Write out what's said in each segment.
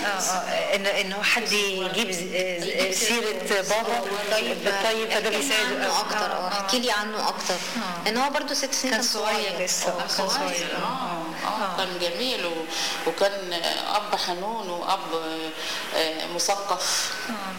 اه ان انه حد يجيب ز- آه، سيره بابا طيب بالطيب فده احكي لي بيساعد عنه اكتر اه احكي لي عنه اكتر لان هو برضه ست سنين كان صغير لسه آه. كان صغير صغير اه اه كان جميل و... وكان اب حنون واب آه، مثقف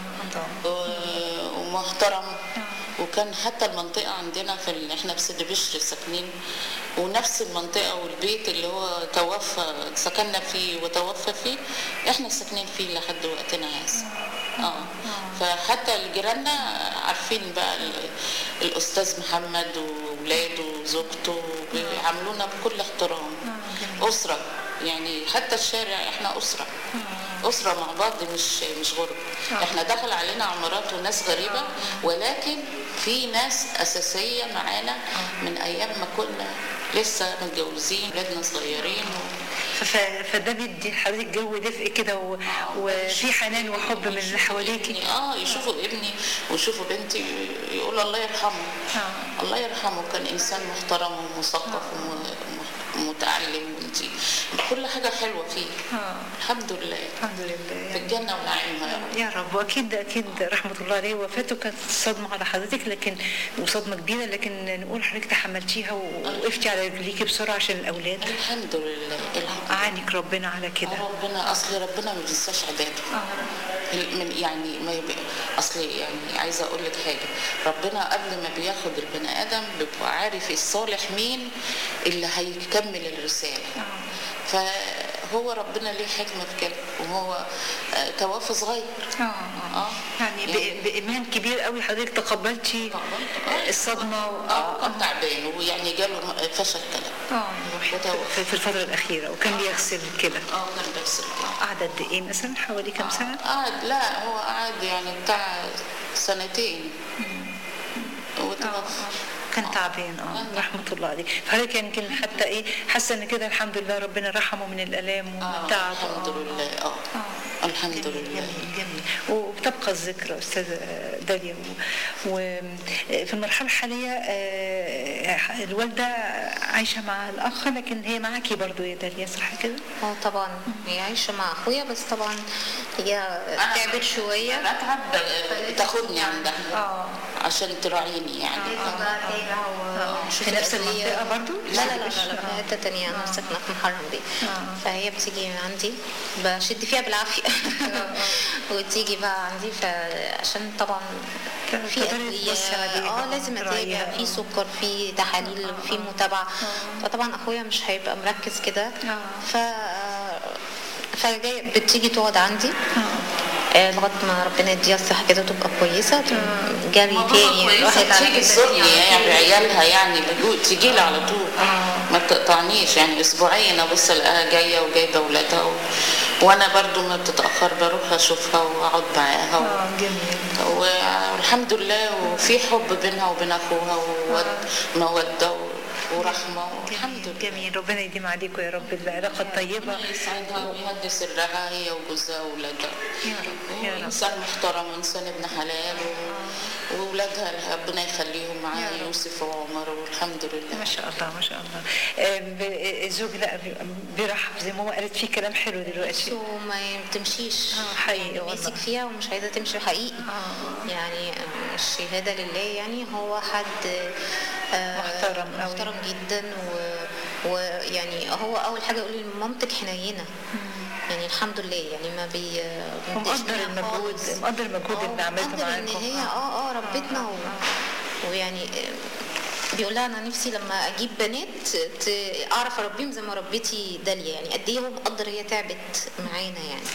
و- ومحترم وكان حتى المنطقة عندنا في ال... احنا في سيدي بشر ساكنين ونفس المنطقة والبيت اللي هو توفى سكننا فيه وتوفى فيه احنا ساكنين فيه لحد وقتنا هذا اه فحتى الجيراننا عارفين بقى ال- الاستاذ محمد واولاده وزوجته بيعاملونا بكل احترام اسره يعني حتى الشارع احنا اسره اسره مع بعض مش مش غرب احنا دخل علينا عمارات وناس غريبه ولكن في ناس اساسيه معانا من ايام ما كنا لسه متجوزين ولادنا صغيرين و... ف- فده بيدي حضرتك جو دفء كده و- وفي حنان وحب من اللي حواليكي ابني اه يشوفوا ابني ويشوفوا بنتي يقولوا الله يرحمه آه. الله يرحمه كان انسان محترم ومثقف ومتعلم وانتي كل حاجه حلوه فيه آه. الحمد لله الحمد لله في يعني الجنه ونعيمها يا رب يا رب واكيد اكيد رحمه الله عليه وفاته كانت صدمه على حضرتك لكن وصدمه كبيره لكن نقول حضرتك تحملتيها ووقفتي على رجليكي بسرعه عشان الاولاد الحمد لله الحمد لله اعانك ربنا على كده ربنا اصل ربنا ما بينساش عباده من يعني ما يبقى اصل يعني عايزه اقول لك حاجه ربنا قبل ما بياخد البني ادم بيبقى عارف الصالح مين اللي هيكمل الرساله فهو ربنا ليه حكمه في كده وهو آه، توفى صغير اه اه يعني ب- بايمان كبير قوي حضرتك تقبلتي الصدمه و... اه كان تعبان ويعني جاله فشل كلام اه روحي وتوفى. في في الفتره الاخيره وكان بيغسل كده اه كان بيغسل كده قعد قد ايه مثلا حوالي كام سنه؟ قعد لا هو قعد يعني بتاع سنتين وتوفى كان تعبان اه رحمه الله عليه فحضرتك يمكن حتى ايه حاسه ان كده الحمد لله ربنا رحمه من الالام ومن آه التعب الحمد لله اه الحمد جميل لله جميل جميل وبتبقى الذكرى استاذه داليا وفي المرحله الحاليه آه، الوالده عايشه مع الاخ لكن هي معاكي برضو يا داليا صح كده؟ اه طبعا هي عايشه مع اخويا بس طبعا هي تعبت شويه بتعب تاخدني عندها اه عشان تراعيني يعني في نفس المنطقه برضو؟ لا لا لا لا, لا في حته تانية انا ساكنه في محرم بيه فهي بتيجي عندي بشد فيها بالعافيه وتيجي بقى عندي فعشان طبعا في تقدري أدوية تبصي عليها، اه لازم تراعيها. اتابع في سكر في تحاليل في متابعه فطبعا اخويا مش هيبقى مركز كده ف فجاي بتيجي تقعد عندي آه، لغايه ما ربنا يديها الصحه كده تبقى كويسه تقوم جري تاني الواحد على تيجي كده. تزورني يعني بعيالها يعني بجو- تيجي لي على طول ما بتقطعنيش يعني اسبوعين ابص الاقيها جايه وجايبه اولادها و... وانا برضو ما بتتاخر بروح اشوفها واقعد معاها و... اه جميل والحمد لله وفي حب بينها وبين اخوها وموده ورحمه والحمد لله جميل ربنا يديم عليكم يا رب العلاقه الطيبه ربنا يسعدها ويهدي سرها هي وجوزها واولادها يا رب يا رب انسان محترم وانسان ابن حلال و... واولادها ربنا يخليهم معاها يوسف وعمر والحمد لله ما شاء الله ما شاء الله آه، ب- الزوج لا بي- بيرحب زي ما هو قالت فيه كلام حلو دلوقتي وما بتمشيش آه، حقيقي يعني والله. ماسك فيها ومش عايزه تمشي حقيقي يعني آه، الشهاده لله يعني هو حد آه، محترم أوي. محترم جدا و- ويعني هو اول حاجه يقول لي مامتك حنينه يعني الحمد لله يعني ما بي ما بيتضايقش ومقدر منها المجهود خالص. مقدر المجهود اللي آه، عملته مقدر ان معاكم هي اه اه ربتنا و... ويعني آه، بيقول لها انا نفسي لما اجيب بنات ت... اعرف اربيهم زي ما ربيتي داليا يعني قد ايه هو مقدر هي تعبت معانا يعني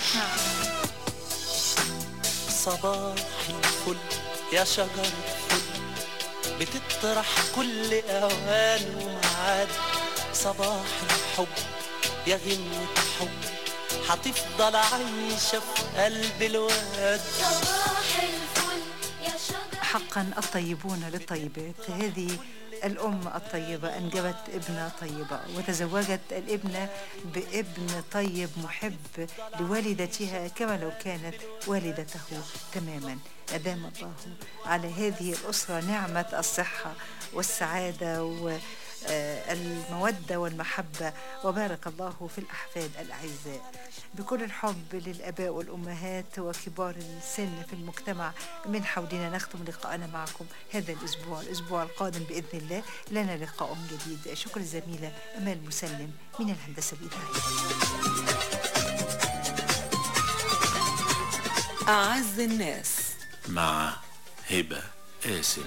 صباح الفل يا شجر الفل بتطرح كل اوان ومعاد صباح الحب يا غنوة حب هتفضل عايشة في قلب الواد صباح الفل يا شجر حقا الطيبون للطيبات هذه الأم الطيبة أنجبت ابنة طيبة وتزوجت الابنة بابن طيب محب لوالدتها كما لو كانت والدته تماما أدام الله على هذه الأسرة نعمة الصحة والسعادة و آه، المودة والمحبة وبارك الله في الأحفاد الأعزاء بكل الحب للآباء والأمهات وكبار السن في المجتمع من حولنا نختم لقاءنا معكم هذا الأسبوع الأسبوع القادم بإذن الله لنا لقاء جديد شكر الزميلة أمال مسلم من الهندسة الإذاعية أعز الناس مع هبة قاسم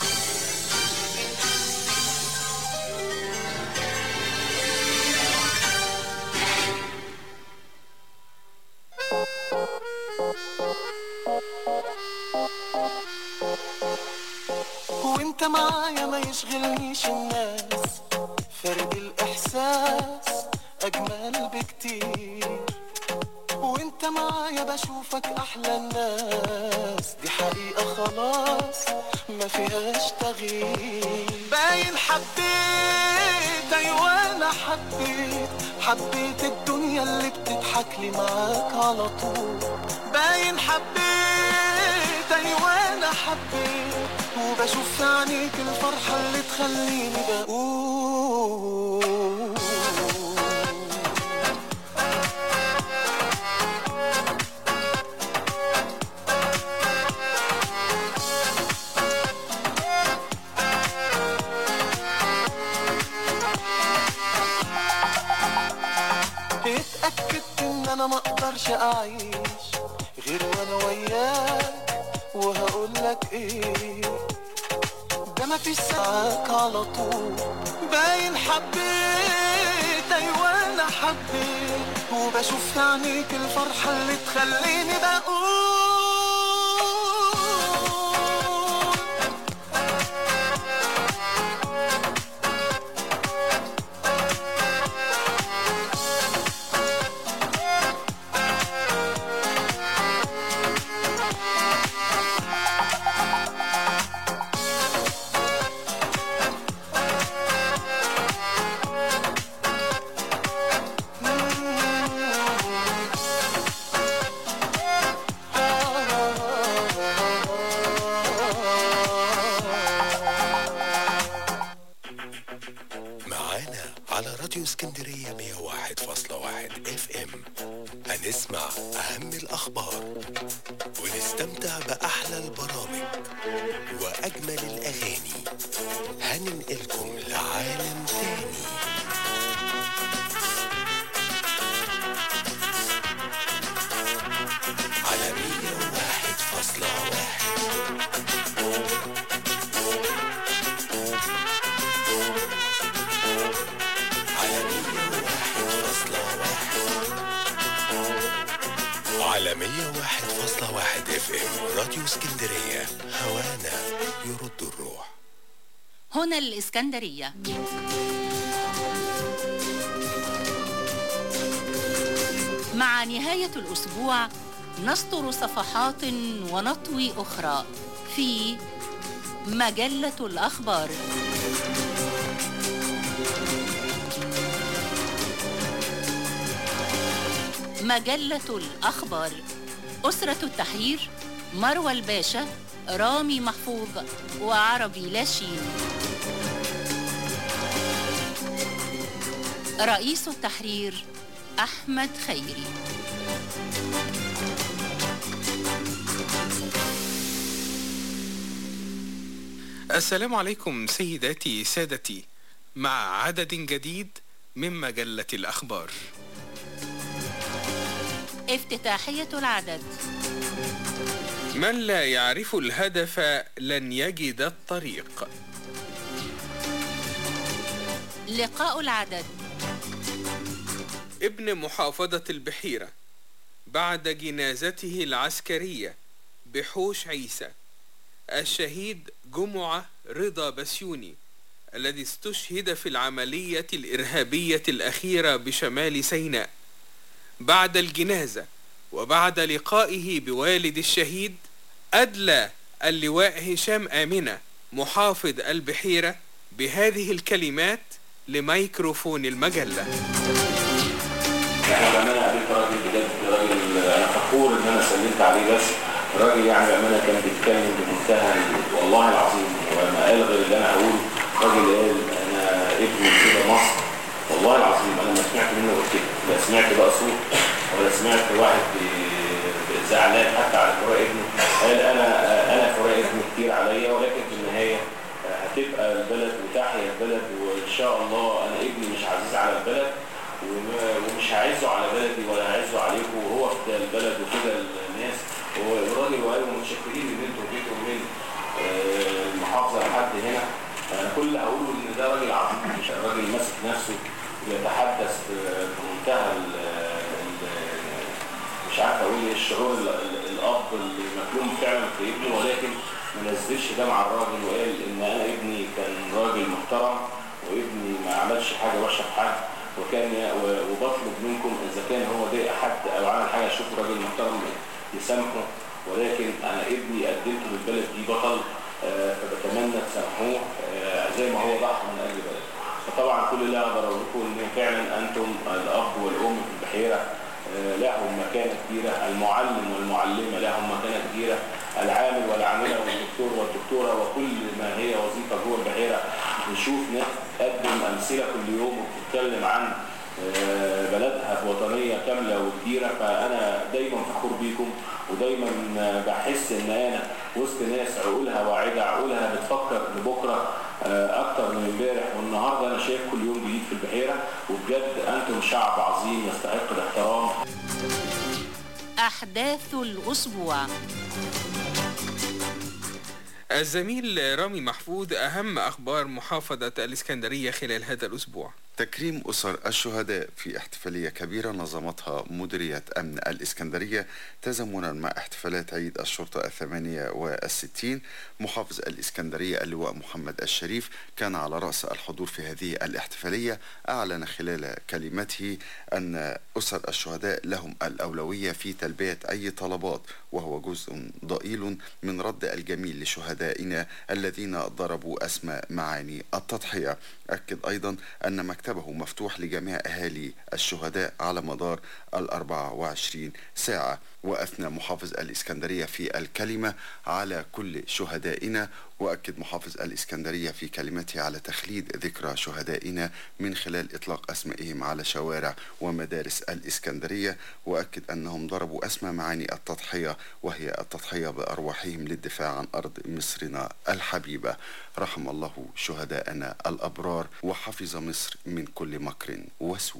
وانت معايا ما يشغلنيش الناس فرق الاحساس اجمل بكتير وانت معايا بشوفك احلى الناس دي حقيقة خلاص ما فيهاش تغيير باين حبيت ايوه انا حبيت حبيت الدنيا اللي بتضحك لي معاك على طول باين حبيت ايوه انا حبيت وبشوف في عينيك الفرحة اللي تخليني بقول اتأكدت ان انا ما اقدرش اعيش غير وانا وياك وهقولك ايه ده مفيش ساعات على طول باين حبيت ايوه انا حبيت وبشوف في عينيك الفرحة اللي تخليني بقول معانا على راديو اسكندرية 101.1 اف ام هنسمع أهم الأخبار ونستمتع بأحلى البرامج وأجمل الأغاني هننقلكم لعالم تاني على 101.1 على 101.1 على 101.1 اف ام راديو اسكندرية هوانا يرد الروح هنا الإسكندرية مع نهاية الأسبوع نسطر صفحات ونطوي أخرى في مجلة الأخبار مجلة الأخبار أسرة التحرير مروى الباشا رامي محفوظ وعربي لاشين رئيس التحرير أحمد خيري السلام عليكم سيداتي سادتي مع عدد جديد من مجلة الأخبار افتتاحية العدد من لا يعرف الهدف لن يجد الطريق لقاء العدد ابن محافظة البحيرة بعد جنازته العسكرية بحوش عيسى الشهيد جمعة رضا بسيوني الذي استشهد في العملية الإرهابية الأخيرة بشمال سيناء بعد الجنازة وبعد لقائه بوالد الشهيد أدلى اللواء هشام آمنة محافظ البحيرة بهذه الكلمات لميكروفون المجلة احنا بامانه عليك راجل بجد راجل انا فخور ان انا سلمت عليه بس راجل يعني بامانه كان بيتكلم بمنتهى ال- والله العظيم وما قال غير اللي انا هقوله راجل قال انا ابن كده مصر والله العظيم انا ما سمعت منه غير كده لا سمعت بقى صوت ولا سمعت واحد بي- زعلان حتى على فراق ابنه قال انا انا فراق ابني كتير عليا ولكن في النهايه هتبقى البلد وتحيا البلد وان شاء الله انا ابني مش عزيز على البلد وما- ومش هعزه على بلدي ولا هعزه عليكم وهو كده البلد وكده الناس والراجل وقالوا متشكرين ان انتوا جيتوا من آه، المحافظه لحد هنا انا كل اللي هقوله ان ده راجل عظيم مش راجل ماسك نفسه يتحدث ب- بمنتهى ال- ال- مش عارف اقول ايه الشعور ال- ال- الاب اللي مكلوم فعلا في ابنه ولكن ما نزلش ده مع الراجل وقال ان انا ابني كان راجل محترم وابني ما عملش حاجه وحشه في حد وكان ي- و- وبطلب منكم اذا كان هو ضايق حد او عمل حاجه اشوف راجل محترم يسامحه ولكن انا ابني قدمته للبلد دي بطل آه، فبتمنى تسامحوه آه، زي ما هو ضحى من اجل بلده فطبعا كل اللي اقدر اقول لكم ان فعلا انتم الاب والام في البحيره آه، لهم مكانه كبيره المعلم والمعلمه لهم مكانه كبيره العامل والعامله والدكتور والدكتوره وكل ما هي وظيفه جوه البحيره نشوف ناس تقدم امثله كل يوم وبتتكلم عن آه، بلدها وطنيه كامله وكبيره فانا دايما فخور بيكم ودايما آه، بحس ان انا وسط ناس عقولها واعده عقولها بتفكر لبكره آه، اكتر من امبارح والنهارده انا شايف كل يوم جديد في البحيره وبجد انتم شعب عظيم يستحق الاحترام أحداث الأسبوع الزميل رامي محفوظ أهم أخبار محافظة الإسكندرية خلال هذا الأسبوع تكريم أسر الشهداء في احتفالية كبيرة نظمتها مديرية أمن الإسكندرية تزامنا مع احتفالات عيد الشرطة الثمانية والستين محافظ الإسكندرية اللواء محمد الشريف كان على رأس الحضور في هذه الاحتفالية أعلن خلال كلمته أن أسر الشهداء لهم الأولوية في تلبية أي طلبات وهو جزء ضئيل من رد الجميل لشهدائنا الذين ضربوا أسمى معاني التضحية أكد أيضا أن مكتبه مفتوح لجميع أهالي الشهداء على مدار الأربعة وعشرين ساعة وأثنى محافظ الإسكندرية في الكلمة على كل شهدائنا وأكد محافظ الإسكندرية في كلمته على تخليد ذكرى شهدائنا من خلال إطلاق أسمائهم على شوارع ومدارس الإسكندرية وأكد أنهم ضربوا أسمى معاني التضحية وهي التضحية بأرواحهم للدفاع عن أرض مصرنا الحبيبة رحم الله شهداءنا الأبرار وحفظ مصر من كل مكر وسوء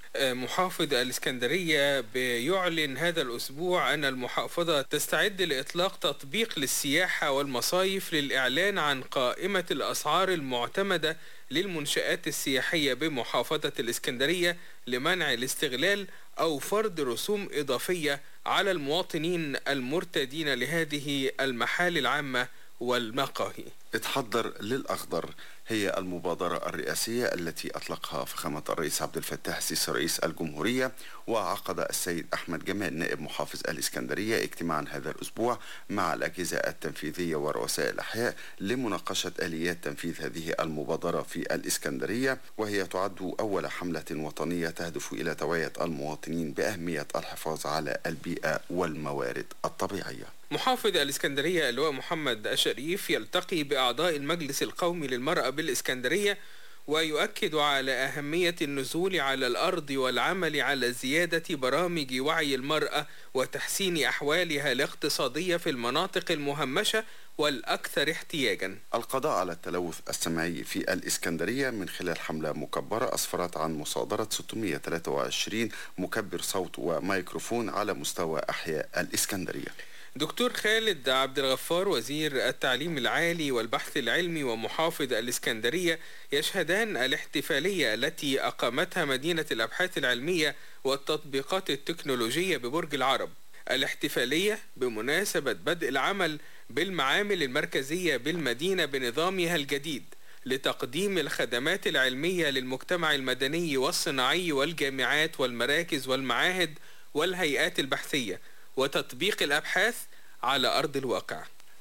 محافظ الإسكندرية بيعلن هذا الأسبوع أن المحافظة تستعد لإطلاق تطبيق للسياحة والمصايف للإعلان عن قائمة الأسعار المعتمدة للمنشآت السياحية بمحافظة الإسكندرية لمنع الاستغلال أو فرض رسوم إضافية على المواطنين المرتدين لهذه المحال العامة والمقاهي اتحضر للأخضر هي المبادرة الرئاسية التي أطلقها فخامة الرئيس عبد الفتاح السيسي رئيس الجمهورية وعقد السيد أحمد جمال نائب محافظ الإسكندرية اجتماعا هذا الأسبوع مع الأجهزة التنفيذية ورؤساء الأحياء لمناقشة آليات تنفيذ هذه المبادرة في الإسكندرية وهي تعد أول حملة وطنية تهدف إلى توعية المواطنين بأهمية الحفاظ على البيئة والموارد الطبيعية محافظ الإسكندرية اللواء محمد الشريف يلتقي بأعضاء المجلس القومي للمرأة بالإسكندرية ويؤكد على أهمية النزول على الأرض والعمل على زيادة برامج وعي المرأة وتحسين أحوالها الاقتصادية في المناطق المهمشة والأكثر احتياجا القضاء على التلوث السمعي في الإسكندرية من خلال حملة مكبرة أسفرت عن مصادرة 623 مكبر صوت وميكروفون على مستوى أحياء الإسكندرية دكتور خالد عبد الغفار وزير التعليم العالي والبحث العلمي ومحافظ الإسكندرية يشهدان الاحتفالية التي أقامتها مدينة الأبحاث العلمية والتطبيقات التكنولوجية ببرج العرب الاحتفالية بمناسبة بدء العمل بالمعامل المركزية بالمدينة بنظامها الجديد لتقديم الخدمات العلمية للمجتمع المدني والصناعي والجامعات والمراكز والمعاهد والهيئات البحثية وتطبيق الأبحاث على أرض الواقع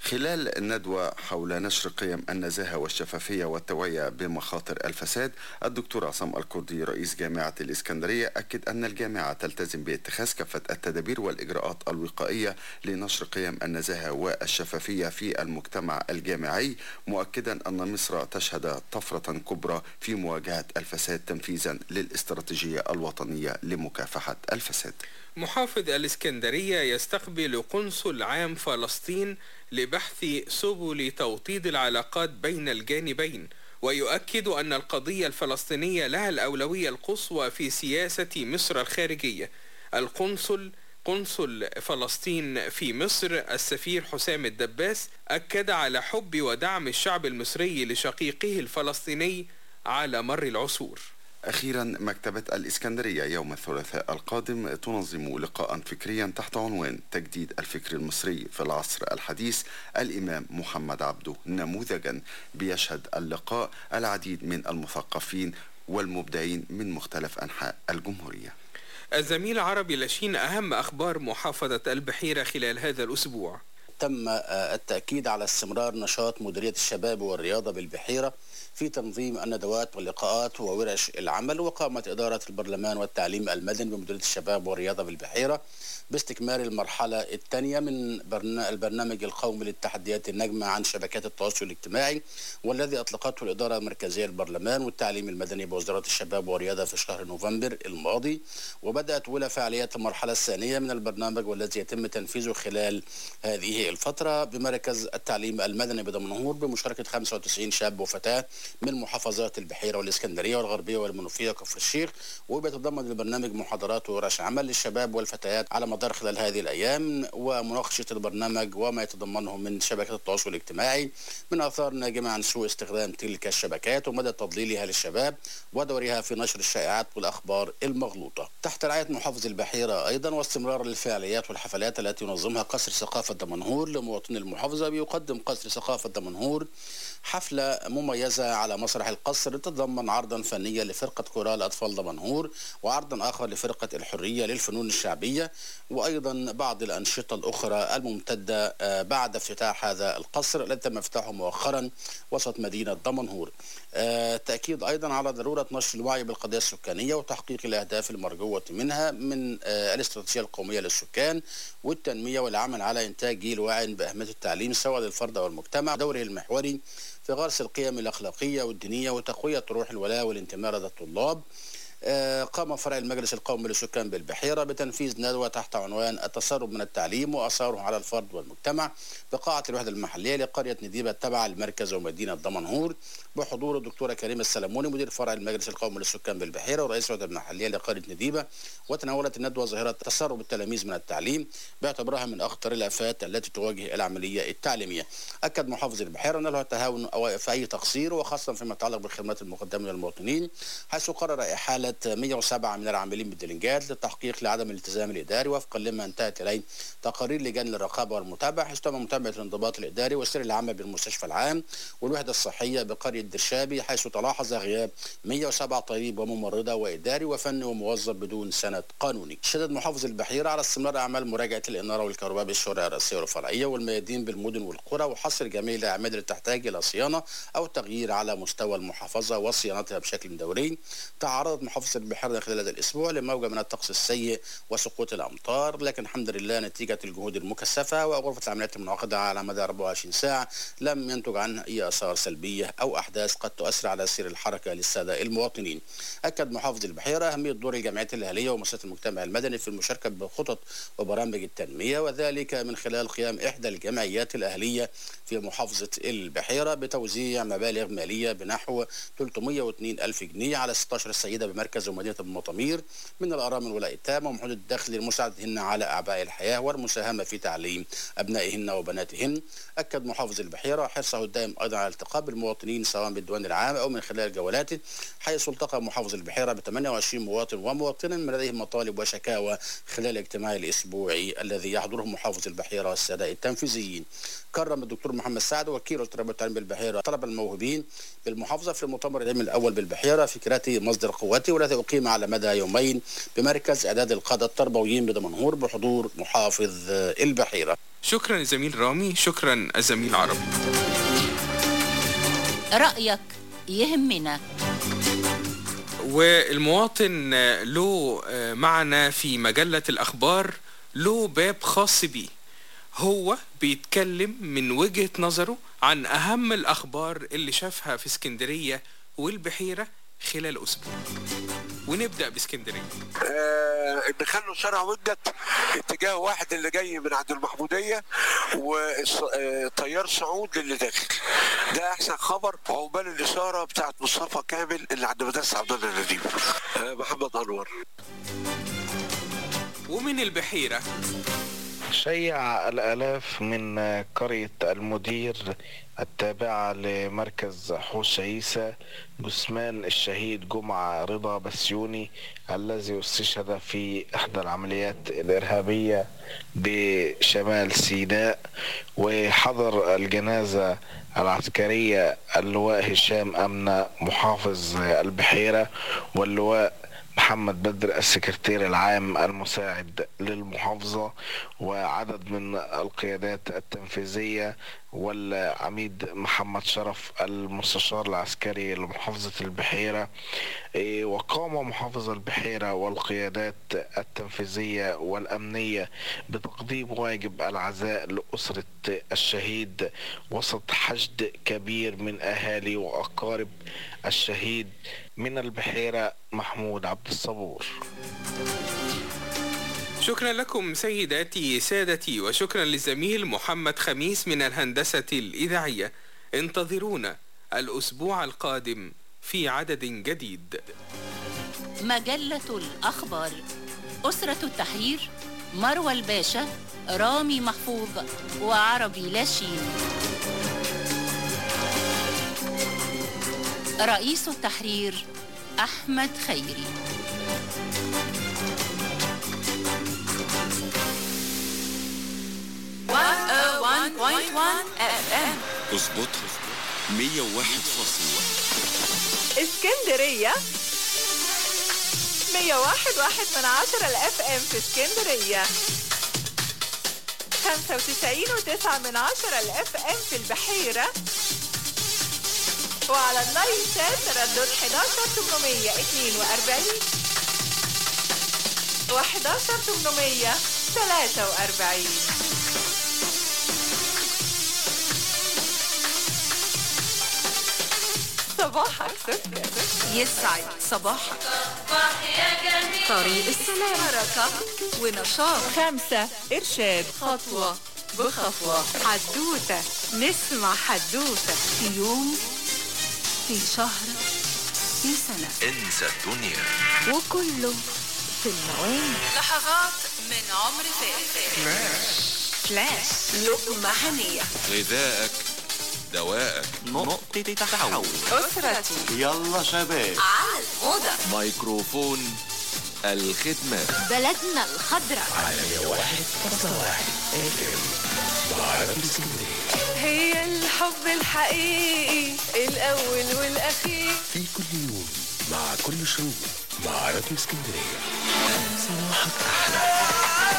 خلال الندوة حول نشر قيم النزاهة والشفافية والتوعية بمخاطر الفساد الدكتور عصام الكردي رئيس جامعة الإسكندرية أكد أن الجامعة تلتزم باتخاذ كافة التدابير والإجراءات الوقائية لنشر قيم النزاهة والشفافية في المجتمع الجامعي مؤكدا أن مصر تشهد طفرة كبرى في مواجهة الفساد تنفيذا للاستراتيجية الوطنية لمكافحة الفساد محافظ الإسكندرية يستقبل قنصل عام فلسطين لبحث سبل توطيد العلاقات بين الجانبين ويؤكد أن القضية الفلسطينية لها الأولوية القصوى في سياسة مصر الخارجية القنصل قنصل فلسطين في مصر السفير حسام الدباس أكد على حب ودعم الشعب المصري لشقيقه الفلسطيني على مر العصور أخيرا مكتبة الإسكندرية يوم الثلاثاء القادم تنظم لقاء فكريا تحت عنوان تجديد الفكر المصري في العصر الحديث الإمام محمد عبده نموذجا بيشهد اللقاء العديد من المثقفين والمبدعين من مختلف أنحاء الجمهورية الزميل عربي لاشين أهم أخبار محافظة البحيرة خلال هذا الأسبوع تم آه، التأكيد على استمرار نشاط مديرية الشباب والرياضة بالبحيرة في تنظيم الندوات واللقاءات وورش العمل وقامت إدارة البرلمان والتعليم المدني بمديرية الشباب والرياضة بالبحيرة باستكمال المرحلة الثانية من برنا- البرنامج القومي للتحديات الناجمة عن شبكات التواصل الاجتماعي والذي أطلقته الإدارة المركزية للبرلمان والتعليم المدني بوزارة الشباب والرياضة في شهر نوفمبر الماضي وبدأت أولى فعاليات المرحلة الثانية من البرنامج والذي يتم تنفيذه خلال هذه الفترة بمركز التعليم المدني بدمنهور بمشاركة 95 شاب وفتاة من محافظات البحيرة والإسكندرية والغربية والمنوفية وكفر الشيخ وبيتضمن البرنامج محاضرات وورش عمل للشباب والفتيات على مدار خلال هذه الأيام ومناقشة البرنامج وما يتضمنه من شبكة التواصل الاجتماعي من آثار ناجمة عن سوء استخدام تلك الشبكات ومدى تضليلها للشباب ودورها في نشر الشائعات والأخبار المغلوطة تحت رعاية محافظ البحيرة أيضا واستمرار للفعاليات والحفلات التي ينظمها قصر ثقافة دمنهور لمواطني المحافظة بيقدم قصر ثقافة دمنهور حفلة مميزة على مسرح القصر تتضمن عرضا فنيا لفرقة كورال أطفال دمنهور وعرضا آخر لفرقة الحرية للفنون الشعبية وأيضا بعض الأنشطة الأخرى الممتدة آه، بعد افتتاح هذا القصر الذي تم افتتاحه مؤخرا وسط مدينة دمنهور آه، تأكيد أيضا على ضرورة نشر الوعي بالقضية السكانية وتحقيق الأهداف المرجوة منها من آه، الاستراتيجية القومية للسكان والتنمية والعمل على إنتاج جيل واعٍ بأهمية التعليم سواء للفرد والمجتمع دوره المحوري في غرس القيم الأخلاقية والدينية وتقوية روح الولاء والانتماء لدى الطلاب آه، قام فرع المجلس القومي للسكان بالبحيرة بتنفيذ ندوة تحت عنوان التسرب من التعليم وأثاره على الفرد والمجتمع بقاعة الوحدة المحلية لقرية نديبة التابعة لمركز ومدينة دمنهور بحضور الدكتورة كريمة السلموني مدير فرع المجلس القومي للسكان بالبحيرة ورئيس الوحدة المحلية لقرية نديبة وتناولت الندوة ظاهرة تسرب التلاميذ من التعليم باعتبارها من أخطر الآفات التي تواجه العملية التعليمية أكد محافظ البحيرة أن له تهاون أو في أي تقصير وخاصة فيما يتعلق بالخدمات المقدمة للمواطنين حيث قرر إحالة 107 من العاملين بالدلنجات للتحقيق لعدم الالتزام الإداري وفقا لما انتهت إليه تقارير لجان الرقابة والمتابعة حيث تم متابعة الانضباط الإداري والسير العام بالمستشفى العام والوحدة الصحية بقرية درشابي حيث تلاحظ غياب 107 طبيب وممرضة وإداري وفني وموظف بدون سند قانوني شدد محافظ البحيرة على استمرار أعمال مراجعة الإنارة والكهرباء بالشوارع الرئيسية والفرعية والميادين بالمدن والقرى وحصر جميع الأعمال اللي تحتاج إلى صيانة أو تغيير على مستوى المحافظة وصيانتها بشكل دوري تعرضت محافظة البحيرة خلال هذا الأسبوع لموجة من الطقس السيء وسقوط الأمطار لكن الحمد لله نتيجة الجهود المكثفة وغرفة العمليات المنعقدة على مدى 24 ساعة لم ينتج عنها أي آثار سلبية أو أحداث قد تؤثر على سير الحركة للسادة المواطنين أكد محافظ البحيرة أهمية دور الجمعيات الأهلية ومؤسسات المجتمع المدني في المشاركة بخطط وبرامج التنمية وذلك من خلال قيام إحدى الجمعيات الأهلية في محافظة البحيرة بتوزيع مبالغ مالية بنحو 302 ألف جنيه على 16 سيدة بمركز ومدينة المطامير من الأرامل والأيتام ومحدود الدخل لمساعدتهن على أعباء الحياة والمساهمة في تعليم أبنائهن وبناتهن أكد محافظ البحيرة حرصه الدائم أيضا على الالتقاء بالمواطنين سواء بالديوان العام أو من خلال جولاته حيث التقى محافظ البحيرة ب 28 مواطن ومواطنا من لديهم مطالب وشكاوى خلال الاجتماع الأسبوعي الذي يحضره محافظ البحيرة والسادة التنفيذيين كرم الدكتور محمد سعد وكيل التربيه والتعليم بالبحيره طلب الموهوبين بالمحافظه في المؤتمر العلمي الاول بالبحيره فكرته مصدر قوتي والذي أقيم على مدى يومين بمركز إعداد القادة التربويين بدمنهور بحضور محافظ البحيرة شكرا الزميل رامي شكرا الزميل عربي رأيك يهمنا والمواطن له معنى في مجلة الأخبار له باب خاص بيه هو بيتكلم من وجهة نظره عن أهم الأخبار اللي شافها في اسكندرية والبحيرة خلال أسبوع ونبدأ باسكندرية آه ان خلوا شارع وجد اتجاه واحد اللي جاي من عند المحموديه وطيار صعود للي داخل ده احسن خبر عقبال الاشاره بتاعت مصطفى كامل اللي عند مدرسه عبد الله النديم آه محمد انور ومن البحيرة شيع الآلاف من قرية المدير التابعة لمركز حوش عيسى جثمان الشهيد جمعة رضا بسيوني الذي استشهد في إحدى العمليات الإرهابية بشمال سيناء وحضر الجنازة العسكرية اللواء هشام أمنة محافظ البحيرة واللواء محمد بدر السكرتير العام المساعد للمحافظة وعدد من القيادات التنفيذية والعميد محمد شرف المستشار العسكري لمحافظة البحيرة إيه، وقام محافظ البحيرة والقيادات التنفيذية والأمنية بتقديم واجب العزاء لأسرة الشهيد وسط حشد كبير من أهالي وأقارب الشهيد من البحيرة محمود عبد الصبور شكرا لكم سيداتي سادتي وشكرا للزميل محمد خميس من الهندسة الإذاعية انتظرونا الأسبوع القادم في عدد جديد مجلة الأخبار أسرة التحرير مروى الباشا رامي محفوظ وعربي لاشين رئيس التحرير أحمد خيري FM اظبطها 101 فاصلة اسكندرية 101 واحد من عشرة الاف ام في اسكندرية 95 وتسعة من عشرة الاف ام في البحيرة وعلى النايل سات تردد 11842 و 11843 صباحك سكر يسعد صباحك صباح يا جميل طريق السلام حركة ونشاط خمسة إرشاد خطوة بخطوة حدوتة نسمع حدوتة في يوم في شهر في سنة انسى الدنيا وكله في المواني لحظات من عمر فات فلاش لقمة هنية غذائك دواءك نقطة تحول أسرتي يلا شباب على الموضة ميكروفون الخدمة بلدنا الخضراء على واحد فاصلة واحد اف ام بعرب اسكندرية هي الحب الحقيقي الأول والأخير في كل يوم مع كل شروق مع راديو اسكندرية صباحك أحلى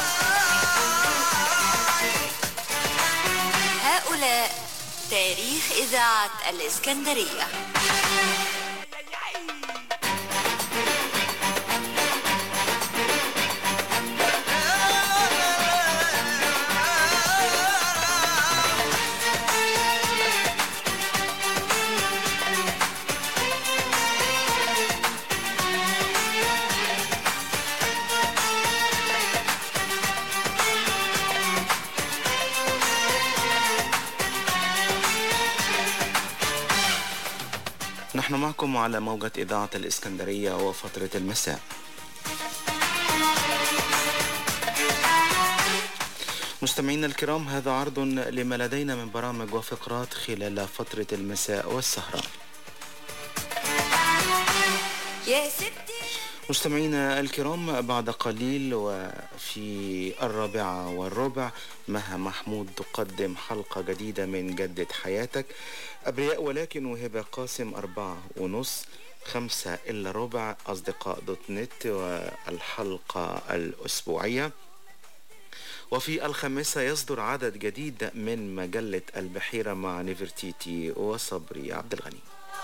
هؤلاء تاريخ إذاعة الإسكندرية نحن معكم على موجة إذاعة الإسكندرية وفترة المساء مستمعينا الكرام هذا عرض لما لدينا من برامج وفقرات خلال فترة المساء والسهرة يا ستي مستمعينا الكرام بعد قليل وفي الرابعة والربع مها محمود تقدم حلقة جديدة من جدة حياتك أبرياء ولكن وهبة قاسم أربعة ونص خمسة إلا ربع أصدقاء دوت نت والحلقة الأسبوعية وفي الخامسة يصدر عدد جديد من مجلة البحيرة مع نيفرتيتي وصبري عبد الغني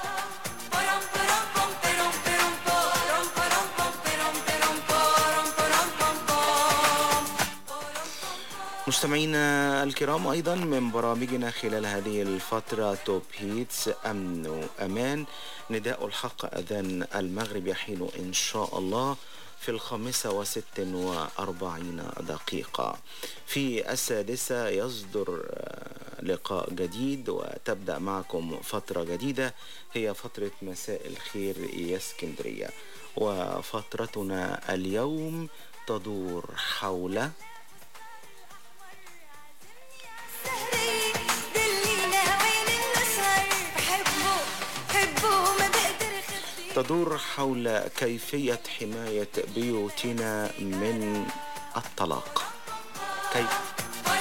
مستمعينا الكرام أيضا من برامجنا خلال هذه الفترة توب هيتس أمن وأمان نداء الحق أذان المغرب يحين إن شاء الله في الخامسة وست وأربعين دقيقة في السادسة يصدر آه، لقاء جديد وتبدأ معكم فترة جديدة هي فترة مساء الخير يا اسكندرية وفترتنا اليوم تدور حول تدور حول كيفية حماية بيوتنا من الطلاق كيف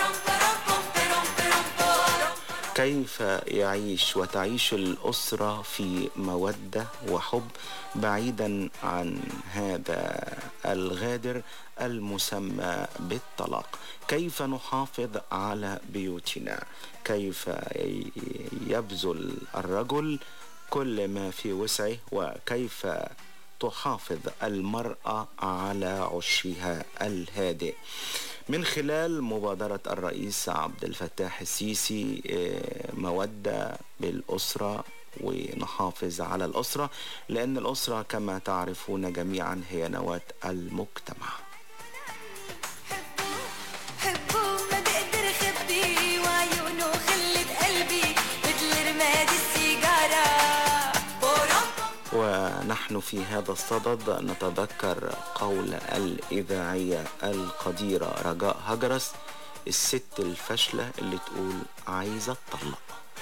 كيف يعيش وتعيش الأسرة في مودة وحب بعيدا عن هذا الغادر المسمى بالطلاق كيف نحافظ على بيوتنا كيف يبذل الرجل كل ما في وسعه وكيف تحافظ المرأة على عشها الهادئ من خلال مبادرة الرئيس عبد الفتاح السيسي آه، مودة بالأسرة ونحافظ على الأسرة لأن الأسرة كما تعرفون جميعا هي نواة المجتمع حبه ما بقدر اخبيه وعيونه خلت قلبي مثل رماد السيجارة ونحن في هذا الصدد نتذكر قول الإذاعية القديرة رجاء هجرس الست الفاشلة اللي تقول عايزة تطلق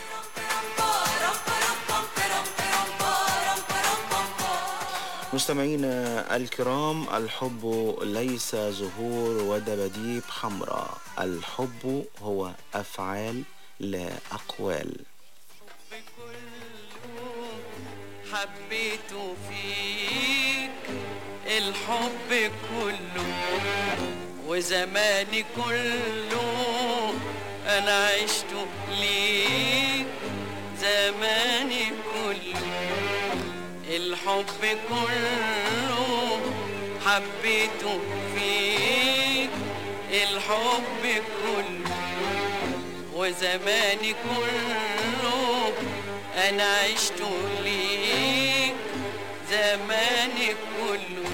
مستمعينا الكرام الحب ليس زهور ودباديب حمراء الحب هو أفعال لا أقوال حبيته فيك الحب كله وزماني كله انا عشت ليك زماني كله الحب كله حبيته فيك الحب كله وزماني كله انا عشت ليك زماني كله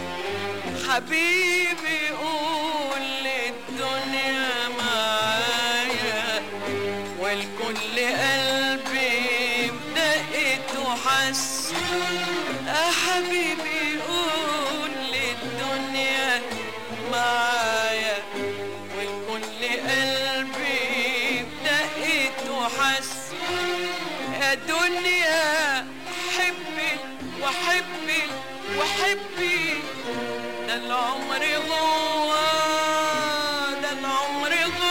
حبيبي قول للدنيا معايا والكل قلبي بدقت وحس يا حبيبي قول للدنيا معايا والكل قلبي بدقت وحس يا دنيا حبي وحبي وحبي ده العمر جوا ده العمر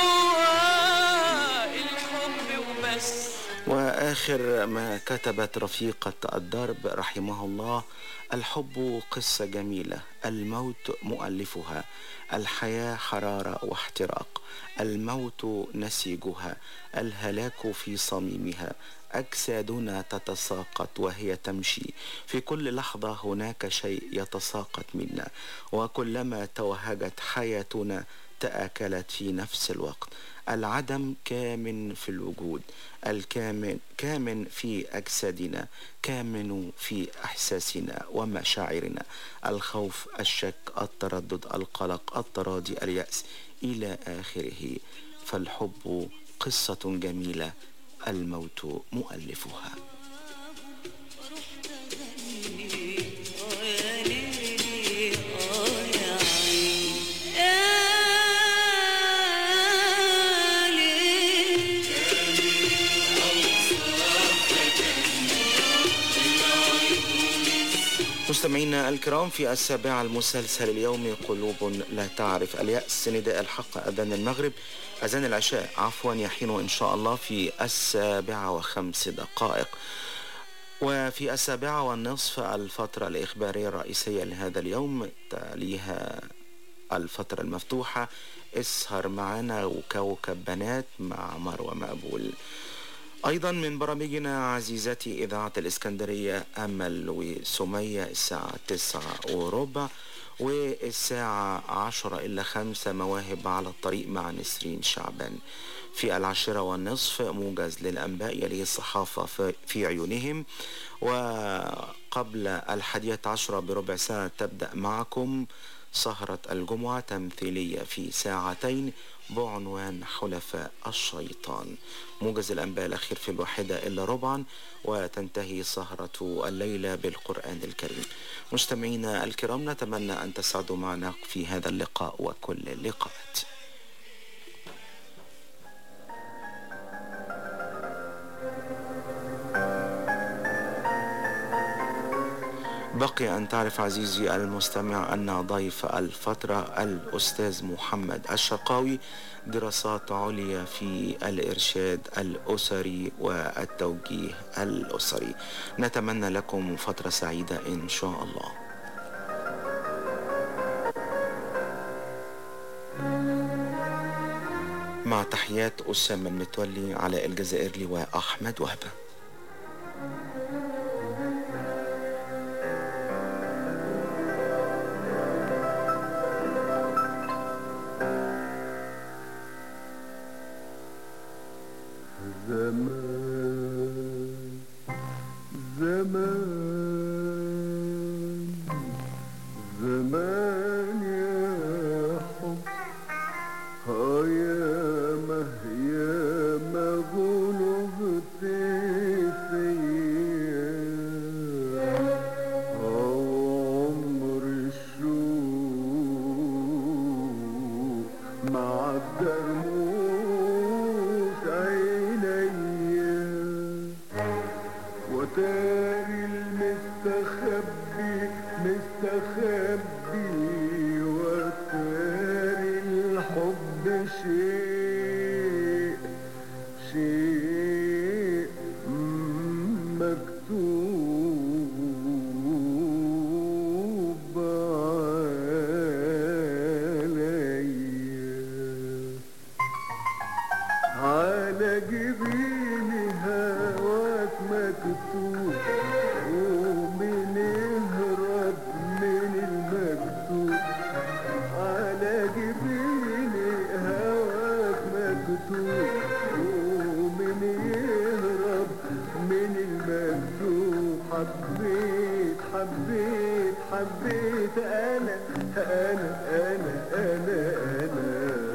جوا الحب وبس وآخر ما كتبت رفيقة الدرب رحمه الله الحب قصة جميلة الموت مؤلفها الحياة حرارة واحتراق الموت نسيجها الهلاك في صميمها أجسادنا تتساقط وهي تمشي في كل لحظة هناك شيء يتساقط منا وكلما توهجت حياتنا تآكلت في نفس الوقت العدم كامن في الوجود الكامن كامن في أجسادنا كامن في إحساسنا ومشاعرنا الخوف الشك التردد القلق التراضي اليأس إلى آخره فالحب قصة جميلة الموت مؤلفها مستمعينا الكرام في السابعة المسلسل اليومي قلوب لا تعرف اليأس نداء الحق أذان المغرب أذان العشاء عفوا يحين إن شاء الله في السابعة وخمس دقائق وفي السابعة والنصف الفترة الإخبارية الرئيسية لهذا اليوم تليها الفترة المفتوحة اسهر معنا وكوكب بنات مع مروة مقبول أيضا من برامجنا عزيزتي إذاعة الإسكندرية أمل وسمية الساعة تسعة وربع والساعة عشرة إلا خمسة مواهب على الطريق مع نسرين شعبان في العاشرة والنصف موجز للأنباء يليه الصحافة في- في عيونهم وقبل الحادية عشرة بربع ساعة تبدأ معكم سهرة الجمعة تمثيلية في ساعتين بعنوان حلفاء الشيطان موجز الأنباء الأخير في الواحدة إلا ربعا وتنتهي سهرة الليلة بالقرآن الكريم مستمعينا الكرام نتمنى أن تسعدوا معنا في هذا اللقاء وكل اللقاءات بقي أن تعرف عزيزي المستمع أن ضيف الفترة الأستاذ محمد الشقاوي دراسات عليا في الإرشاد الأسري والتوجيه الأسري نتمنى لكم فترة سعيدة إن شاء الله مع تحيات أسامة المتولي على الجزائر وأحمد وهبة زمان زمان زمان يا حب ها يا ما يا ما غلبت فيا عمر الشوق مع الدرموش عينيا وتاري المستخبي مستخبي وتاري الحب شيء شيء مكتوب عليا على جبيني هواك مكتوب ومن يهرب من المكتوب على جبيني هواك مكتوب ومن يهرب من المكتوب حبيت حبيت حبيت انا انا انا انا انا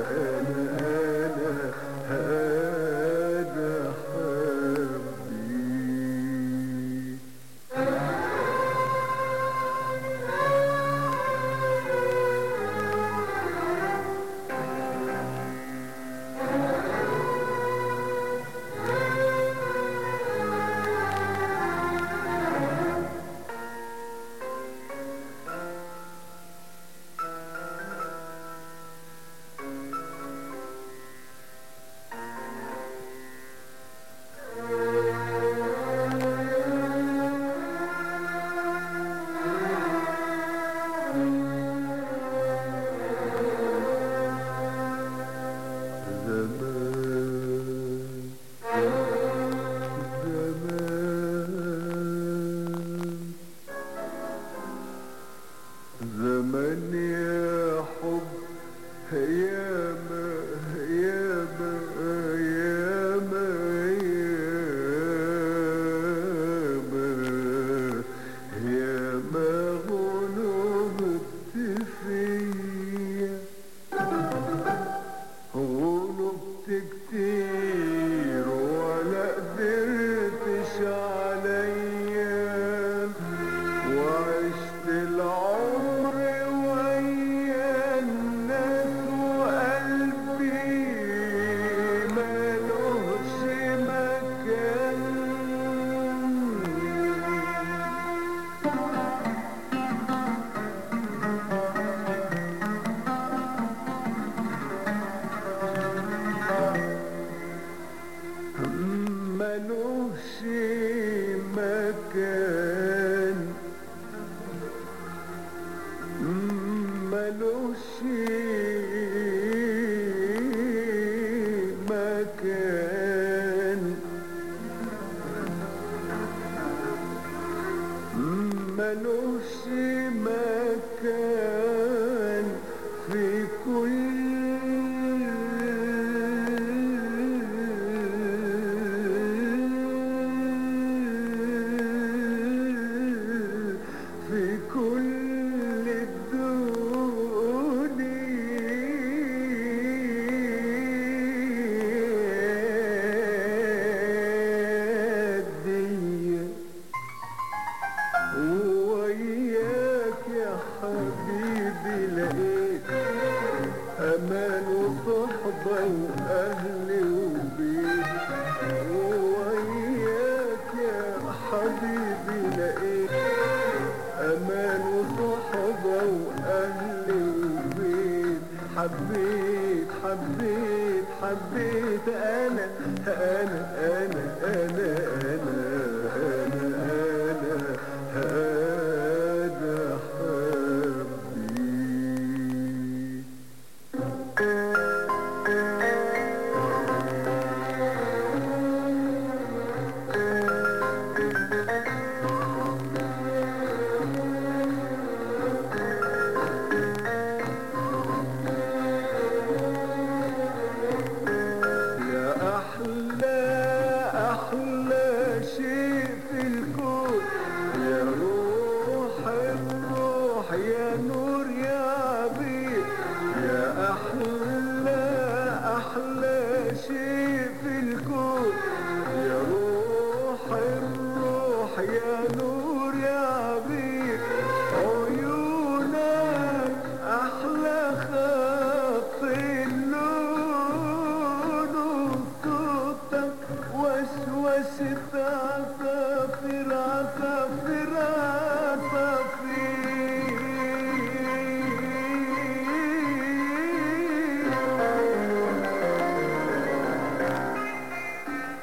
انا انا انا حبيت زمان يا حب يا ما يا ما يا ما يا ما يا ما غلبت فيا غلبت كتير ولا قدرتش عليا وعشت العمر ويا الناس وقلبي ملوش مكان وصحبة وأهل وبيت وياك يا حبيبي لقيت أمان وصحبة وأهل وبيت حبيت حبيت حبيت أنا أنا أنا أنا أنا أنا أنا أنا حبيت يا أحلى أحلى شيء في الكون يا روح الروح يا نور يا عبيد يا أحلى أحلى شيء في الكون يا روح الروح يا نور يا عبيد عيونك أحلى خط اللون وصوتك وسوسة عصافير عصافير عصافير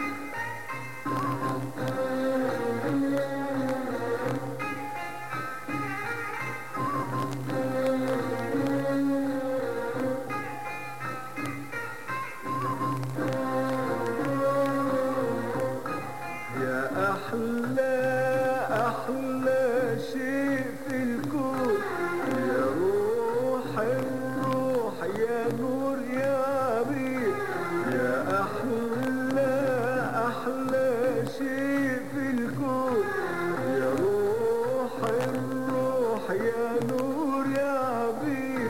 يا أحلى أحلى شيء في الكون يا روح الروح يا نور يا عبيد يا أحلى أحلى شيء في الكون يا روح الروح يا نور يا عبيد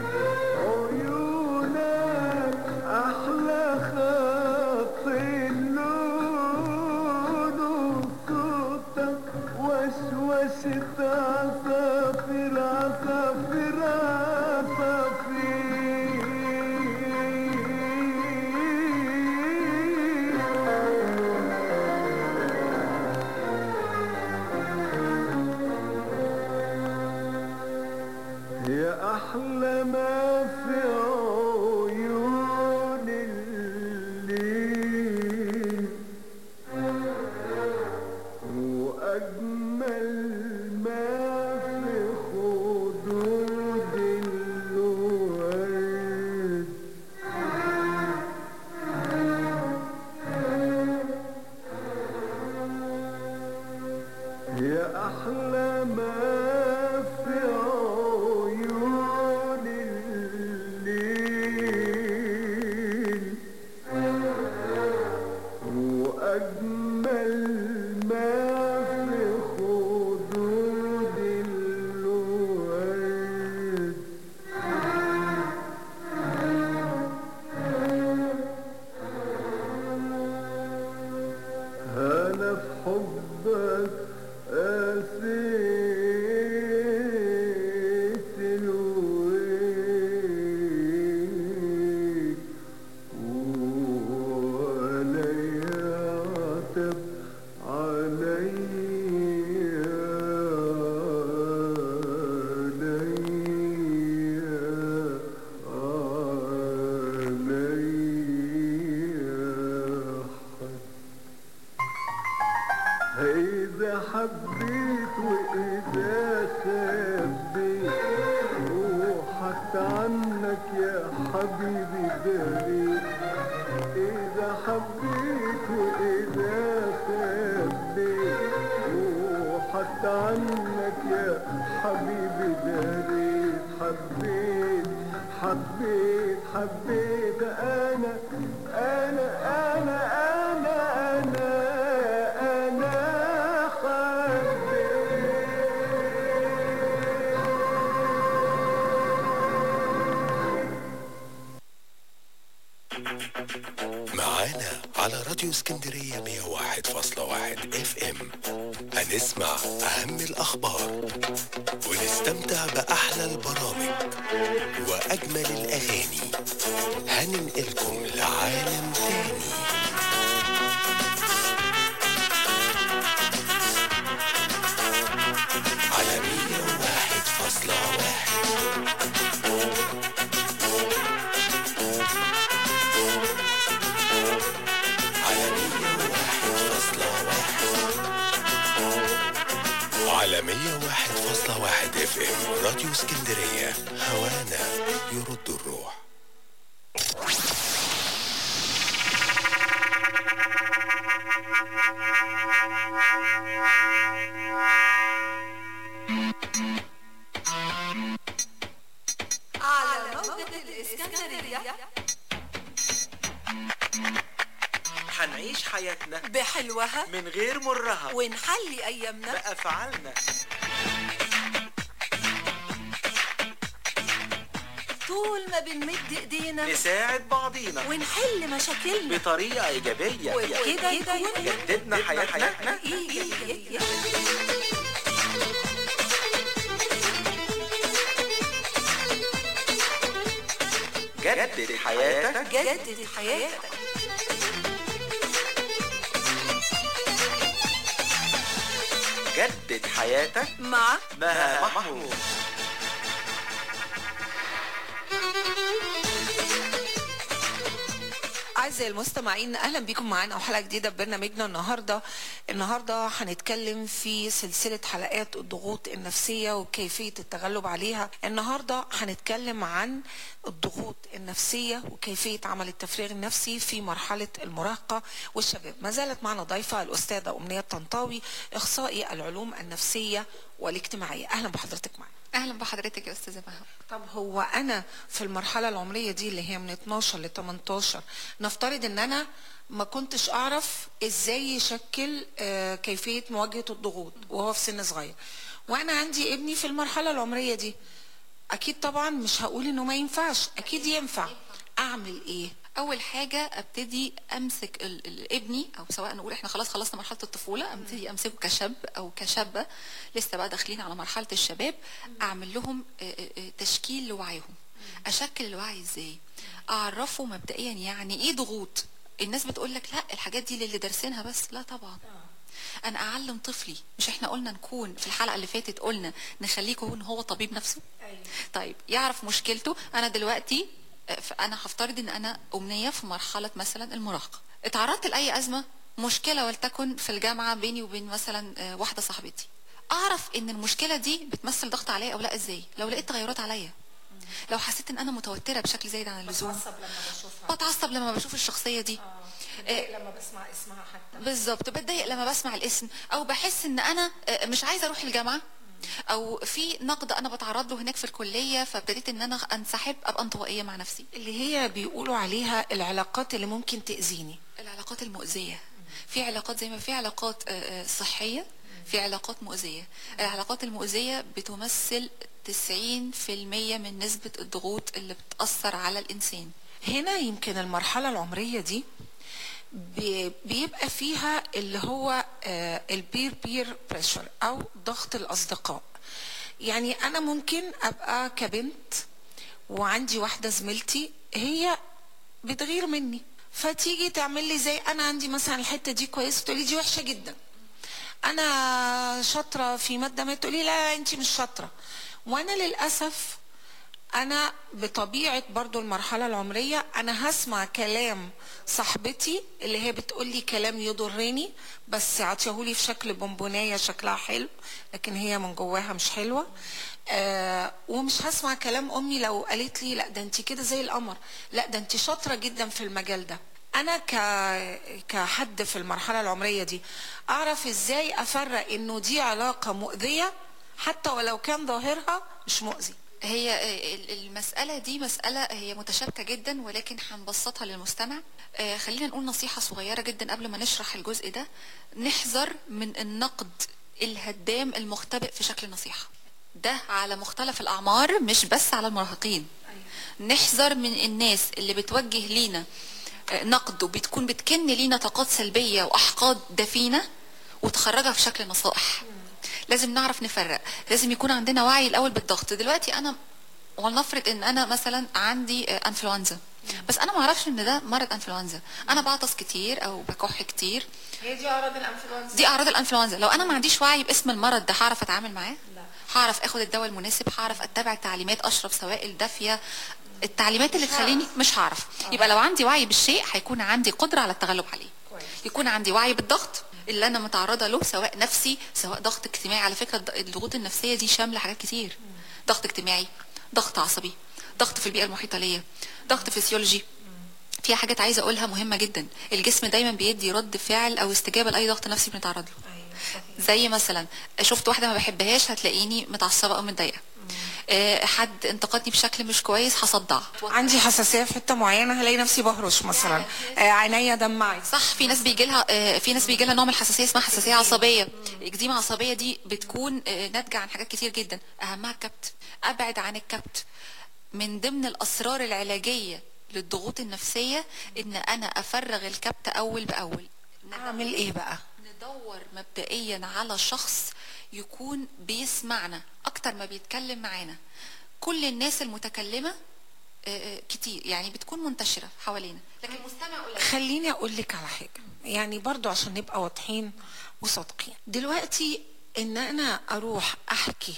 عيونك أحلى خط اللون وصوتك وسوسة عصافير عصافير عصافير يا أحلى ما في عيون الليل وأجمل ما في خدود الورد يا أحلى ما في عيون الليل وأجمل ما في خدود الورد أنا في حبك قاسيت الويل ولا يعتب عليا عليا عليا إذا حبيت وإذا خبيت روحك عنك يا حبيبي داري إذا حبيت وإذا خبيت روحك عنك يا حبيبي داري حبيت حبيت حبيت أنا أنا أنا أنا أنا أنا معانا على راديو اسكندرية 101.1 اف ام هنسمع أهم الأخبار ونستمتع بأحلى البرامج وأجمل الأغاني هننقلكم عالم تاني على مية واحد فاصلة واحد على مية واحد فاصلة واحد على مية واحد فاصلة واحد اف ام راديو اسكندرية هوانا يرد الروح على موجة الإسكندرية هنعيش حياتنا بحلوها من غير مرها ونحلي أيامنا بأفعالنا طول ما بنمد إيدينا نساعد بعضينا ونحل مشاكلنا بطريقة إيجابية وكده يكون جددنا حياتنا إيجابية جدد حياتك جدد حياتك جدد حياتك مع مها محمود أعزائي المستمعين أهلا بكم معانا وحلقة جديدة ببرنامجنا النهاردة النهاردة هنتكلم في سلسلة حلقات الضغوط النفسية وكيفية التغلب عليها النهاردة هنتكلم عن الضغوط النفسية وكيفية عمل التفريغ النفسي في مرحلة المراهقة والشباب ما زالت معنا ضيفة الأستاذة أمنية طنطاوي إخصائي العلوم النفسية والاجتماعية أهلا بحضرتك معنا اهلا بحضرتك يا استاذه مها طب هو انا في المرحله العمريه دي اللي هي من 12 ل 18 نفترض ان انا ما كنتش اعرف ازاي يشكل آه، كيفيه مواجهه الضغوط وهو في سن صغير وانا عندي ابني في المرحله العمريه دي اكيد طبعا مش هقول انه ما ينفعش اكيد ينفع اعمل ايه اول حاجه ابتدي امسك ال- ال- ابني او سواء نقول احنا خلاص خلصنا مرحله الطفوله ابتدي امسكه كشاب او كشابه لسه بقى داخلين على مرحله الشباب اعمل لهم آه، آه، آه، تشكيل لوعيهم اشكل الوعي ازاي اعرفه مبدئيا يعني ايه ضغوط الناس بتقول لك لا الحاجات دي للي دارسينها بس لا طبعا انا اعلم طفلي مش احنا قلنا نكون في الحلقه اللي فاتت قلنا نخليه يكون هو طبيب نفسه طيب يعرف مشكلته انا دلوقتي آه، ف- انا هفترض ان انا امنيه في مرحله مثلا المراهقه اتعرضت لاي ازمه مشكله ولتكن في الجامعه بيني وبين مثلا آه، واحده صاحبتي اعرف ان المشكله دي بتمثل ضغط عليا او لا ازاي لو لقيت تغيرات عليا لو حسيت ان انا متوتره بشكل زايد عن اللزوم بتعصب لما بشوفها بتعصب لما بشوف الشخصيه دي بتضايق لما بسمع اسمها حتى بالظبط بتضايق لما بسمع الاسم او بحس ان انا آه، مش عايزه اروح الجامعه او في نقد انا بتعرض له هناك في الكليه فابتديت ان انا انسحب ابقى انطوائيه مع نفسي اللي هي بيقولوا عليها العلاقات اللي ممكن تأذيني العلاقات المؤذيه في علاقات زي ما في علاقات آه، آه، صحيه في علاقات مؤذيه العلاقات المؤذيه بتمثل 90% من نسبه الضغوط اللي بتاثر على الانسان هنا يمكن المرحلة العمرية دي بي- بيبقى فيها اللي هو البير بير بريشر او ضغط الاصدقاء يعني انا ممكن ابقى كبنت وعندي واحدة زميلتي هي بتغير مني فتيجي تعمل لي زي انا عندي مثلا الحتة دي كويسة تقولي دي وحشة جدا انا شاطرة في مادة ما تقولي لا انت مش شاطرة وانا للاسف انا بطبيعه برضو المرحله العمريه انا هسمع كلام صاحبتي اللي هي بتقول لي كلام يضرني بس عطيهولي في شكل بونبونايه شكلها حلو لكن هي من جواها مش حلوه آه ومش هسمع كلام امي لو قالت لي لا ده انت كده زي القمر لا ده انت شاطره جدا في المجال ده انا ك... كحد في المرحله العمريه دي اعرف ازاي افرق انه دي علاقه مؤذيه حتى ولو كان ظاهرها مش مؤذي هي ال- المسألة دي مسألة هي متشابكة جدا ولكن هنبسطها للمستمع آه، خلينا نقول نصيحة صغيرة جدا قبل ما نشرح الجزء ده نحذر من النقد الهدام المختبئ في شكل نصيحة ده على مختلف الأعمار مش بس على المراهقين نحذر من الناس اللي بتوجه لينا آه، نقد وبتكون بتكن لينا طاقات سلبية وأحقاد دفينة وتخرجها في شكل نصائح لازم نعرف نفرق لازم يكون عندنا وعي الاول بالضغط دلوقتي انا ولنفرض ان انا مثلا عندي آه، انفلونزا بس انا ما اعرفش ان ده مرض انفلونزا انا بعطس كتير او بكح كتير هي دي اعراض الانفلونزا دي اعراض الانفلونزا لو انا ما عنديش وعي باسم المرض ده هعرف اتعامل معاه هعرف اخد الدواء المناسب هعرف اتبع التعليمات اشرب سوائل دافيه التعليمات اللي تخليني مش هعرف يبقى لو عندي وعي بالشيء هيكون عندي قدره على التغلب عليه يكون عندي وعي بالضغط اللي انا متعرضه له سواء نفسي سواء ضغط اجتماعي على فكره الض- الضغوط النفسيه دي شامله حاجات كتير ضغط اجتماعي ضغط عصبي ضغط في البيئه المحيطه ليا ضغط فسيولوجي في حاجات عايزه اقولها مهمه جدا الجسم دايما بيدي رد فعل او استجابه لاي ضغط نفسي بنتعرض له زي مثلا شفت واحده ما بحبهاش هتلاقيني متعصبه او متضايقه آه، حد انتقدني بشكل مش كويس هصدع عندي حساسيه في حته معينه هلاقي نفسي بهرش مثلا آه، عينيا دمعت صح في ناس بيجي لها في ناس بيجي لها نوع من الحساسيه اسمها حساسيه عصبيه الاكزيما عصبيه دي بتكون آه، ناتجه عن حاجات كتير جدا اهمها الكبت ابعد عن الكبت من ضمن الاسرار العلاجيه للضغوط النفسيه ان انا افرغ الكبت اول باول اعمل ايه بقى ندور مبدئيا على شخص يكون بيسمعنا اكتر ما بيتكلم معانا كل الناس المتكلمه آه، آه، كتير يعني بتكون منتشره حوالينا لكن مستمع قليل خليني اقول لك على حاجه يعني برضو عشان نبقى واضحين وصادقين دلوقتي ان انا اروح احكي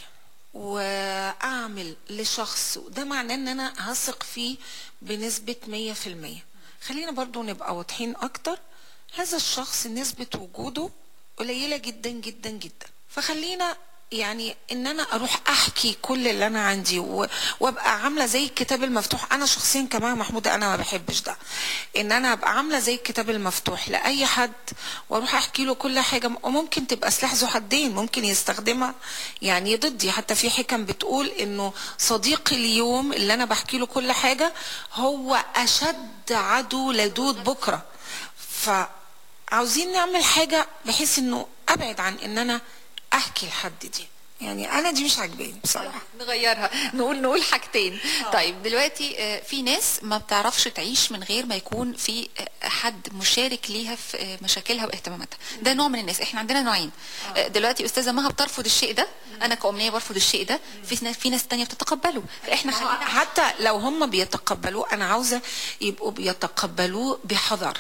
واعمل لشخص وده معناه ان انا هثق فيه بنسبه 100% خلينا برضو نبقى واضحين اكتر هذا الشخص نسبه وجوده قليله جدا جدا جدا فخلينا يعني ان انا اروح احكي كل اللي انا عندي و- وابقى عامله زي الكتاب المفتوح انا شخصيا كمان محمود انا ما بحبش ده ان انا ابقى عامله زي الكتاب المفتوح لاي حد واروح احكي له كل حاجه وممكن تبقى سلاح ذو حدين ممكن يستخدمها يعني ضدي حتى في حكم بتقول انه صديقي اليوم اللي انا بحكي له كل حاجه هو اشد عدو لدود بكره فعاوزين نعمل حاجه بحيث انه ابعد عن ان انا احكي لحد دي يعني انا دي مش عاجباني بصراحه نغيرها نقول نقول حاجتين طيب دلوقتي آه، في ناس ما بتعرفش تعيش من غير ما يكون في آه، حد مشارك ليها في آه، مشاكلها واهتماماتها ده نوع من الناس احنا عندنا نوعين آه، دلوقتي استاذه مها بترفض الشيء ده انا كأمنية برفض الشيء ده في ناس في ناس تانية بتتقبله فاحنا خلينا حتى لو هم بيتقبلوه انا عاوزه يبقوا بيتقبلوه بحذر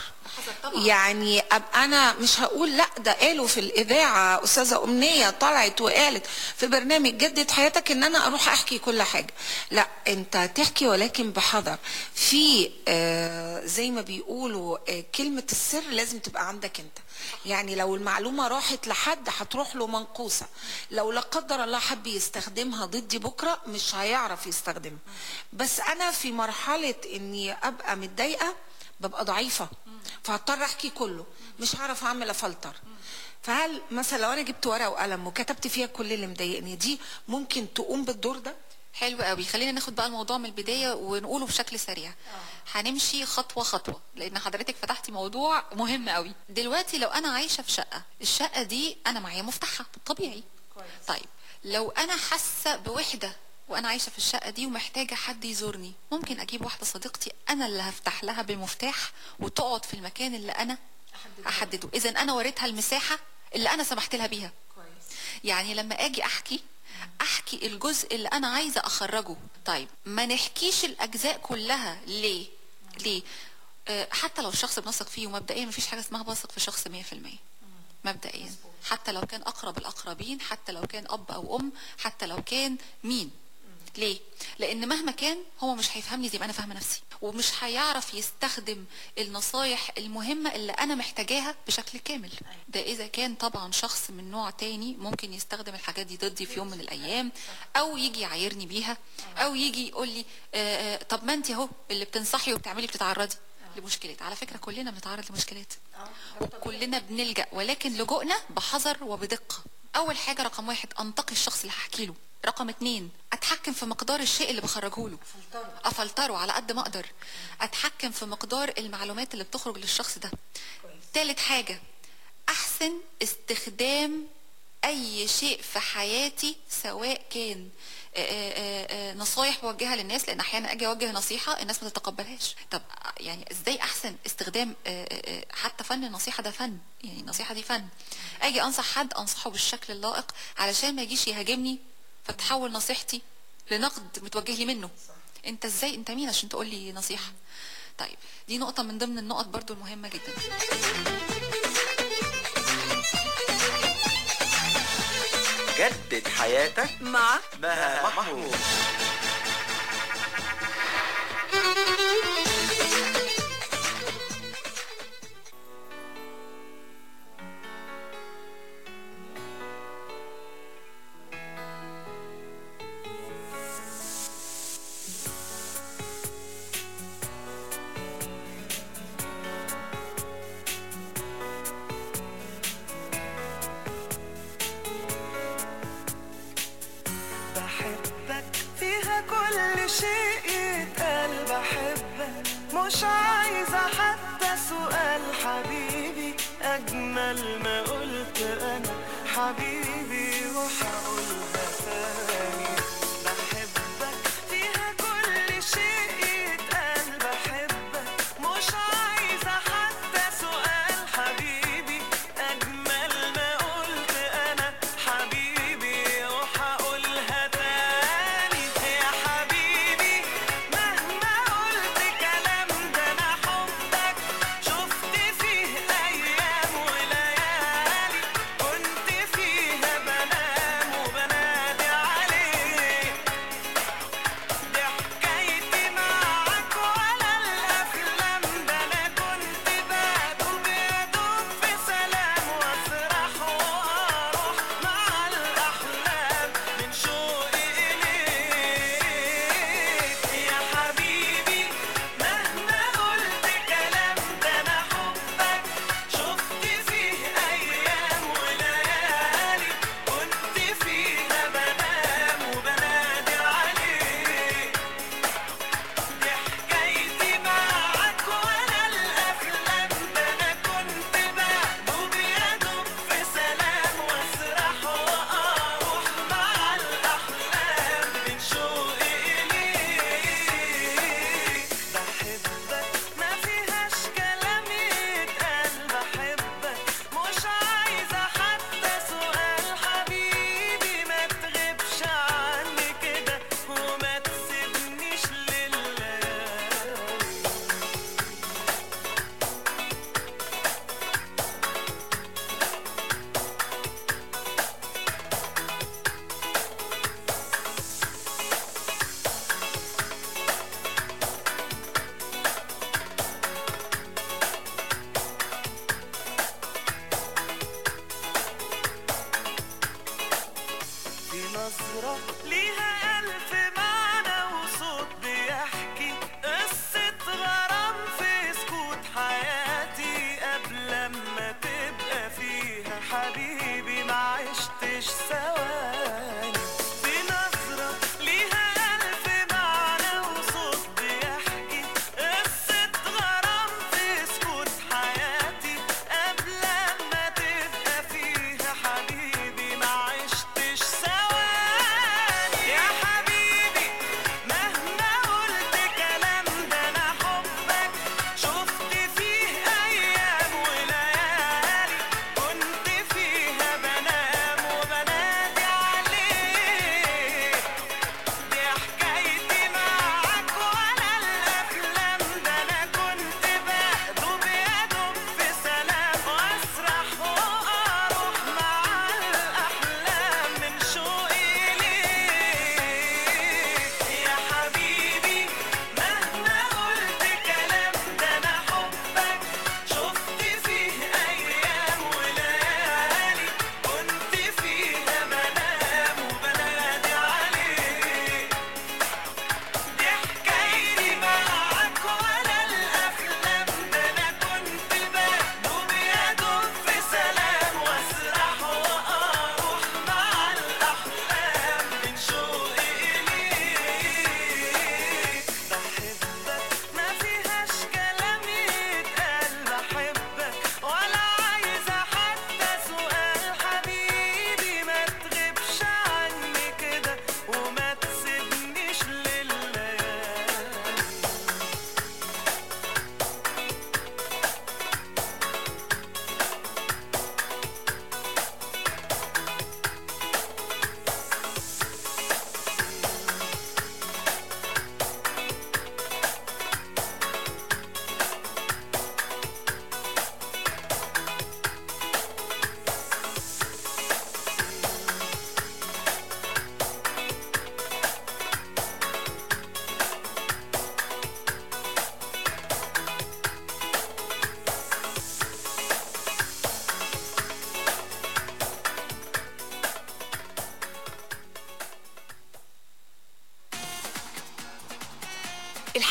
يعني ابقى انا مش هقول لا ده قالوا في الاذاعه استاذه امنيه طلعت وقالت في برنامج جدد حياتك ان انا اروح احكي كل حاجه لا انت تحكي ولكن بحذر في آه زي ما بيقولوا آه كلمه السر لازم تبقى عندك انت يعني لو المعلومه راحت لحد هتروح له منقوصه لو لا قدر الله حب يستخدمها ضدي بكره مش هيعرف يستخدمها بس انا في مرحله اني ابقى متضايقه ببقى ضعيفه فهضطر احكي كله مش هعرف اعمل افلتر فهل مثلا لو انا جبت ورقه وقلم وكتبت فيها كل اللي مضايقني دي ممكن تقوم بالدور ده حلو قوي خلينا ناخد بقى الموضوع من البدايه ونقوله بشكل سريع هنمشي خطوه خطوه لان حضرتك فتحتي موضوع مهم قوي دلوقتي لو انا عايشه في شقه الشقه دي انا معايا مفتاحها طبيعي طيب لو انا حاسه بوحده وانا عايشه في الشقه دي ومحتاجه حد يزورني ممكن اجيب واحده صديقتي انا اللي هفتح لها بالمفتاح وتقعد في المكان اللي انا احدده اذا انا وريتها المساحه اللي انا سمحت لها بيها يعني لما اجي احكي احكي الجزء اللي انا عايزه اخرجه طيب ما نحكيش الاجزاء كلها ليه ليه آه، حتى لو الشخص بنثق فيه ومبدئيا مفيش حاجه اسمها بثق في شخص 100% مبدئيا حتى لو كان اقرب الاقربين حتى لو كان اب او ام حتى لو كان مين ليه لان مهما كان هو مش هيفهمني زي ما انا فاهمه نفسي ومش هيعرف يستخدم النصايح المهمه اللي انا محتاجاها بشكل كامل ده اذا كان طبعا شخص من نوع تاني ممكن يستخدم الحاجات دي ضدي في يوم من الايام او يجي يعايرني بيها او يجي يقول لي آه، آه، طب ما انت اهو اللي بتنصحي وبتعملي بتتعرضي لمشكلات على فكره كلنا بنتعرض لمشكلات وكلنا بنلجا ولكن لجوءنا بحذر وبدقه اول حاجه رقم واحد انتقي الشخص اللي هحكي له رقم اتنين اتحكم في مقدار الشيء اللي بخرجه له افلتره على قد ما اقدر اتحكم في مقدار المعلومات اللي بتخرج للشخص ده تالت حاجه احسن استخدام اي شيء في حياتي سواء كان آه، آه، آه، نصايح بوجهها للناس لان احيانا اجي اوجه نصيحه الناس ما تتقبلهاش طب يعني ازاي احسن استخدام آه، آه، آه، حتى فن النصيحه ده فن يعني النصيحه دي فن اجي انصح حد انصحه بالشكل اللائق علشان ما يجيش يهاجمني فتحول نصيحتي لنقد متوجه لي منه انت ازاي انت مين عشان تقول لي نصيحه طيب دي نقطة من ضمن النقط برضو المهمة جدا جدد حياتك مع مها محمود بحبك فيها كل شيء يتقال بحبك مش عايزة حتى سؤال حبيبي أجمل ما قلت أنا حبيبي وحقولها تاني بحبك فيها كل شيء يتقال بحبك مش عايزة حتى سؤال حبيبي أجمل ما قلت أنا حبيبي وحقولها تاني يا حبيبي مهما قلت كلام ده أنا حبك شفت فيه أيام وليالي كنت فيها بنام وبنادي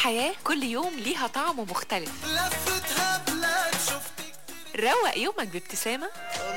الحياة كل يوم ليها طعم مختلف لفتها بلاد شفت روق يومك بابتسامة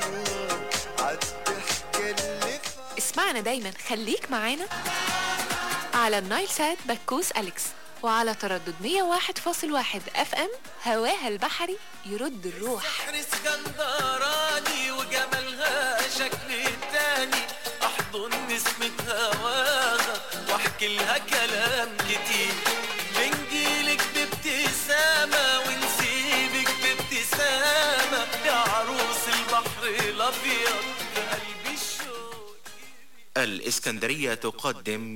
عالضحكة اللي اسمعنا دايما خليك معانا على النايل سات بكوس أليكس وعلى تردد 101.1 اف ام هواها البحري يرد الروح بحر اسكندراني وجمالها شكل تاني احضن نسمة هواها واحكي لها كلام كتير بنجيلك بابتسامة ونسيبك بابتسامة يا عروس البحر الابيض في قلبي الشوق الإسكندرية تقدم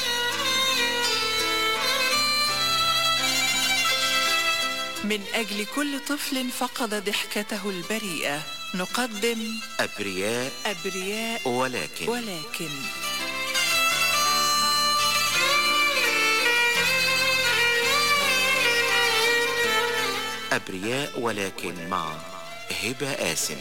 من أجل كل طفل فقد ضحكته البريئة نقدم أبرياء أبرياء ولكن ولكن أبرياء ولكن مع هبة آسم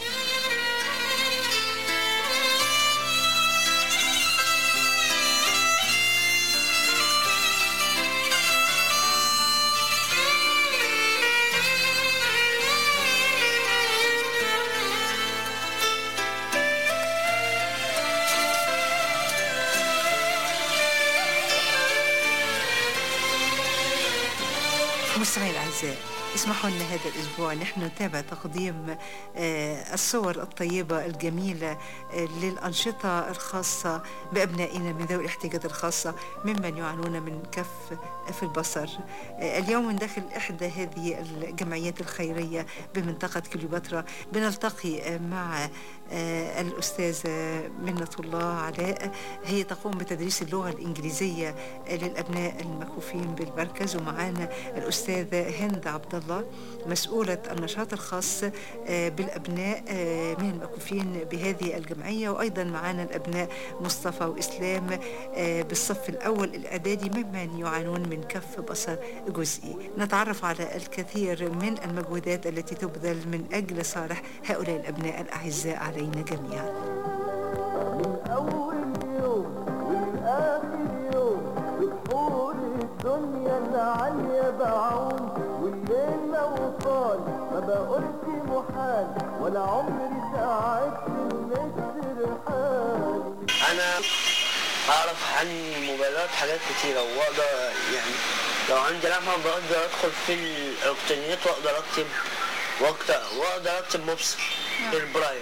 مستمعي الأعزاء اسمحوا لنا هذا الأسبوع نحن نتابع تقديم آه، الصور الطيبة الجميلة آه، للأنشطة الخاصة بأبنائنا من ذوي الاحتياجات الخاصة ممن يعانون من كف في البصر آه، اليوم من داخل إحدى هذه الجمعيات الخيرية بمنطقة كليوباترا بنلتقي آه، مع آه، الأستاذة منة الله علاء هي تقوم بتدريس اللغة الإنجليزية آه، للأبناء المكفوفين بالمركز ومعانا الأستاذة هند عبد الله مسؤولة النشاط الخاص آه، بالأبناء آه، من المكفوفين بهذه الجمعية وأيضا معانا الأبناء مصطفى وإسلام آه، بالصف الأول الإعدادي ممن يعانون من كف بصر جزئي نتعرف على الكثير من المجهودات التي تبذل من أجل صالح هؤلاء الأبناء الأعزاء علينا جميعا أول يوم والآخر يوم بتحور الدنيا العالية بعوم والليل لو طال ما بقولش محال ولا عمري ساعدت المتر حالي انا اعرف عن الموبايلات حاجات كتيره واقدر يعني لو عندي لمحه بقدر ادخل في الالكترونيات واقدر اكتب واقدر واقدر اكتب مبصر بالبرايل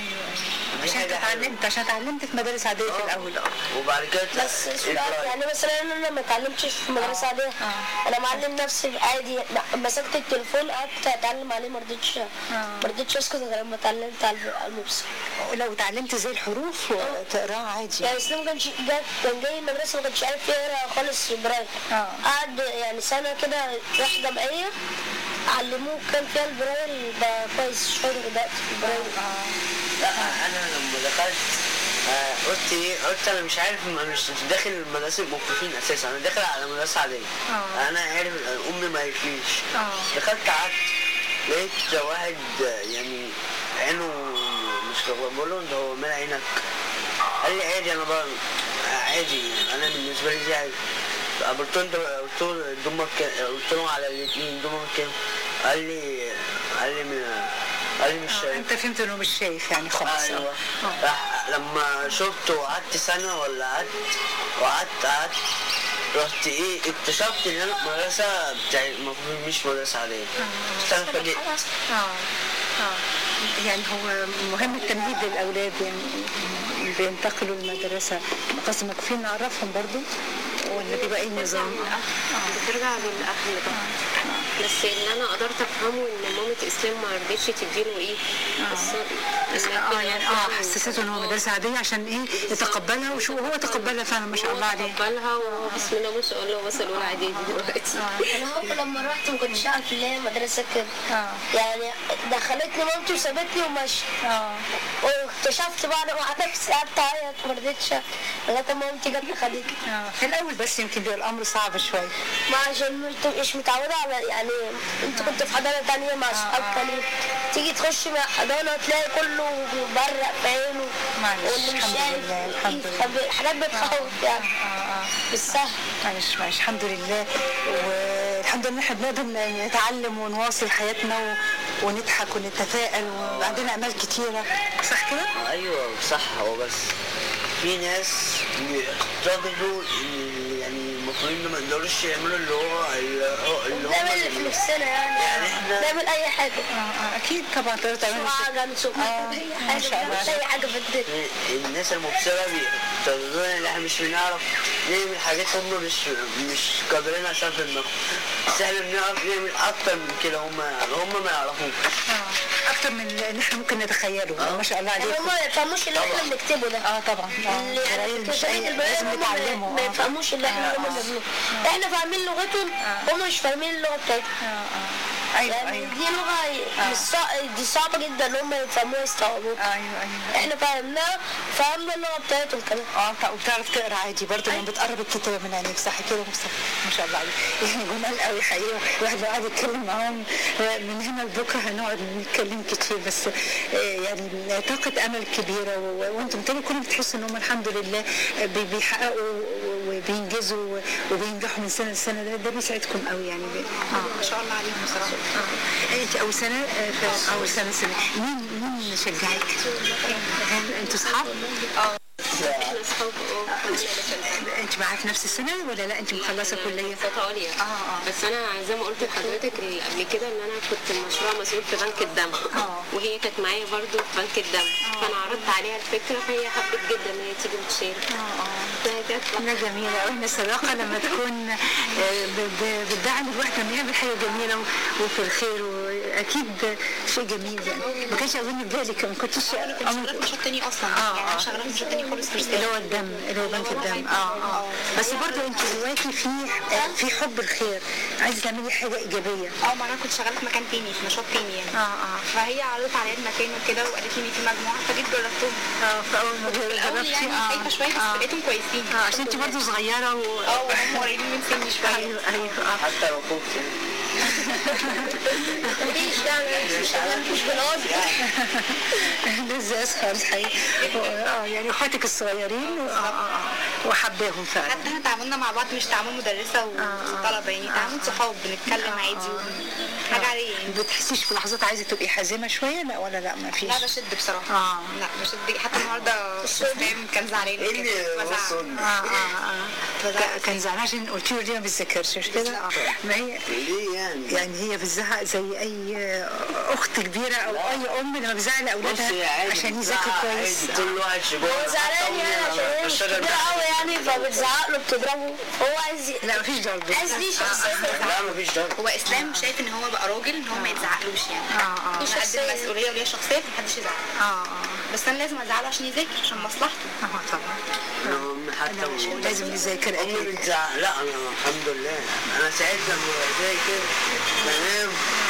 دي عشان حاجة حلوة. اتعلمت عشان اتعلمت في مدارس عادية في الأول وبعد كده بس سؤال يعني مثلا انا ما اتعلمتش في مدرسه عاديه انا معلم نفسي عادي مسكت التليفون قعدت اتعلم عليه ما رضيتش ما رضيتش اسكت غير لما اتعلمت على المبصر ولو اتعلمت زي الحروف وتقراها عادي يعني اسلام ما كانش جا- كان جاي المدرسه ما كانش عارف يقرا خالص برايل قعد يعني سنه كده راح جمعيه علموه كان فيها البرايل بقى كويس شويه دلوقتي في البرايل لا انا لما دخلت آه، قلت ايه قلت انا مش عارف م- مش داخل مدرسه المكفوفين اساسا انا داخل على مدرسه عاديه آه. انا عارف امي ما قالتليش آه. دخلت قعدت لقيت واحد آه، يعني عينه مش كبير بقول له انت هو مال عينك قال لي عادي انا بقى عادي يعني انا بالنسبه لي دي عادي قابلته انت قلت له دمك كام؟ قلت له على الاثنين دمك كام قال لي قال لي من قال لي مش شايف انت فهمت انه مش شايف يعني خلاص ايوه راح لما شفته وقعدت سنه ولا قعدت وقعدت قعدت رحت ايه اكتشفت ان انا في مدرسه بتاع المفروض مش مدرسه عاديه بس انا اتفاجئت اه اه يعني هو مهم التمهيد للاولاد يعني بينتقلوا المدرسه قسم مكفين نعرفهم برضو ولا بيبقى ايه النظام؟ بترجع للاهل بقى بس اللي انا قدرت افهمه ان مامة اسلام ما رضتش تديله ايه بس الص- اه يعني اه حسسته ان هو مدرسه عاديه عشان ايه يتقبلها وشو هو تقبلها فعلا ما شاء الله عليه تقبلها وبسم الله ما شاء الله وصل اولى اعدادي دلوقتي انا ماما لما رحت ما كنتش اعرف ان هي مدرسه كده يعني دخلتني مامتي وسابتني ومشي واكتشفت بعد ما قعدت قعدت اعيط ما رضيتش لغايه ما مامتي جت خدتني في الاول بس يمكن بيبقى الامر صعب شويه ما عشان مش مش متعوده على يعني انت كنت في حضانه تانية مع اصحاب تانيين تيجي تخش مع حضانه تلاقي كله بيبرق في عينه معلش واللي مش الحمد شايف لله الحمد لله حاجات بتخوف يعني بالسهل معلش معلش الحمد لله والحمد لله احنا بنقدر نتعلم ونواصل حياتنا و... ونضحك ونتفائل وعندنا امال كتيره صح كده؟ ايوه صح هو بس في ناس بيعتقدوا ان يعني المفروض إن ما يقدروش يعملوا اللي هو اللي هم نعمل اللي في نفسنا يعني يعني احنا نعمل اي حاجه اكيد طبعا تقدر تعمل عجل سوق اي حاجه نعمل اي حاجه في الدنيا الناس المبصرة بيعتقدون ان احنا مش بنعرف نعمل حاجات هم مش مش قادرين عشان في دماغهم بس احنا بنعرف نعمل اكتر من كده هم هم ما يعرفوش اكتر من اللي احنا ممكن نتخيله ما شاء الله يعني عليكم هم ما يفهموش اللي احنا بنكتبه ده اه طبعا اللي يعني القرايل مش اي لازم نتعلمه ما يفهموش اللي احنا هم بنعمله احنا فاهمين لغتهم هم مش فاهمين اللغه بتاعتهم ايوه يعني ايوه دي لغه مش صع- دي صعبه جدا ان هم يفهموها يستوعبوها ايوه ايوه احنا فهمناها فهمنا اللغه بتاعتهم كمان اه ط- وبتعرف تقرا عادي برضه لما بتقرب الكتابه من عينيك صح كده مصطفى ما شاء الله عليك يعني جمال قوي حقيقه الواحد لو قعد يتكلم معاهم آه، من هنا لبكره هنقعد نتكلم كتير بس آه، يعني طاقه امل كبيره و- وانتم تاني كلهم بتحسوا ان هم الحمد لله آه، بي- بيحققوا وبينجزوا وبينجحوا من سنه لسنه ده, ده بيسعدكم قوي يعني ب- اه ما شاء الله عليهم بصراحه آه. انت اول سنه آه، في اول سنه سنه مين مين شجعك؟ هل انتوا اصحاب؟ اه احنا اصحاب اه انت معاها في نفس السنه ولا لا انت مخلصه كليه؟ صوت عليا اه اه بس انا زي ما قلت لحضرتك ال- قبل كده ان انا كنت مشروع مسؤول في بنك الدم وهي كانت معايا برضو في بنك الدم فانا عرضت عليها الفكره فهي حبت جدا ان هي تيجي وتشارك حاجة جميلة أوي إن الصداقة لما تكون آه، ب- ب- بتدعم الواحد لما يعمل حاجة جميلة و- وفي الخير وأكيد شيء جميل يعني ما كانش أظن في بالك ما كنتش شغاله في نشاط تاني اصلا آه، يعني انا آه. شغاله في نشاط تاني خالص مش اللي هو الدم اللي هو بنك الدم اه اه بس برضه انت جواكي في آه، في حب الخير عايزه تعملي حاجه ايجابيه اه ما انا كنت شغاله في مكان تاني في نشاط تاني يعني اه اه فهي عرضت عليا المكان وكده وقالت لي ان في مجموعه فجيت جربتهم اه فاول ما في الاول جربتي يعني اه خايفه شويه بس لقيتهم كويسين اه عشان انت برضه صغيره و اه وهم قريبين من سني شويه ايوه ايوه اه حتى لو خفت مفيش يعني مش مش بنقعد لسه اصغر حقيقي اه يعني اخواتك الصغيرين و- اه اه اه وحباهم فعلا حتى احنا تعاملنا مع بعض مش تعامل مدرسه وطلبه يعني تعامل صحاب بنتكلم عادي و- حاجه عاديه يعني ما بتحسيش في لحظات عايزه تبقي حازمه شويه لا ولا لا ما فيش لا بشد بصراحه اه لا بشد حتى النهارده اسلام كان زعلان ايه اللي بزعق. وصلني؟ اه اه اه كا- كان زعلان عشان قلت له ليه ما بتذاكرش مش كده؟ اه ما هي ليه يعني؟ يعني هي بتزعق زي اي اخت كبيره او اي ام لما بتزعق بصي لاولادها عادي عشان يذاكروا بتزعق كويس عادي كل واحد شجاع هو زعلان يعني عشان هي مش كبيرة قوي يعني فبتزعق له بتضربه هو عايز ي- لا مفيش ضرب عايز ليه شخصية لا مفيش ضرب هو اسلام شايف ان هو بقى راجل ان هو ما يتزعقلوش يعني اه اه مش قد المسؤوليه وليه شخصيه فمحدش يزعق اه اه بس انا لازم ازعله عشان يذاكر عشان مصلحته اه طبعا أنا حتى لازم نذاكر امي اكيد بتزعق لا انا الحمد لله انا ساعات لما بذاكر بنام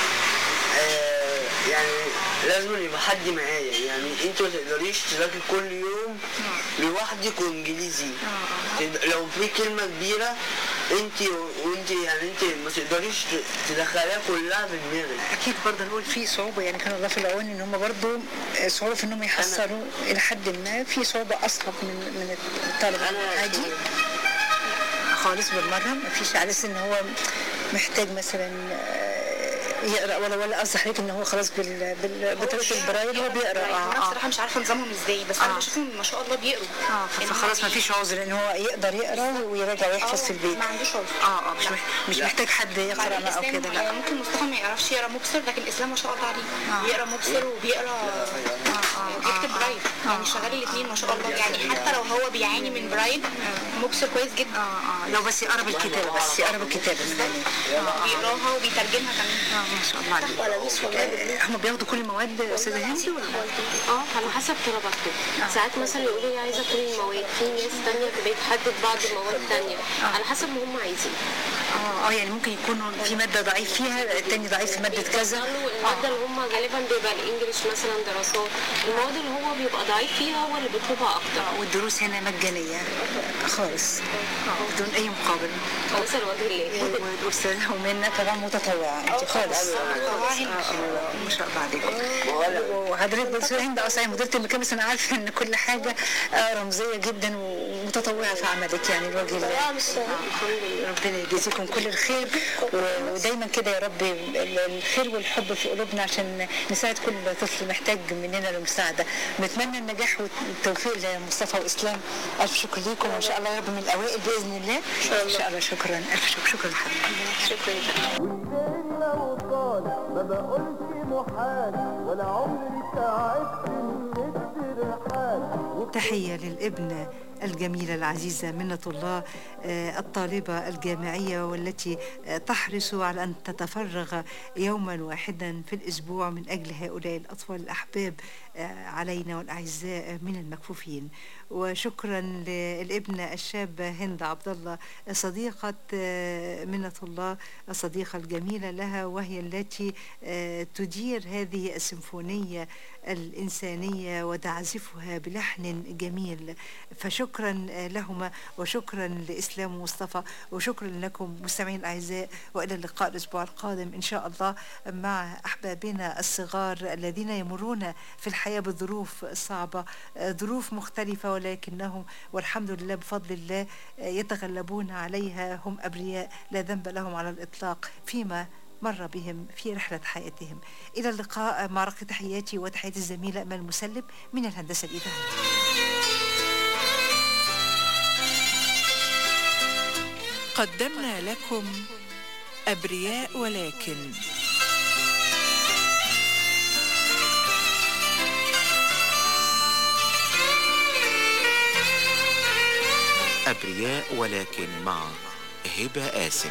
آه يعني لازم يبقى حد معايا يعني انت ما تقدريش تذاكر كل يوم لوحدك وانجليزي تد- لو في كلمه كبيره انت وانت يعني انت ما تقدريش ت- تدخليها كلها في دماغك اكيد برضه نقول في صعوبه يعني كان الله في العون ان هم برضه صعوبه في انهم يحصلوا الى حد ما في صعوبه اصعب من من الطلبه عادي خالص بالمره ما فيش على اساس ان هو محتاج مثلا آه، يقرا ولا ولا قصدي حضرتك ان هو خلاص بال بال- بطريقه البرايل هو بيقرا انا اه اه بصراحه مش عارفه نظامهم ازاي بس انا بشوفهم ما شاء الله بيقروا اه ف- فخلاص ما فيش عذر ان هو يقدر يقرا ويراجع ويحفظ في البيت ما عندوش عذر اه اه مش مح- مش محتاج حد يقرا بعدين معه او الإسلام كده هو لا ممكن مصطفى ما يعرفش يقرا مبصر لكن الاسلام ما شاء الله عليه بيقرا مبصر وبيقرا بيكتب برايل يعني شغال الاثنين ما شاء الله يعني حتى لو هو بيعاني من برايل مبصر كويس جدا اه لو بس يقرب الكتابه بس يقرب الكتابه من عينيه بيقراها وبيترجمها كمان اه ما شاء الله عليك ولا بيس والله آه، هم بياخدوا كل المواد استاذه هندي ولا اه على حسب طلباتهم ساعات مثلا يقولوا لي عايزه كل المواد في ناس تانية بتحدد بعض المواد تانية على حسب ما هم عايزين اه اه يعني ممكن يكونوا في ماده ضعيف فيها التاني ضعيف في ماده كذا المادة اللي هم غالبا بيبقى الانجليش مثلا دراسات المواد اللي هو بيبقى ضعيف فيها هو اللي بيطلبها اكتر والدروس هنا مجانيه خالص بدون اي مقابل خالص الوجه الله والاستاذه ومنى طبعا متطوعه انت خالص ما شاء الله عليكم وحضرتك دكتور هند اصلا مديره المكان بس انا عارفه ان كل حاجه آه، رمزيه جدا ومتطوعه في عملك يعني الوجه الله ربنا يجزيكم كل الخير و- ودايما كده يا رب ال- الخير والحب في قلوبنا عشان نساعد كل طفل محتاج مننا المساعده نتمنى النجاح والتوفيق لمصطفى واسلام الف شكر ليكم وان شاء الله يا رب من الاوائل باذن الله ان شاء الله شكرا الف شكر شكرا حبيبي شكرا والليل لو طال ما بقولش محال ولا عمري تعبت من الترحال تحية للابنة الجميلة العزيزة منة الله آه، الطالبة الجامعية والتي آه، تحرص على أن تتفرغ يوما واحدا في الأسبوع من أجل هؤلاء الأطفال الأحباب آه، علينا والأعزاء من المكفوفين وشكرا للابنة الشابة هند عبد الله صديقة آه، منة الله الصديقة الجميلة لها وهي التي آه، تدير هذه السيمفونية الإنسانية وتعزفها بلحن جميل فشكرا آه، لهما وشكرا لإسلام ومصطفى وشكرا لكم مستمعين الأعزاء وإلى اللقاء الأسبوع القادم إن شاء الله مع أحبابنا الصغار الذين يمرون في الحياة بظروف صعبة آه، ظروف مختلفة ولكنهم والحمد لله بفضل الله آه، يتغلبون عليها هم أبرياء لا ذنب لهم على الإطلاق فيما مر بهم في رحلة حياتهم إلى اللقاء مع رق تحياتي وتحيات الزميلة أمل مسلم من الهندسة الإذاعية قدمنا لكم أبرياء ولكن أبرياء ولكن مع هبة قاسم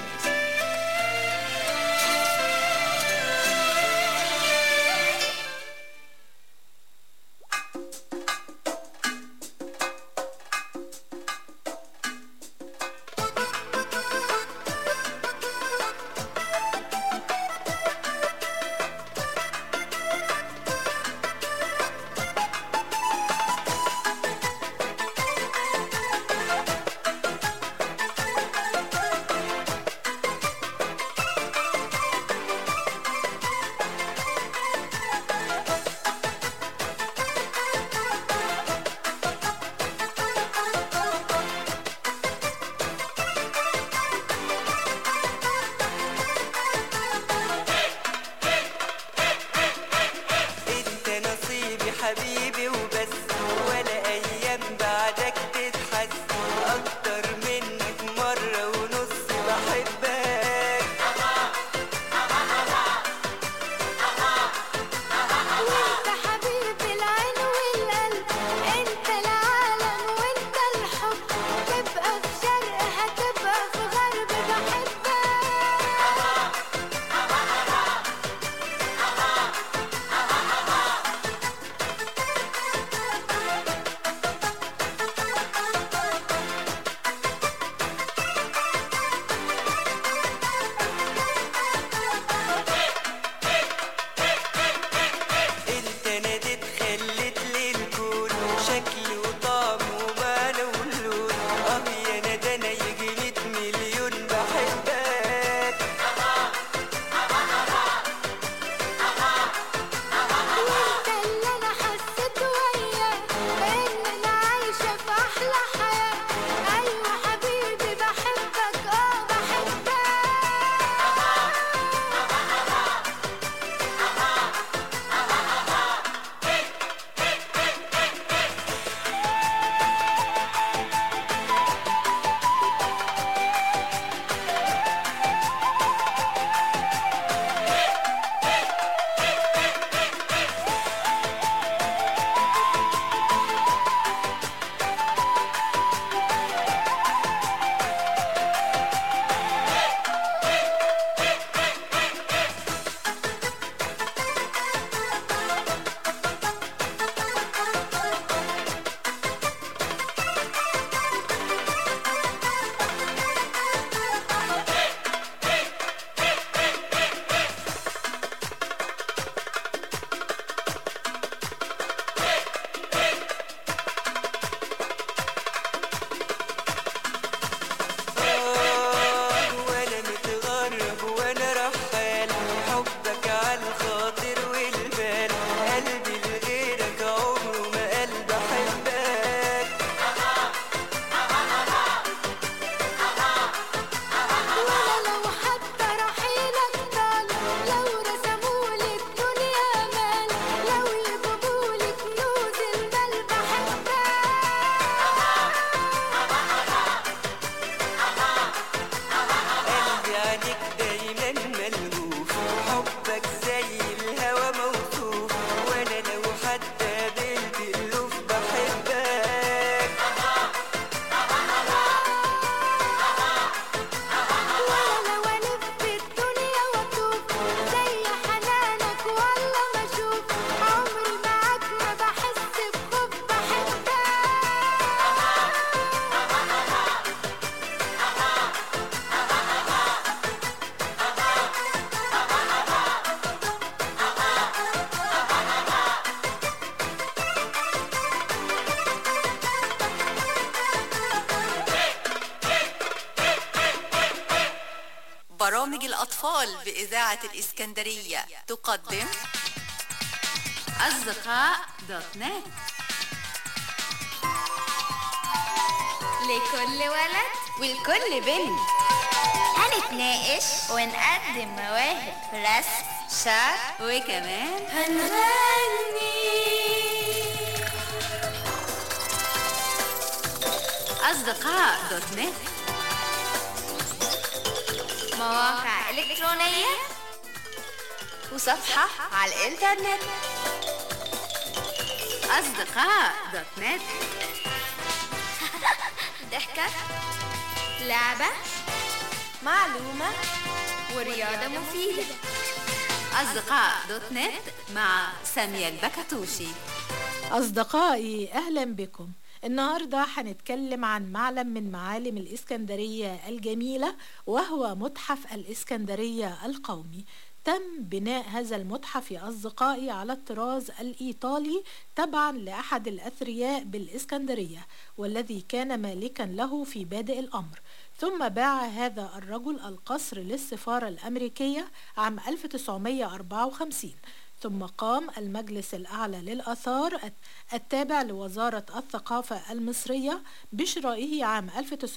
الأطفال بإذاعة الإسكندرية تقدم أصدقاء دوت نت لكل ولد ولكل بنت هنتناقش ونقدم مواهب في رسم شعر وكمان هنغني أصدقاء دوت نت مواقع إلكترونية وصفحة على الإنترنت أصدقاء دوت نت ضحكة لعبة معلومة ورياضة مفيدة أصدقاء دوت نت مع سامية البكتوشي أصدقائي أهلا بكم النهاردة هنتكلم عن معلم من معالم الإسكندرية الجميلة وهو متحف الإسكندرية القومي تم بناء هذا المتحف يا أصدقائي على الطراز الإيطالي تبعا لأحد الأثرياء بالإسكندرية والذي كان مالكا له في بادئ الأمر ثم باع هذا الرجل القصر للسفارة الأمريكية عام 1954 ثم قام المجلس الأعلى للآثار التابع لوزارة الثقافة المصرية بشرائه عام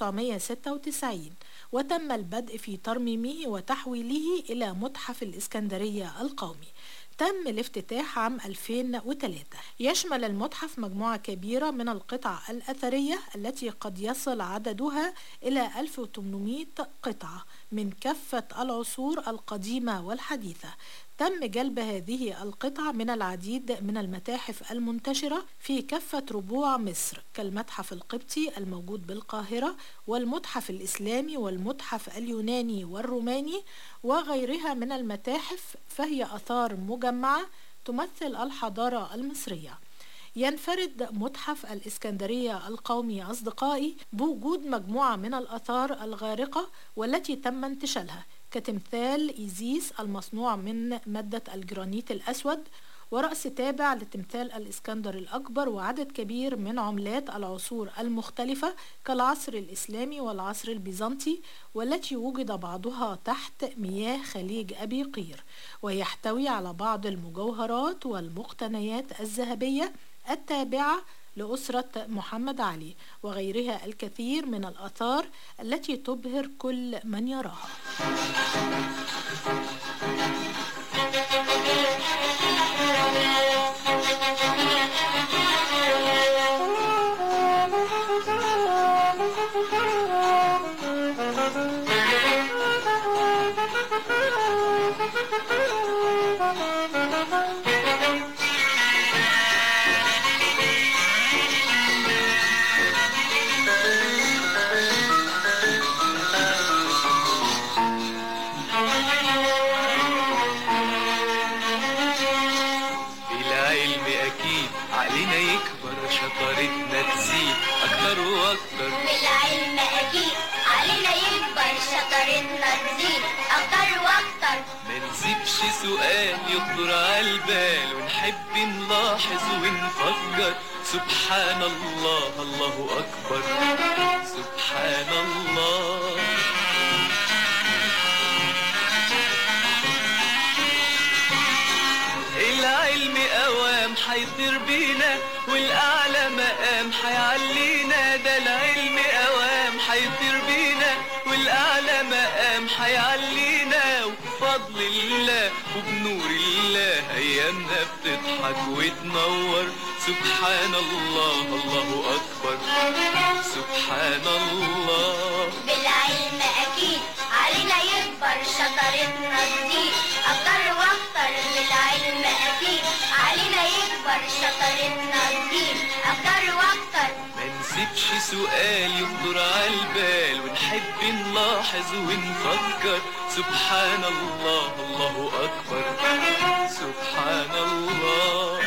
1996 وتم البدء في ترميمه وتحويله إلى متحف الإسكندرية القومي تم الافتتاح عام 2003 يشمل المتحف مجموعة كبيرة من القطع الأثرية التي قد يصل عددها إلى 1800 قطعة من كافة العصور القديمة والحديثة تم جلب هذه القطع من العديد من المتاحف المنتشرة في كافة ربوع مصر كالمتحف القبطي الموجود بالقاهرة والمتحف الإسلامي والمتحف اليوناني والروماني وغيرها من المتاحف فهي أثار مجمعة تمثل الحضارة المصرية ينفرد متحف الإسكندرية القومي أصدقائي بوجود مجموعة من الآثار الغارقة والتي تم انتشالها كتمثال إيزيس المصنوع من مادة الجرانيت الأسود ورأس تابع لتمثال الإسكندر الأكبر وعدد كبير من عملات العصور المختلفة كالعصر الإسلامي والعصر البيزنطي والتي وجد بعضها تحت مياه خليج أبي قير ويحتوي على بعض المجوهرات والمقتنيات الذهبية التابعة لأسرة محمد علي وغيرها الكثير من الآثار التي تبهر كل من يراها العلم اكيد علينا يكبر شطارتنا تزيد اكتر واكتر بالعلم أكيد علينا يكبر شطارتنا تزيد أكتر وأكتر ما نسيبش سؤال يخطر عالبال ونحب نلاحظ ونفكر سبحان الله الله اكبر سبحان الله العلم قوام حيطير بينا والاعلى مقام حيعلينا ده العلم قوام حيطير بينا والاعلى مقام حيعلينا وبفضل الله وبنور الله ايامنا بتضحك وتنور سبحان الله الله اكبر سبحان الله بالعلم أكيد علينا يكبر شطارتنا تزيد أكتر وأكتر بالعلم أكيد علينا يكبر شطارتنا تزيد أكتر وأكتر ما نسيبش سؤال يخطر عالبال ونحب نلاحظ ونفكر سبحان الله الله أكبر سبحان الله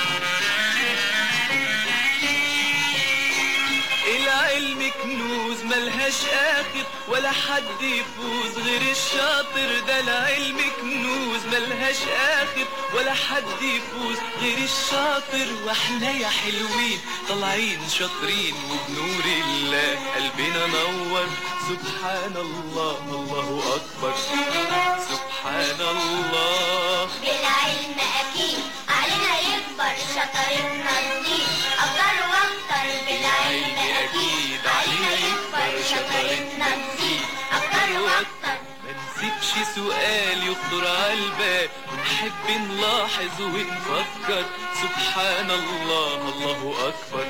العلم كنوز ملهاش اخر ولا حد يفوز غير الشاطر ده العلم كنوز ملهاش اخر ولا حد يفوز غير الشاطر واحنا يا حلوين طالعين شاطرين وبنور الله قلبنا نور سبحان الله الله اكبر سبحان الله بالعلم أكيد علينا يكبر شطارتنا تزيد أكتر وأكتر بالعلم أكيد علينا يكبر شطارتنا تزيد أكتر وأكتر ما نسيبش سؤال يخطر على البال ونحب نلاحظ ونفكر سبحان الله الله أكبر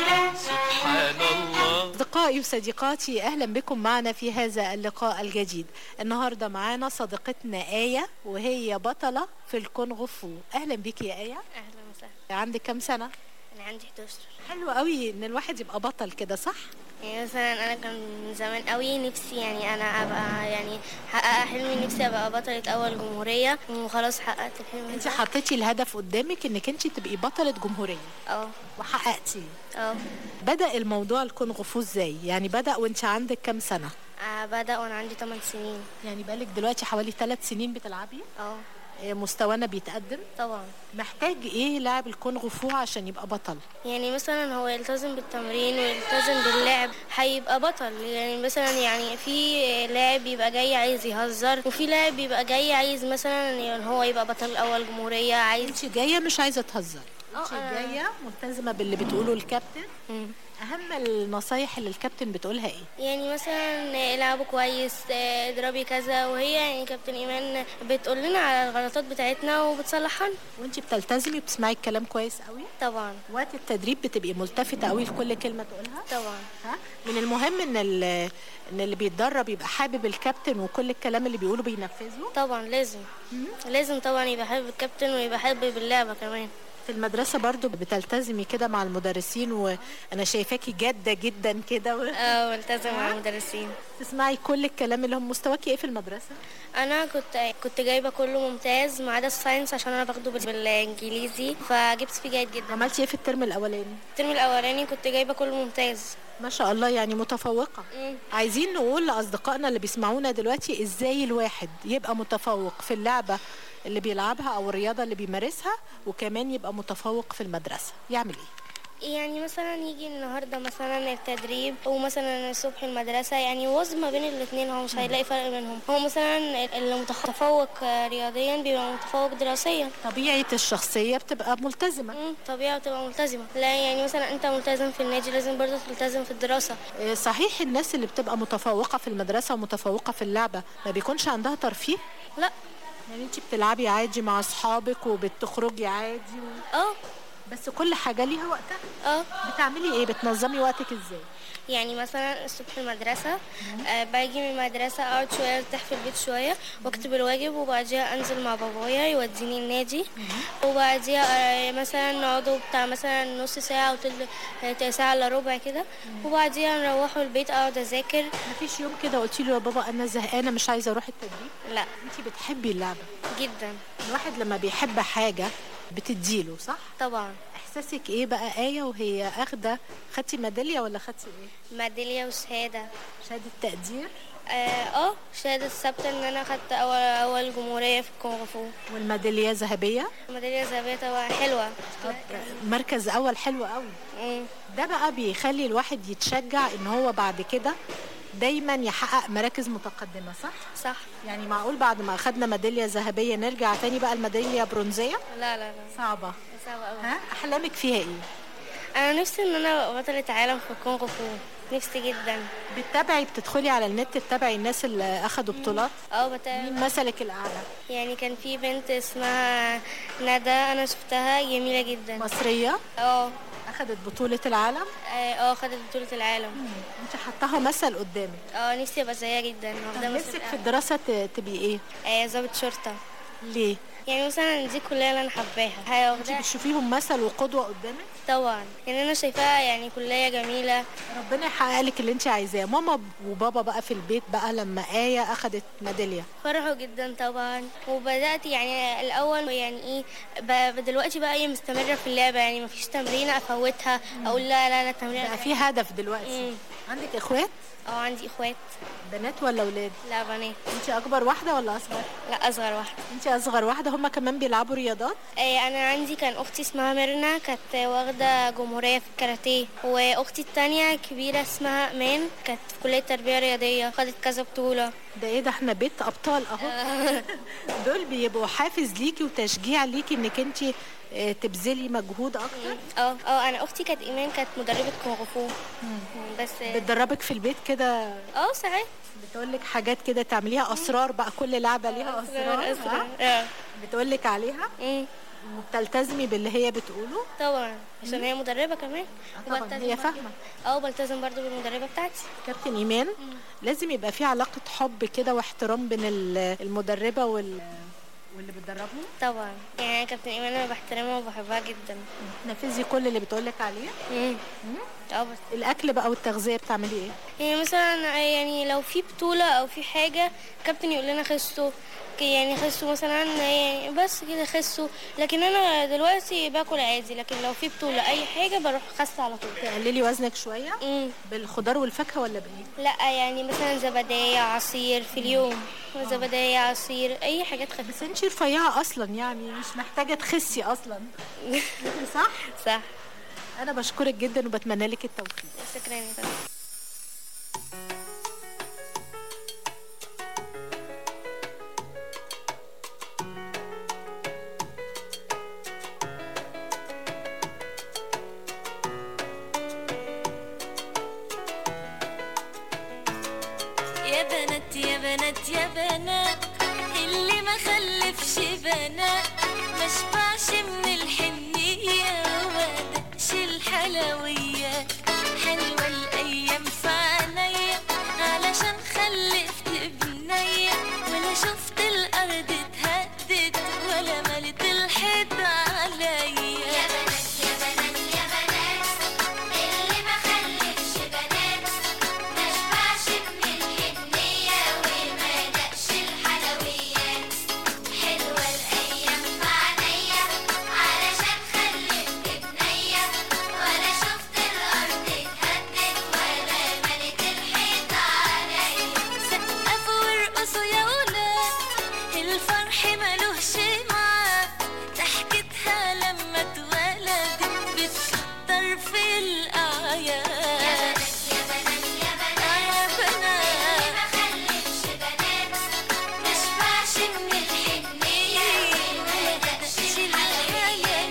سبحان الله أصدقائي وصديقاتي أهلا بكم معنا في هذا اللقاء الجديد النهاردة معانا صديقتنا آية وهي بطلة في الكونغ فو أهلا بك يا آية اهلا وسهلا عندك كام سنة؟ انا عندي 11 حلو قوي إن الواحد يبقى بطل كده صح؟ يعني مثلا انا كان من زمان قوي نفسي يعني انا ابقى يعني حقق حلمي نفسي ابقى بطلة اول جمهورية وخلاص حققت الحلم انت ده. حطيتي الهدف قدامك انك انت تبقي بطلة جمهورية اه وحققتي اه بدأ الموضوع الكونغ فو ازاي؟ يعني بدأ وانت عندك كام سنة؟ آه، بدأ وانا عندي 8 سنين يعني بقالك دلوقتي حوالي ثلاث سنين بتلعبي اه إيه، مستوانا بيتقدم طبعا محتاج ايه لاعب الكونغ فو عشان يبقى بطل يعني مثلا هو يلتزم بالتمرين ويلتزم باللعب هيبقى بطل يعني مثلا يعني في لاعب بيبقى جاي عايز يهزر وفي لاعب بيبقى جاي عايز مثلا يعني هو يبقى بطل اول جمهورية عايز انت جايه مش عايزه تهزري انت آه، أنا- جايه ملتزمه باللي بتقوله الكابتن اهم النصايح اللي الكابتن بتقولها ايه يعني مثلا العبوا كويس آه، اضربي كذا وهي يعني كابتن ايمان بتقول لنا على الغلطات بتاعتنا وبتصلحها وانت بتلتزمي وبتسمعي الكلام كويس قوي طبعا وقت التدريب بتبقي ملتفته قوي لكل كلمه تقولها طبعا ها من المهم ان ال- ان اللي بيتدرب يبقى حابب الكابتن وكل الكلام اللي بيقوله بينفذه طبعا لازم لازم طبعا يبقى حابب الكابتن ويبقى حابب اللعبة كمان في المدرسة برضو بتلتزمي كده مع المدرسين وأنا شايفاكي جادة جدا كده و... اه ملتزم مع المدرسين تسمعي كل الكلام اللي هم مستواكي ايه في المدرسة؟ انا كنت كنت جايبه كله ممتاز ما عدا الساينس عشان انا باخده بال- بالانجليزي فجبت فيه جيد جدا عملتي ايه في الترم الأولاني؟ الترم الاولاني كنت جايبه كله ممتاز ما شاء الله يعني متفوقة مم. عايزين نقول لأصدقائنا اللي بيسمعونا دلوقتي ازاي الواحد يبقى متفوق في اللعبة اللي بيلعبها أو الرياضة اللي بيمارسها وكمان يبقى متفوق في المدرسة يعمل ايه؟ يعني مثلا يجي النهارده مثلا التدريب ومثلا الصبح المدرسه يعني يوازن ما بين الاثنين هو مش هيلاقي فرق بينهم هو مثلا اللي متفوق رياضيا بيبقى متفوق دراسيا طبيعة الشخصية بتبقى ملتزمة مم، طبيعه بتبقى ملتزمه لا يعني مثلا انت ملتزم في النادي لازم برضه تلتزم في الدراسه إيه، صحيح الناس اللي بتبقى متفوقة في المدرسة ومتفوقة في اللعبة ما بيكونش عندها ترفيه؟ لا يعني انت بتلعبي عادي مع اصحابك وبتخرجي عادي و... اه بس كل حاجة ليها وقتها اه بتعملي ايه بتنظمي وقتك ازاي يعني مثلا الصبح المدرسة آه باجي من المدرسة أقعد شوية أرتاح في البيت شوية وأكتب الواجب وبعديها أنزل مع بابايا يوديني النادي وبعديها آه مثلا نقعدوا بتاع مثلا نص ساعة أو تل آه، ساعة إلا ربع كده وبعديها نروحوا البيت أقعد أذاكر مفيش يوم كده قلتي له يا بابا انا زهقانة مش عايزة اروح التدريب لا انت بتحبي اللعبة جدا الواحد لما بيحب حاجة بتديله صح طبعا احساسك ايه بقى آية وهي اخدة خدتي ميدالية ولا خدتي ايه ميدالية وشهادة شهادة تقدير اه آه، شهادة ثابتة إن أنا خدت أول أول جمهورية في الكونغ فو والميدالية ذهبية ميدالية ذهبية طبعا حلوة مركز اول حلو قوي مم. ده بقى بيخلي الواحد يتشجع ان هو بعد كده دايما يحقق مراكز متقدمة صح؟ صح يعني معقول بعد ما اخدنا ميدالية ذهبية نرجع تاني بقى الميدالية برونزية؟ لا لا لا صعبة صعبة أوي ها؟ احلامك فيها ايه؟ انا نفسي ان انا ابقى بطلة عالم في الكونغ فو نفسي جدا بتتابعي بتدخلي على النت تتابعي الناس اللي اخدوا بطولات؟ اه بتابع مين مثلك الاعلى؟ يعني كان في بنت اسمها ندى انا شفتها جميلة جدا مصرية؟ اه اخدت بطولة العالم؟ اه آه، خدت بطولة العالم انت حطاها مثل قدامك اه نفسي ابقى زيها جدا طب واخدة مثل نفسك في الأعلى. الدراسة ت- تبقي ايه؟ آه، ضابط شرطة ليه؟ يعني مثلا دي كلية اللي انا حباها انت بتشوفيهم مثل وقدوة قدامك؟ طبعا يعني انا شايفاها يعني كلية جميلة ربنا يحقق لك اللي انت عايزاه ماما وبابا بقى في البيت بقى لما آية اخدت ميدالية فرحوا جدا طبعا وبدات يعني الاول يعني ايه ب- دلوقتي بقى ايه مستمره في اللعبه يعني مفيش تمرينه افوتها اقول لا لا لا تمرين بقى في هدف دلوقتي مم. عندك اخوات؟ اه عندي اخوات بنات ولا ولاد لا بنات انت اكبر واحده ولا اصغر لا اصغر واحده انت اصغر واحده هم كمان بيلعبوا رياضات آه، انا عندي كان اختي اسمها ميرنا كانت واخده جمهوريه في الكاراتيه واختي التانية كبيره اسمها امان كانت في كليه تربيه رياضيه خدت كذا بطوله ده ايه ده احنا بيت ابطال اهو دول بيبقوا حافز ليكي وتشجيع ليكي انك انت تبذلي مجهود اكتر اه اه انا اختي كانت ايمان كانت مدربه كونغ فو بس بتدربك في البيت كده اه ساعات بتقول لك حاجات كده تعمليها اسرار بقى كل لعبه ليها اسرار أسرار، ها؟ اه بتقول لك عليها وبتلتزمي باللي هي بتقوله طبعا عشان هي مدربه كمان طبعاً، وبلتزم هي برضو- فاهمة. اه بلتزم برضو بالمدربه بتاعتي كابتن ايمان لازم يبقى في علاقه حب كده واحترام بين ال- المدربه وال واللي بتدربهم طبعا يعني أنا كابتن ايمان انا بحترمها وبحبها جدا نفذي كل اللي بتقولك عليه امم اه بس الاكل بقى والتغذيه بتعملي ايه يعني مثلا يعني لو في بطولة أو في حاجة الكابتن يقول لنا خسوا ك- يعني خسوا مثلا يعني بس كده خسوا لكن أنا دلوقتي باكل عادي لكن لو في بطولة أي حاجة بروح خاسة على طول تقللي وزنك شويه امم بالخضار والفاكهه ولا بايه لا يعني مثلا زبدية عصير في اليوم زبدية عصير أي حاجات خفيفة بس انت رفيعه اصلا يعني مش محتاجه تخسي اصلا صح صح انا بشكرك جدا وبتمنى لك التوفيق شكرا يا فندم. يا بنات يا بنات يا بنات اللي ما خلفش بنات ما شبعش من الحنية وما دقش الحلويات حلوة الأيام في عينيا علشان خلفت بنية ولا شفت الأرض اتهدت ولا ملت الحيط عليا يا بنات يا بنات يا بنات اللي ما خلفش بنات ما شبعش من الحنية وما دقش الحلويات حلوة الأيام في عينيا علشان خلفت بنية ولا شفت الأرض اتهدت ولا ملت الحيط عليا سقفوا وارقصوا يا ولاد الفرح ملوش معاد ضحكتها لما اتولدت بتكتر في الأعياد يا بنات يا بنات يا بنات اللي ما خلفش بنات ما شبعش من الحنية وما دقش الحلويات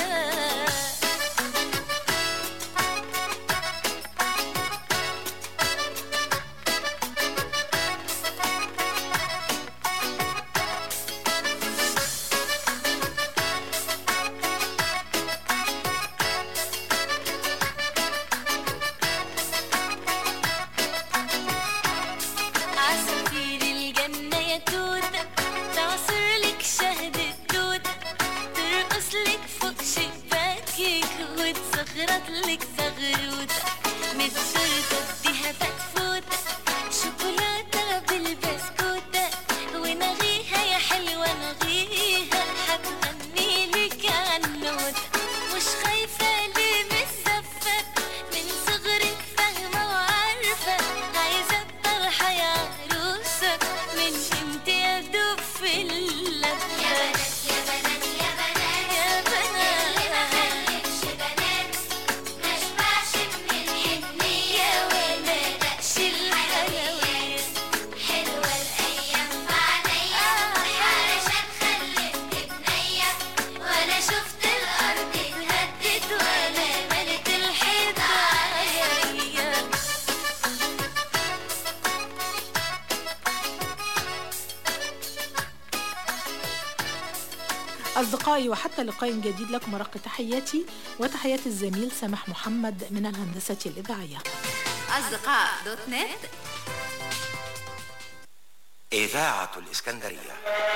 عصافير الجنة يا توتة تعصر لك شهد التوتة ترقص لك فوق شباكك وتصغرط لك زغروتة من التورتة اديها فتفوتة شوكولاتة بالبسكوتة ونغيها يا حلوة نغيها هتغني لك عنوتة مش خايفة ليه من الزفة من صغرك فاهمة وعارفة عايزة الطرحة يا عروسة من انت يا دوب في اللفة يا بنات يا بنات يا يا بنات بنات اللي ما خلفش بنات ما شبعش من الحنية وما دقش الحلويات حلوة الأيام في عينيا علشان خلفت بنية ولا شفت الأرض اتهدت ولا ملت الحيط عليا أصدقائي وحتى لقاء جديد لكم أرق تحياتي وتحيات الزميل سامح محمد من الهندسة الإذاعية أصدقاء دوت نت إذاعة الإسكندرية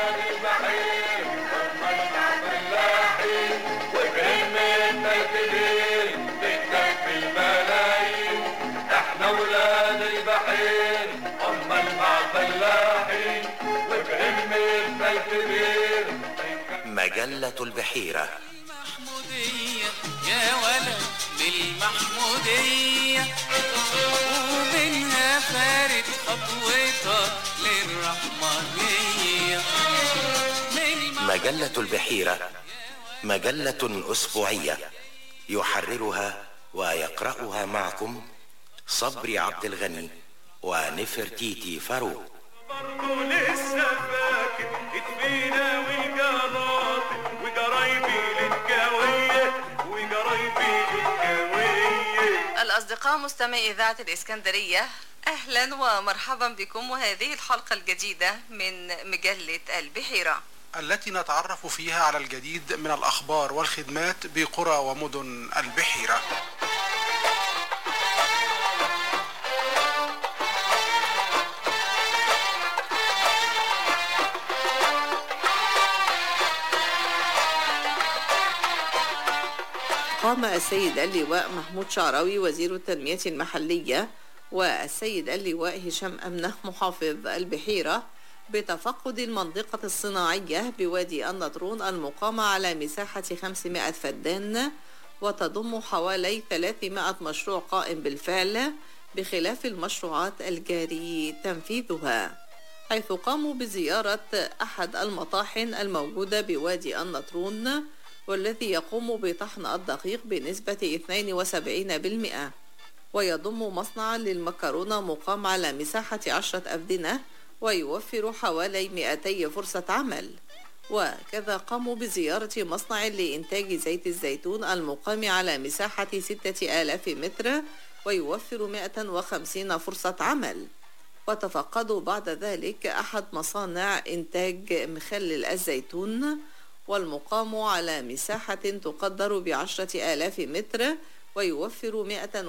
احنا ولاد البحير اما مع فلاحين وبهمة بيت كبير مجلة البحيرة يا ولد بالمحمودية ومنها فارت خطوتها للرحمانية مجلة البحيرة مجلة أسبوعية يحررها ويقرأها معكم صبري عبد الغني ونفرتيتي فاروق برضه لسه فاكر اتبينا والقناطر وقرايبي للكاوية وقرايبي للكاوية الأصدقاء مستمعي إذاعة الإسكندرية أهلا ومرحبا بكم وهذه الحلقة الجديدة من مجلة البحيرة التي نتعرف فيها على الجديد من الأخبار والخدمات بقرى ومدن البحيرة قام السيد اللواء محمود شعراوي وزير التنمية المحلية والسيد اللواء هشام أمنة محافظ البحيرة بتفقد المنطقة الصناعية بوادي النطرون المقامة على مساحة 500 فدان وتضم حوالي 300 مشروع قائم بالفعل بخلاف المشروعات الجاري تنفيذها حيث قاموا بزيارة أحد المطاحن الموجودة بوادي النطرون والذي يقوم بطحن الدقيق بنسبة 72% ويضم مصنعا للمكرونة مقام على مساحة عشرة أفدنة ويوفر حوالي 200 فرصة عمل وكذا قاموا بزيارة مصنع لإنتاج زيت الزيتون المقام على مساحة 6000 متر ويوفر 150 فرصة عمل وتفقدوا بعد ذلك أحد مصانع إنتاج مخلل الزيتون والمقام على مساحة تقدر بعشرة آلاف متر ويوفر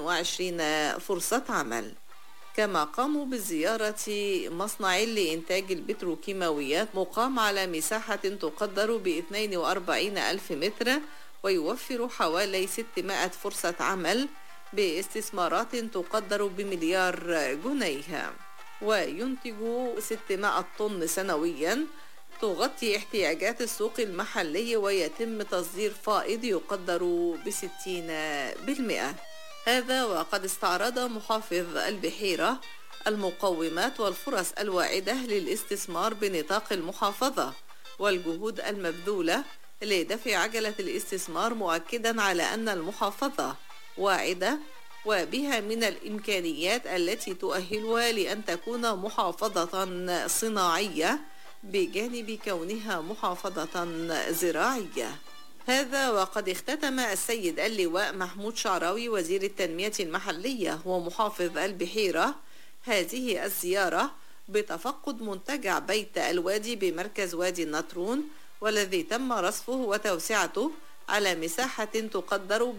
120 فرصة عمل كما قاموا بزيارة مصنع لإنتاج البتروكيماويات مقام على مساحة تقدر ب 42 ألف متر ويوفر حوالي 600 فرصة عمل باستثمارات تقدر بمليار جنيه وينتج 600 طن سنويا تغطي احتياجات السوق المحلي ويتم تصدير فائض يقدر بستين بالمئة هذا وقد استعرض محافظ البحيرة المقومات والفرص الواعدة للاستثمار بنطاق المحافظة والجهود المبذولة لدفع عجلة الاستثمار مؤكدا على أن المحافظة واعدة وبها من الإمكانيات التي تؤهلها لأن تكون محافظة صناعية بجانب كونها محافظة زراعية هذا وقد اختتم السيد اللواء محمود شعراوي وزير التنمية المحلية ومحافظ البحيرة هذه الزيارة بتفقد منتجع بيت الوادي بمركز وادي النطرون والذي تم رصفه وتوسعته على مساحة تقدر ب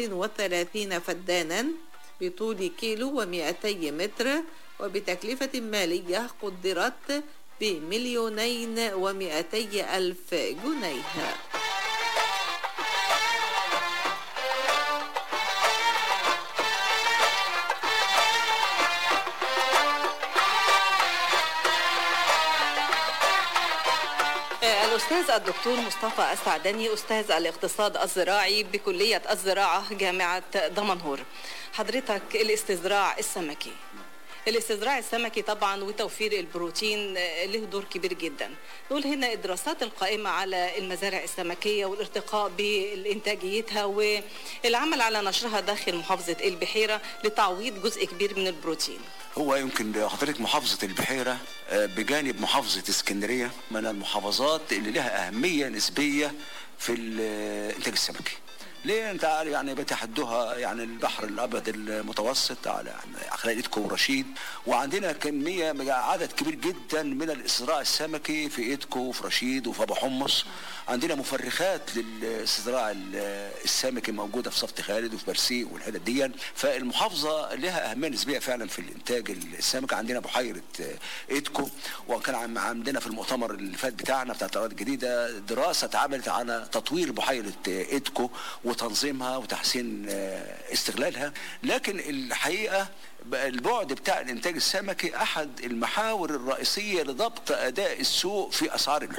130 فدانا بطول كيلو و200 متر وبتكلفة مالية قدرت بمليونين ومئتي ألف جنيه الأستاذ الدكتور مصطفى السعدني أستاذ الاقتصاد الزراعي بكلية الزراعة جامعة دمنهور حضرتك الاستزراع السمكي الاستزراع السمكي طبعا وتوفير البروتين له دور كبير جدا نقول هنا الدراسات القائمة على المزارع السمكية والارتقاء بإنتاجيتها والعمل على نشرها داخل محافظة البحيرة لتعويض جزء كبير من البروتين هو يمكن حضرتك محافظة البحيرة آه، بجانب محافظة اسكندرية من المحافظات اللي لها أهمية نسبية في الإنتاج السمكي ليه انت عارف يعني بتحدها يعني البحر الابيض المتوسط على خلال ايدكو ورشيد وعندنا كميه عدد كبير جدا من الاستزراع السمكي في ايدكو وفي رشيد وفي ابو حمص عندنا مفرخات للاستزراع السمكي موجوده في صفت خالد وفي برسيق والحتت دي فالمحافظه لها اهميه نسبيه فعلا في الانتاج السمكي عندنا بحيره ايدكو وكان عندنا في المؤتمر اللي فات بتاعنا بتاع الاراضي الجديده دراسه اتعملت على تطوير بحيره ايدكو وتنظيمها وتحسين استغلالها لكن الحقيقه البعد بتاع الانتاج السمكي احد المحاور الرئيسيه لضبط اداء السوق في اسعار اللحوم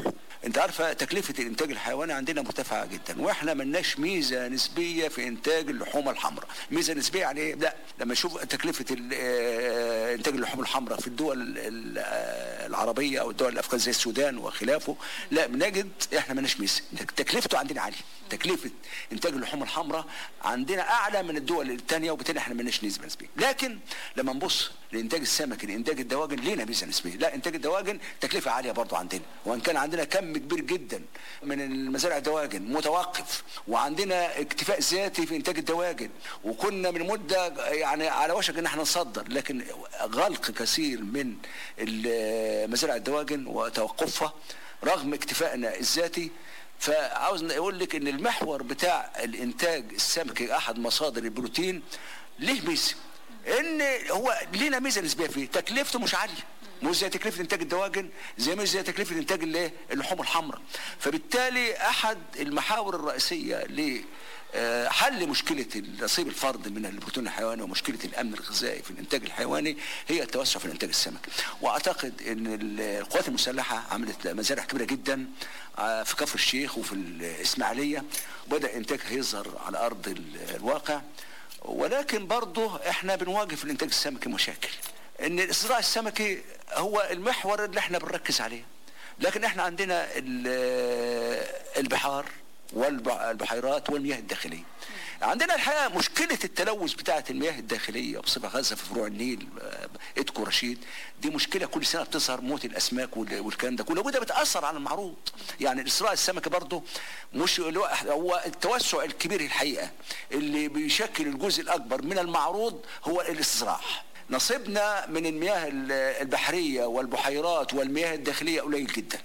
انت عارفه تكلفه الانتاج الحيواني عندنا مرتفعه جدا واحنا ملناش ميزه نسبيه في انتاج اللحوم الحمراء ميزه نسبيه يعني ايه لا لما اشوف تكلفه ال- آه، انتاج اللحوم الحمراء في الدول ال- آه، العربيه او الدول الافريقيه زي السودان وخلافه لا بنجد احنا ملناش ميزه تكلفته عندنا عاليه تكلفه انتاج اللحوم الحمراء عندنا اعلى من الدول الثانيه وبالتالي احنا ملناش نسبه نسبيه لكن لما نبص لانتاج السمك لانتاج الدواجن لينا ميزه نسبيه لا انتاج الدواجن تكلفه عاليه برضو عندنا وان كان عندنا كم كبير جدا من المزارع الدواجن متوقف وعندنا اكتفاء ذاتي في انتاج الدواجن وكنا من مده يعني على وشك ان احنا نصدر لكن غلق كثير من ال- مزارع الدواجن وتوقفها رغم اكتفائنا الذاتي فعاوز اقول لك ان المحور بتاع الانتاج السمكي احد مصادر البروتين ليه ميزه ان هو لينا ميزه نسبيه فيه تكلفته مش عاليه مش زي تكلفه انتاج الدواجن زي مش زي تكلفه انتاج الايه اللحوم الحمراء فبالتالي احد المحاور الرئيسيه ل آه، حل مشكلة نصيب الفرد من البروتين الحيواني ومشكلة الأمن الغذائي في الإنتاج الحيواني هي التوسع في الإنتاج السمكي وأعتقد أن القوات المسلحة عملت مزارع كبيرة جدا آه، في كفر الشيخ وفي الإسماعيلية وبدأ إنتاجها يظهر على أرض ال- الواقع ولكن برضه احنا بنواجه في الانتاج السمكي مشاكل ان الصراع السمكي هو المحور اللي احنا بنركز عليه لكن احنا عندنا ال- البحار والبحيرات والمياه الداخليه عندنا الحقيقه مشكله التلوث بتاعه المياه الداخليه بصفه خاصه في فروع النيل آه، اتكو رشيد دي مشكله كل سنه بتظهر موت الاسماك وال- والكلام ده كله وده بتاثر على المعروض يعني الصراع السمكي برضه مش هو التوسع الكبير الحقيقه اللي بيشكل الجزء الاكبر من المعروض هو الاستصلاح نصيبنا من المياه ال- البحريه والبحيرات والمياه الداخليه قليل جدا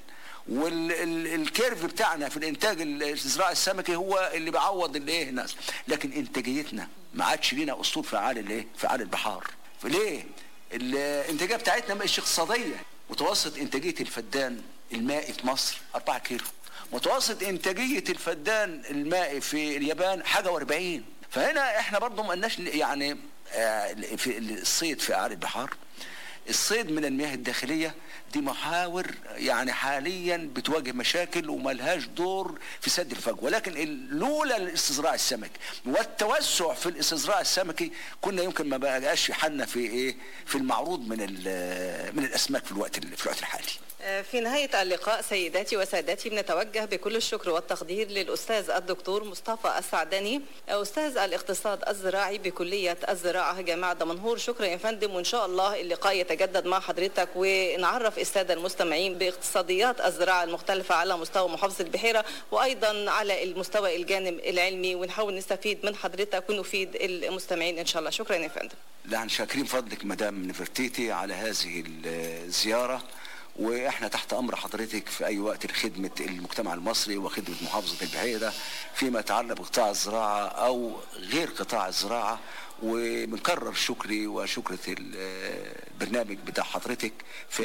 والكيرف بتاعنا في الانتاج الزراعي السمكي هو اللي بيعوض الايه الناس لكن انتاجيتنا ما عادش لينا اسطول فعال الايه فعال البحار فليه الانتاجيه بتاعتنا مش اقتصاديه متوسط انتاجيه الفدان المائي في مصر 4 كيلو متوسط انتاجيه الفدان المائي في اليابان حاجه و40 فهنا احنا برضه ما قلناش يعني آه، في الصيد في اعالي البحار الصيد من المياه الداخلية دي محاور يعني حاليا بتواجه مشاكل وملهاش دور في سد الفجوة ولكن ال- لولا الاستصراع السمكي والتوسع في الاستصراع السمكي كنا يمكن ما بقاش حالنا في ايه في المعروض من ال- من الاسماك في الوقت ال- في الوقت الحالي في نهاية اللقاء سيداتي وسادتي بنتوجه بكل الشكر والتقدير للأستاذ الدكتور مصطفى السعدني أستاذ الاقتصاد الزراعي بكلية الزراعة جامعة دمنهور شكرا يا فندم وإن شاء الله اللقاء يتجدد مع حضرتك ونعرف السادة المستمعين باقتصاديات الزراعة المختلفة على مستوى محافظة البحيرة وأيضا على المستوى الجانب العلمي ونحاول نستفيد من حضرتك ونفيد المستمعين إن شاء الله شكرا يا فندم لا احنا شاكرين فضلك مدام نفرتيتي على هذه الزيارة واحنا تحت امر حضرتك في اي وقت لخدمة المجتمع المصري وخدمة محافظة البحيرة فيما يتعلق بقطاع الزراعة او غير قطاع الزراعة وبنكرر شكري وشكرة ال- البرنامج بتاع حضرتك في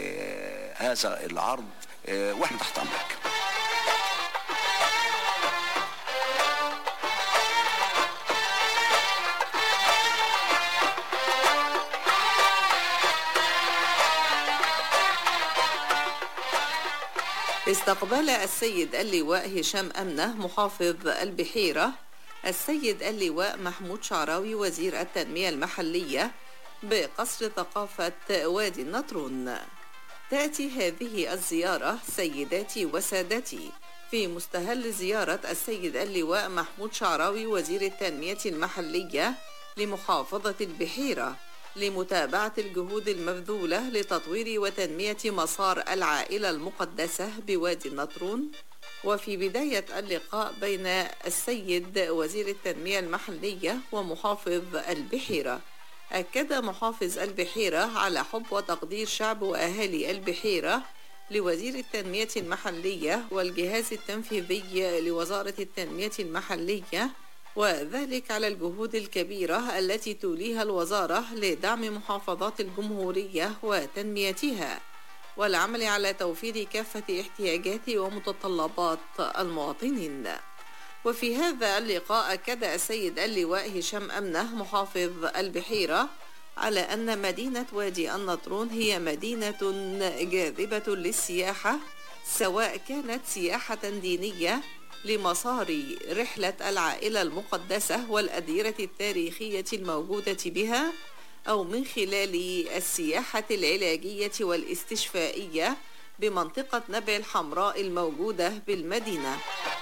هذا العرض اه، واحنا تحت امرك استقبل السيد اللواء هشام أمنة محافظ البحيرة السيد اللواء محمود شعراوي وزير التنمية المحلية بقصر ثقافة وادي النطرون تأتي هذه الزيارة سيداتي وسادتي في مستهل زيارة السيد اللواء محمود شعراوي وزير التنمية المحلية لمحافظة البحيرة لمتابعة الجهود المبذولة لتطوير وتنمية مسار العائلة المقدسة بوادي النطرون وفي بداية اللقاء بين السيد وزير التنمية المحلية ومحافظ البحيرة أكد محافظ البحيرة على حب وتقدير شعب وأهالي البحيرة لوزير التنمية المحلية والجهاز التنفيذي لوزارة التنمية المحلية وذلك على الجهود الكبيرة التي توليها الوزارة لدعم محافظات الجمهورية وتنميتها والعمل على توفير كافة احتياجات ومتطلبات المواطنين وفي هذا اللقاء أكد السيد اللواء هشام أمنة محافظ البحيرة على أن مدينة وادي النطرون هي مدينة جاذبة للسياحة سواء كانت سياحة دينية لمصاري رحلة العائلة المقدسة والأديرة التاريخية الموجودة بها أو من خلال السياحة العلاجية والاستشفائية بمنطقة نبع الحمراء الموجودة بالمدينة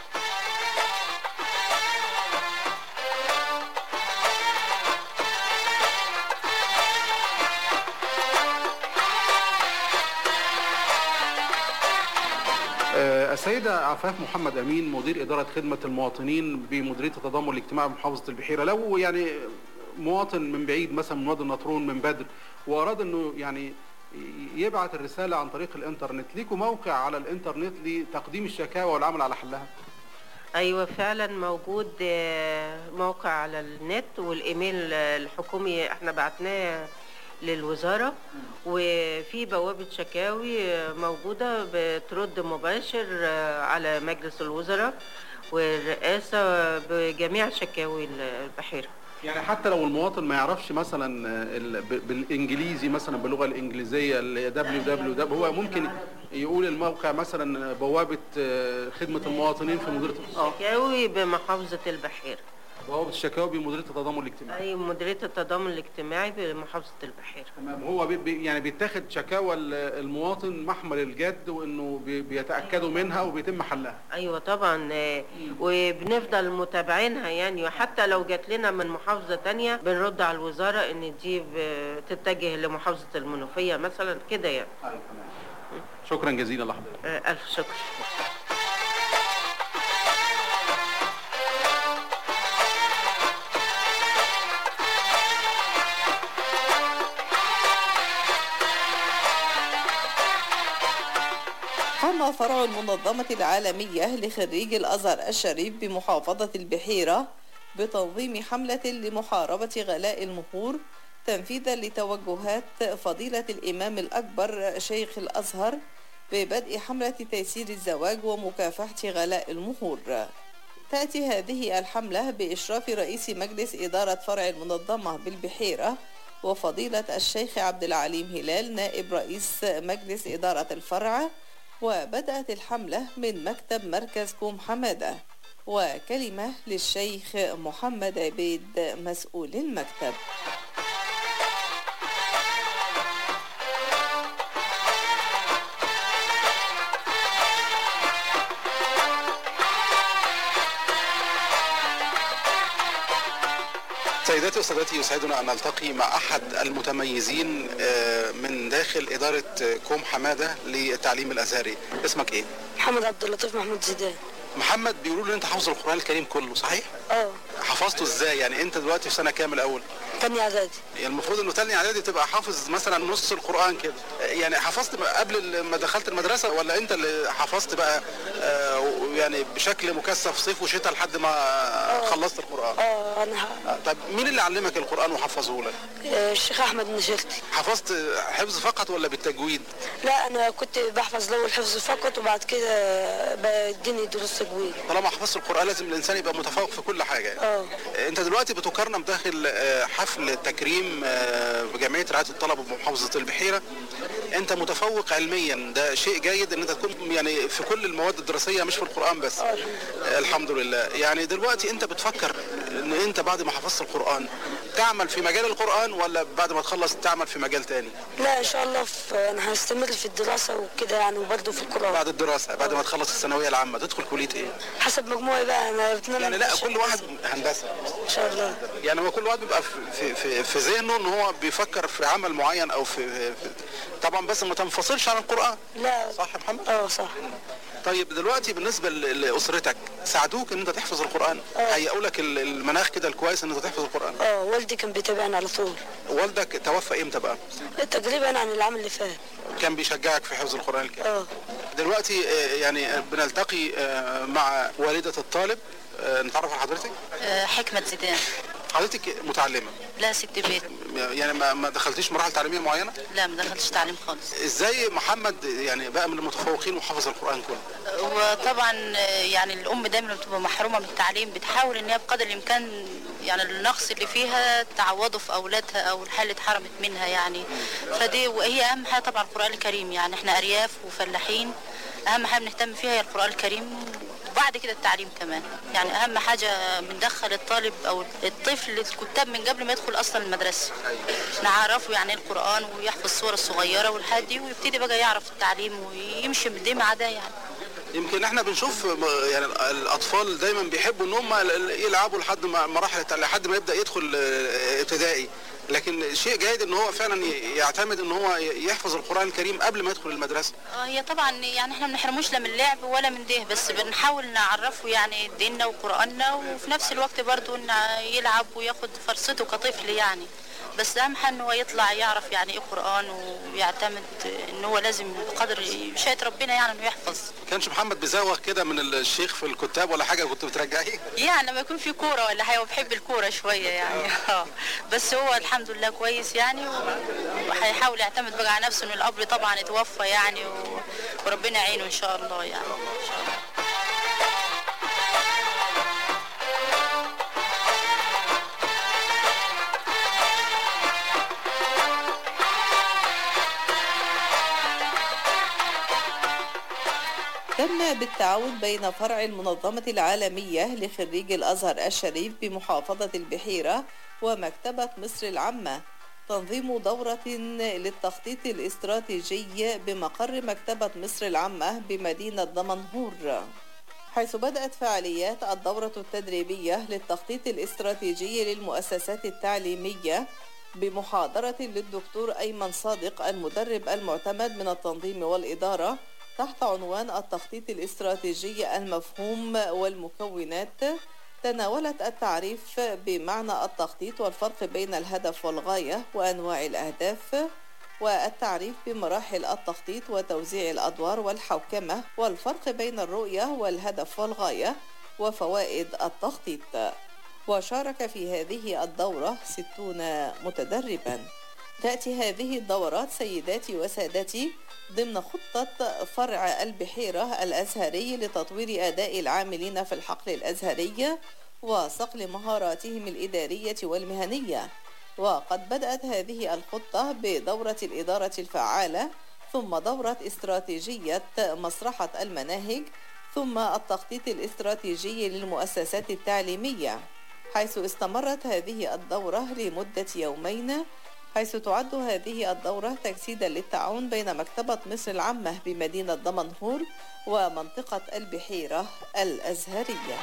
آه، السيدة عفاف محمد أمين مدير إدارة خدمة المواطنين بمديرية التضامن الاجتماعي بمحافظة البحيرة لو يعني مواطن من بعيد مثلا من وادي النطرون من بدر وأراد أنه يعني يبعت الرسالة عن طريق الإنترنت ليكوا موقع على الإنترنت لتقديم الشكاوى والعمل على حلها ايوه فعلا موجود آه، موقع على النت والايميل آه، الحكومي احنا بعتناه للوزاره وفي بوابه شكاوي آه، موجوده بترد مباشر آه، على مجلس الوزراء والرئاسه بجميع شكاوي البحيره يعني حتى لو المواطن ما يعرفش مثلا آه، ال- ب- بالانجليزي مثلا باللغه الانجليزيه اللي هي www هو ممكن يقول الموقع مثلا بوابه آه، خدمه المواطنين في مديريه اه شكاوي بمحافظه البحيره بوابه الشكاوى بمديريه التضامن الاجتماعي اي مديريه التضامن الاجتماعي بمحافظه البحيره تمام هو بي بي يعني بيتاخد شكاوى ال- المواطن محمل الجد وانه بي بيتاكدوا منها وبيتم حلها ايوه طبعا آه، وبنفضل متابعينها يعني وحتى لو جات لنا من محافظه تانية بنرد على الوزاره ان دي ب- تتجه لمحافظه المنوفيه مثلا كده يعني شكرا جزيلا لحضرتك آه، الف شكر قام فرع المنظمة العالمية لخريج الأزهر الشريف بمحافظة البحيرة بتنظيم حملة لمحاربة غلاء المهور تنفيذا لتوجهات فضيلة الإمام الأكبر شيخ الأزهر ببدء حملة تيسير الزواج ومكافحة غلاء المهور تأتي هذه الحملة بإشراف رئيس مجلس إدارة فرع المنظمة بالبحيرة وفضيلة الشيخ عبد العليم هلال نائب رئيس مجلس إدارة الفرع وبدأت الحملة من مكتب مركز كوم حمادة وكلمة للشيخ محمد عبيد مسؤول المكتب سيداتي وسادتي يسعدنا أن نلتقي مع أحد المتميزين آه، من داخل إدارة آه، كوم حمادة للتعليم الأزهري اسمك إيه؟ محمد عبد اللطيف محمود زيدان محمد بيقولوا لي أنت حافظ القرآن الكريم كله صحيح؟ اه حفظته إزاي؟ يعني أنت دلوقتي في سنة كام الأول؟ تاني اعدادي يعني المفروض انه تاني اعدادي تبقى حافظ مثلا نص القران كده يعني حفظت قبل ما دخلت المدرسه ولا انت اللي حفظت بقى آه، يعني بشكل مكثف صيف وشتاء لحد ما خلصت القران اه انا ح- آه، طب مين اللي علمك القران وحفظه لك آه، الشيخ احمد نشرتي حفظت حفظ فقط ولا بالتجويد لا انا كنت بحفظ الاول حفظ فقط وبعد كده بديني دروس تجويد طالما حفظت القران لازم الانسان يبقى متفوق في كل حاجه يعني. اه انت دلوقتي بتكرم داخل آه، حفل تكريم آه، بجمعيه رعايه الطلبه بمحافظه البحيره انت متفوق علميا ده شيء جيد ان انت تكون يعني في كل المواد الدراسيه مش في القران بس آه، الحمد لله يعني دلوقتي انت بتفكر ان انت بعد ما حفظت القران تعمل في مجال القران ولا بعد ما تخلص تعمل في مجال تاني لا ان شاء الله في انا هستمر في الدراسه وكده يعني وبرضه في القران بعد الدراسه بعد ما تخلص الثانويه العامه تدخل كليه ايه حسب مجموعي بقى انا بتمنى يعني لا كل واحد هندسه ان شاء الله يعني هو كل واحد بيبقى في في في, في ذهنه ان هو بيفكر في عمل معين او في, في طبعا بس ما تنفصلش عن القران لا صح يا محمد اه صح طيب دلوقتي بالنسبه ل- لاسرتك ساعدوك ان انت تحفظ القران هيئوا لك ال- المناخ كده الكويس ان انت تحفظ القران اه والدي كان بيتابعني على طول والدك توفى امتى بقى تقريبا عن العام اللي فات كان بيشجعك في حفظ القران الكريم اه دلوقتي آه، يعني آه، بنلتقي آه، مع والده الطالب آه، نتعرف على حضرتك آه، حكمة زيدان حضرتك متعلمه لا ست بيت يعني ما ما دخلتيش مراحل تعليميه معينه لا ما دخلتش تعليم خالص ازاي محمد يعني بقى من المتفوقين وحفظ القران كله وطبعا آه، يعني الام دايما بتبقى محرومه من التعليم بتحاول ان هي بقدر الامكان يعني النقص اللي فيها تعوضه في اولادها او الحاله اللي اتحرمت منها يعني فدي وهي اهم حاجه طبعا القران الكريم يعني احنا ارياف وفلاحين اهم حاجه بنهتم فيها هي القران الكريم وبعد كده التعليم كمان يعني اهم حاجه بندخل الطالب او الطفل الكتاب من قبل ما يدخل اصلا المدرسه نعرفه يعني ايه القران ويحفظ الصور الصغيره والحاجات دي ويبتدي بقى يعرف التعليم ويمشي من دي مع ده يعني يمكن احنا بنشوف م- يعني الاطفال دايما بيحبوا ان هم يلعبوا لحد ما مراحل التع- لحد ما يبدا يدخل آه، ابتدائي لكن شيء جيد ان هو فعلا ي- يعتمد ان هو ي- يحفظ القران الكريم قبل ما يدخل المدرسه اه هي طبعا يعني احنا ما بنحرموش لا من اللعب ولا من ده بس بنحاول نعرفه يعني ديننا وقرآننا وفي نفس الوقت برضو ان يلعب وياخد فرصته كطفل يعني بس اهم حاجه ان هو يطلع يعرف يعني ايه قرآن ويعتمد ان هو لازم بقدر مشيئة ربنا يعني انه يحفظ ما كانش محمد بيزوغ كده من الشيخ في الكتاب ولا حاجه كنت بترجعيه يعني لما يكون في كورة ولا حاجة وبحب الكورة شوية يعني اه بس هو الحمد لله كويس يعني وهيحاول يعتمد بقى على نفسه ان الأب طبعا اتوفى يعني و- وربنا يعينه ان شاء الله يعني تم بالتعاون بين فرع المنظمة العالمية لخريج الأزهر الشريف بمحافظة البحيرة ومكتبة مصر العامة تنظيم دورة للتخطيط الاستراتيجي بمقر مكتبة مصر العامة بمدينة دمنهور حيث بدأت فعاليات الدورة التدريبية للتخطيط الاستراتيجي للمؤسسات التعليمية بمحاضرة للدكتور أيمن صادق المدرب المعتمد من التنظيم والإدارة تحت عنوان التخطيط الاستراتيجي المفهوم والمكونات تناولت التعريف بمعنى التخطيط والفرق بين الهدف والغاية وأنواع الأهداف والتعريف بمراحل التخطيط وتوزيع الأدوار والحوكمة والفرق بين الرؤية والهدف والغاية وفوائد التخطيط وشارك في هذه الدورة ستون متدرباً تأتي هذه الدورات سيداتي وسادتي ضمن خطة فرع البحيرة الأزهري لتطوير أداء العاملين في الحقل الأزهري وصقل مهاراتهم الإدارية والمهنية وقد بدأت هذه الخطة بدورة الإدارة الفعالة ثم دورة استراتيجية مسرحة المناهج ثم التخطيط الاستراتيجي للمؤسسات التعليمية حيث استمرت هذه الدورة لمدة يومين حيث تعد هذه الدورة تجسيدا للتعاون بين مكتبة مصر العامة بمدينة دمنهور ومنطقة البحيرة الأزهرية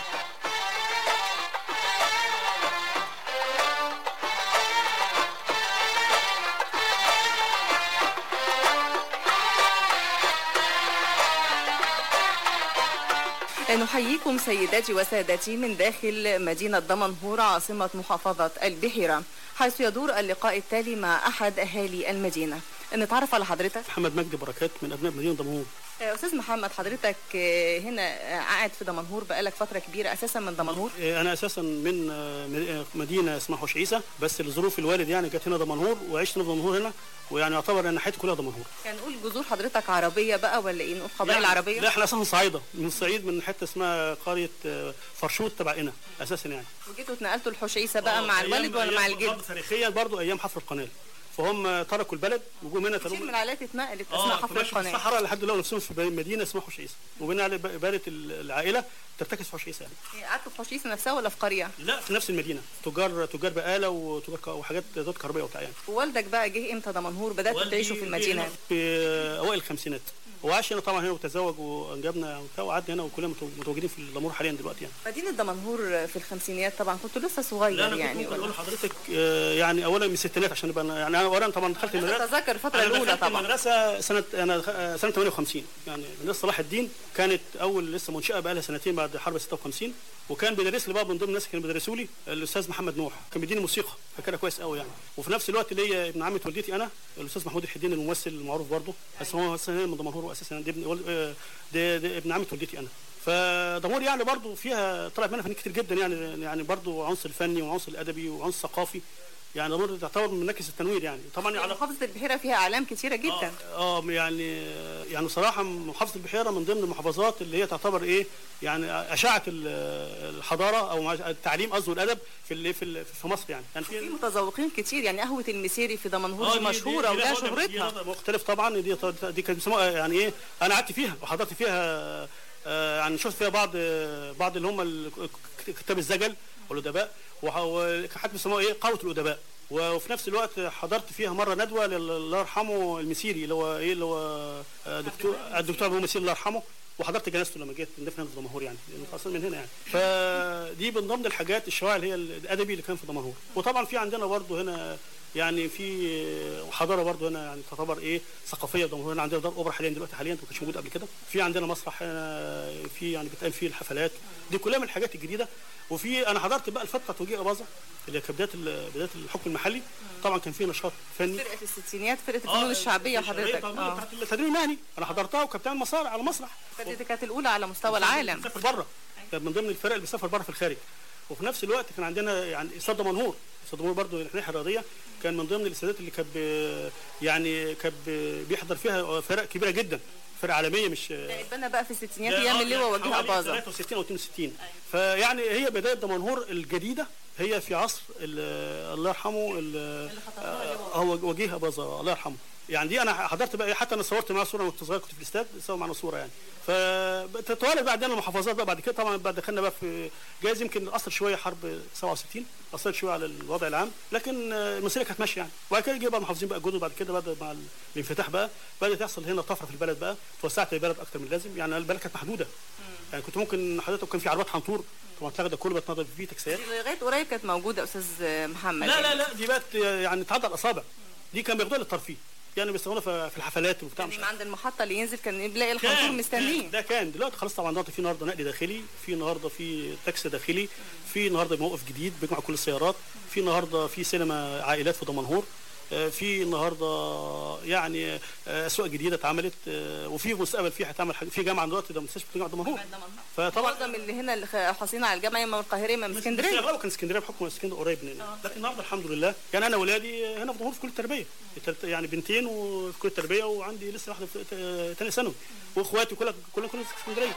نحييكم سيداتي وسادتي من داخل مدينة دمنهور عاصمة محافظة البحيرة حيث يدور اللقاء التالي مع أحد أهالي المدينة نتعرف على حضرتك محمد مجدي بركات من ابناء مدينه دمنهور آه، أستاذ محمد حضرتك آه، هنا آه، قاعد في دمنهور بقالك فترة كبيرة أساسا من دمنهور آه، انا اساسا من آه، من- آه، مدينه اسمها حوش عيسى بس لظروف الوالد يعني جت هنا دمنهور وعشت هنا في دمنهور هنا ويعني يعتبر ان حياتي كلها دمنهور يعني نقول جذور حضرتك عربية بقى ولا إيه نقول قبائل يعني- عربية لا احنا اساسا صعيده من الصعيد من حته اسمها قريه آه، فرشوت تبع قنا اساسا يعني وجيتوا اتنقلتوا لحوش بقى مع أيام- الوالد ولا أيام مع الجد برضه تاريخيا برضه ايام حفر القناه فهم تركوا البلد وجم هنا كتير تنوب- من العائلات اتنقلت اه أثناء حفر فماشي في القناة الصحراء لحد دلوقتي نفسهم في مدينه اسمها حوش عيسى وبناء على بارة العائله ترتكز في حوش عيسى يعني قعدتوا في حوش عيسى نفسها ولا في قرية لا في نفس المدينه تجار تجار بقاله وتجار ك- وحاجات ذات كهربائيه وبتاع يعني ووالدك بقى جه امتى دمنهور بدأتوا تعيشوا في المدينة في اوائل الخمسينات وعاش هنا طبعا هنا وتزوج وانجبنا وبتاع وقعدنا هنا وكلنا متو- متواجدين في الامور حاليا دلوقتي يعني مدينة دمنهور في الخمسينيات طبعا كنت لسه صغير لا انا يعني يعني كنت ولا- اقول لحضرتك آه، يعني اولا من الستينات عشان نبقى يعني انا اولا طبعا دخلت المدرسه أتذكر الفترة أنا الأولى دخلت طبعا. المدرسه سنه انا دخ- آه، سنه 58 يعني مدرسه صلاح الدين كانت اول لسه منشاه بقى لها سنتين بعد حرب 56 وكان بيدرس لي بقى من ضمن الناس اللي كانوا بيدرسوا لي الاستاذ محمد نوح كان بيديني موسيقى فاكرها كويس قوي يعني وفي نفس الوقت ليا ابن عمه والدتي انا الاستاذ محمود الحدين الممثل المعروف برضه بس هو اساسا هنا من دمنهور اساسا ده ابن ول- آه، ده ده ابن عمه والدتي انا فدمنهور يعني برضه فيها طلعت منها فنانين كتير جدا يعني يعني برضه عنصر فني وعنصر ادبي وعنصر ثقافي يعني دمنهور تعتبر من مراكز التنوير يعني طبعا على محافظه البحيره فيها اعلام كتيره جدا اه يعني يعني صراحه محافظه البحيره من ضمن المحافظات اللي هي تعتبر ايه يعني اشعه ال- الحضاره او التعليم قصده الادب في ال- في ال- في مصر يعني يعني في في متذوقين كتير يعني قهوه المسيري في دمنهور آه، دي دي- مشهوره دي- دي ولها رياضة- دي شهرتها رياضة مختلف طبعا دي دي كانت بيسموها يعني ايه انا قعدت فيها وحضرت فيها آه، يعني شفت فيها بعض آه، بعض اللي هم ال- كتاب الزجل والادباء وح- وحتى بيسموها ايه قهوه الادباء وفي نفس الوقت حضرت فيها مره ندوه لل- الله يرحمه المسيري اللي هو ايه اللي هو آه، دكتور الدكتور ابو مسيري الله يرحمه وحضرت جنازته لما جيت ندفن هنا في دمنهور يعني لأنه اصلا من هنا يعني فدي من ضمن الحاجات الشوارع اللي هي الادبي اللي كان في دمنهور وطبعا في عندنا برضه هنا يعني في حضاره برضه هنا يعني تعتبر ايه ثقافيه دمنهور هنا عندنا دار اوبرا حاليا دلوقتي حاليا ما كانش موجود قبل كده في عندنا مسرح هنا في يعني بتقام فيه الحفلات دي كلها من الحاجات الجديده وفي انا حضرت بقى الفتره بتاعت وجيه اباظه اللي هي كانت بدايه ال- بدايه الحكم المحلي طبعا كان في نشاط فني فرقه الستينيات فرقه الفنون الشعبيه حضرتك اه بتاعت التدريب المهني انا حضرتها وكانت بتعمل مسارح على مسرح دي كانت الاولى على مستوى العالم بتسافر بره كانت من ضمن الفرق اللي بتسافر بره في الخارج وفي نفس الوقت كان عندنا يعني استاد دمنهور استاد دمنهور برضه الناحيه الرياضيه كان من ضمن الاستادات اللي كان ب- يعني كان ب- بيحضر فيها فرق كبيره جدا فرق عالميه مش اتبنى بقى في الستينيات ده ايام آه، اللواء وجيه حوالي اباظه 63 او 62 فيعني هي بدايه دمنهور الجديده هي في عصر ال- الله يرحمه ال- آه، هو وجيه اباظه الله يرحمه يعني دي انا حضرت بقى حتى انا صورت معاه صوره كنت صغير كنت في الاستاد صور معانا صوره يعني فتتوالد بقى عندنا المحافظات بقى بعد كده طبعا بعد دخلنا بقى في جايز يمكن اثر شويه حرب 67 اثرت شويه على الوضع العام لكن آه، المسيره كانت ماشيه يعني وبعد كده جه بقى المحافظين بقى جدد بعد كده بعد مع الانفتاح بقى بدات يحصل هنا طفره في البلد بقى توسعت البلد اكتر من اللازم يعني البلد كانت محدوده يعني كنت ممكن حضرتك كان في عربات حنطور طبعا اتلغى ده كله بتنظف فيه تاكسيات لغايه قريب كانت موجوده استاذ محمد لا لا لا دي بقت يعني تعدى الاصابع دي كان بياخدوها للترفيه يعني بيستخدموها في في الحفلات وبتاع مش من عند المحطه اللي ينزل كان بيلاقي الخنطور كان- مستنيه كان- ده كان دلوقتي خلاص طبعا النهارده في النهارده نقل داخلي في النهارده في تاكسي داخلي في النهارده موقف جديد بيجمع كل السيارات في النهارده في سينما عائلات في دمنهور آه، في النهارده يعني آه، اسواق جديده اتعملت آه، وفي مستقبل في هتعمل حاجة- في جامعه دلوقتي ده مستشفى جامعه دمنهور فطبعا معظم اللي هنا اللي حاصلين على الجامعه اما من القاهره اما من اسكندريه اغلبه كان اسكندريه بحكم اسكندريه قريب مننا لكن النهارده الحمد لله يعني انا ولادي هنا في دمنهور في كليه التربيه التلت- يعني بنتين وفي كليه التربيه وعندي لسه واحده في ت- تاني ثانوي واخواتي كلها كلهم كلهم في اسكندريه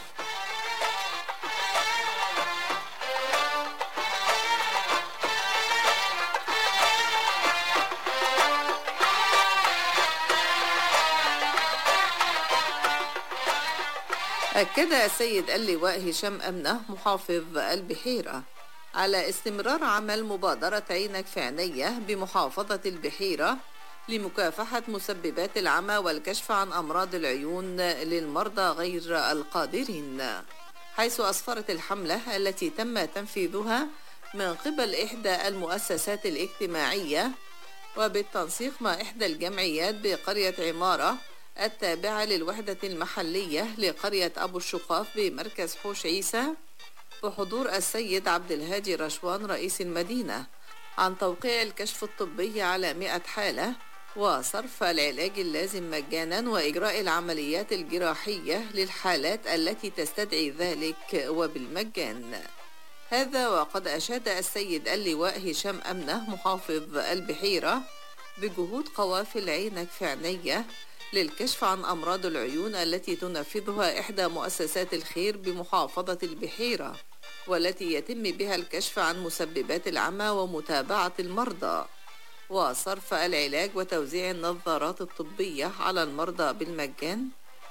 أكد السيد اللواء هشام أمنة محافظ البحيرة على استمرار عمل مبادرة عينك في عينيه بمحافظة البحيرة لمكافحة مسببات العمى والكشف عن أمراض العيون للمرضى غير القادرين حيث أسفرت الحملة التي تم تنفيذها من قبل إحدى المؤسسات الاجتماعية وبالتنسيق مع إحدى الجمعيات بقرية عمارة التابعة للوحدة المحلية لقرية أبو الشقاف بمركز حوش عيسى بحضور السيد عبد الهادي رشوان رئيس المدينة عن توقيع الكشف الطبي على 100 حالة وصرف العلاج اللازم مجانا وإجراء العمليات الجراحية للحالات التي تستدعي ذلك وبالمجان هذا وقد أشاد السيد اللواء هشام أمنة محافظ البحيرة بجهود قوافل عينك في عينيه للكشف عن أمراض العيون التي تنفذها إحدى مؤسسات الخير بمحافظة البحيرة والتي يتم بها الكشف عن مسببات العمى ومتابعة المرضى وصرف العلاج وتوزيع النظارات الطبية على المرضى بالمجان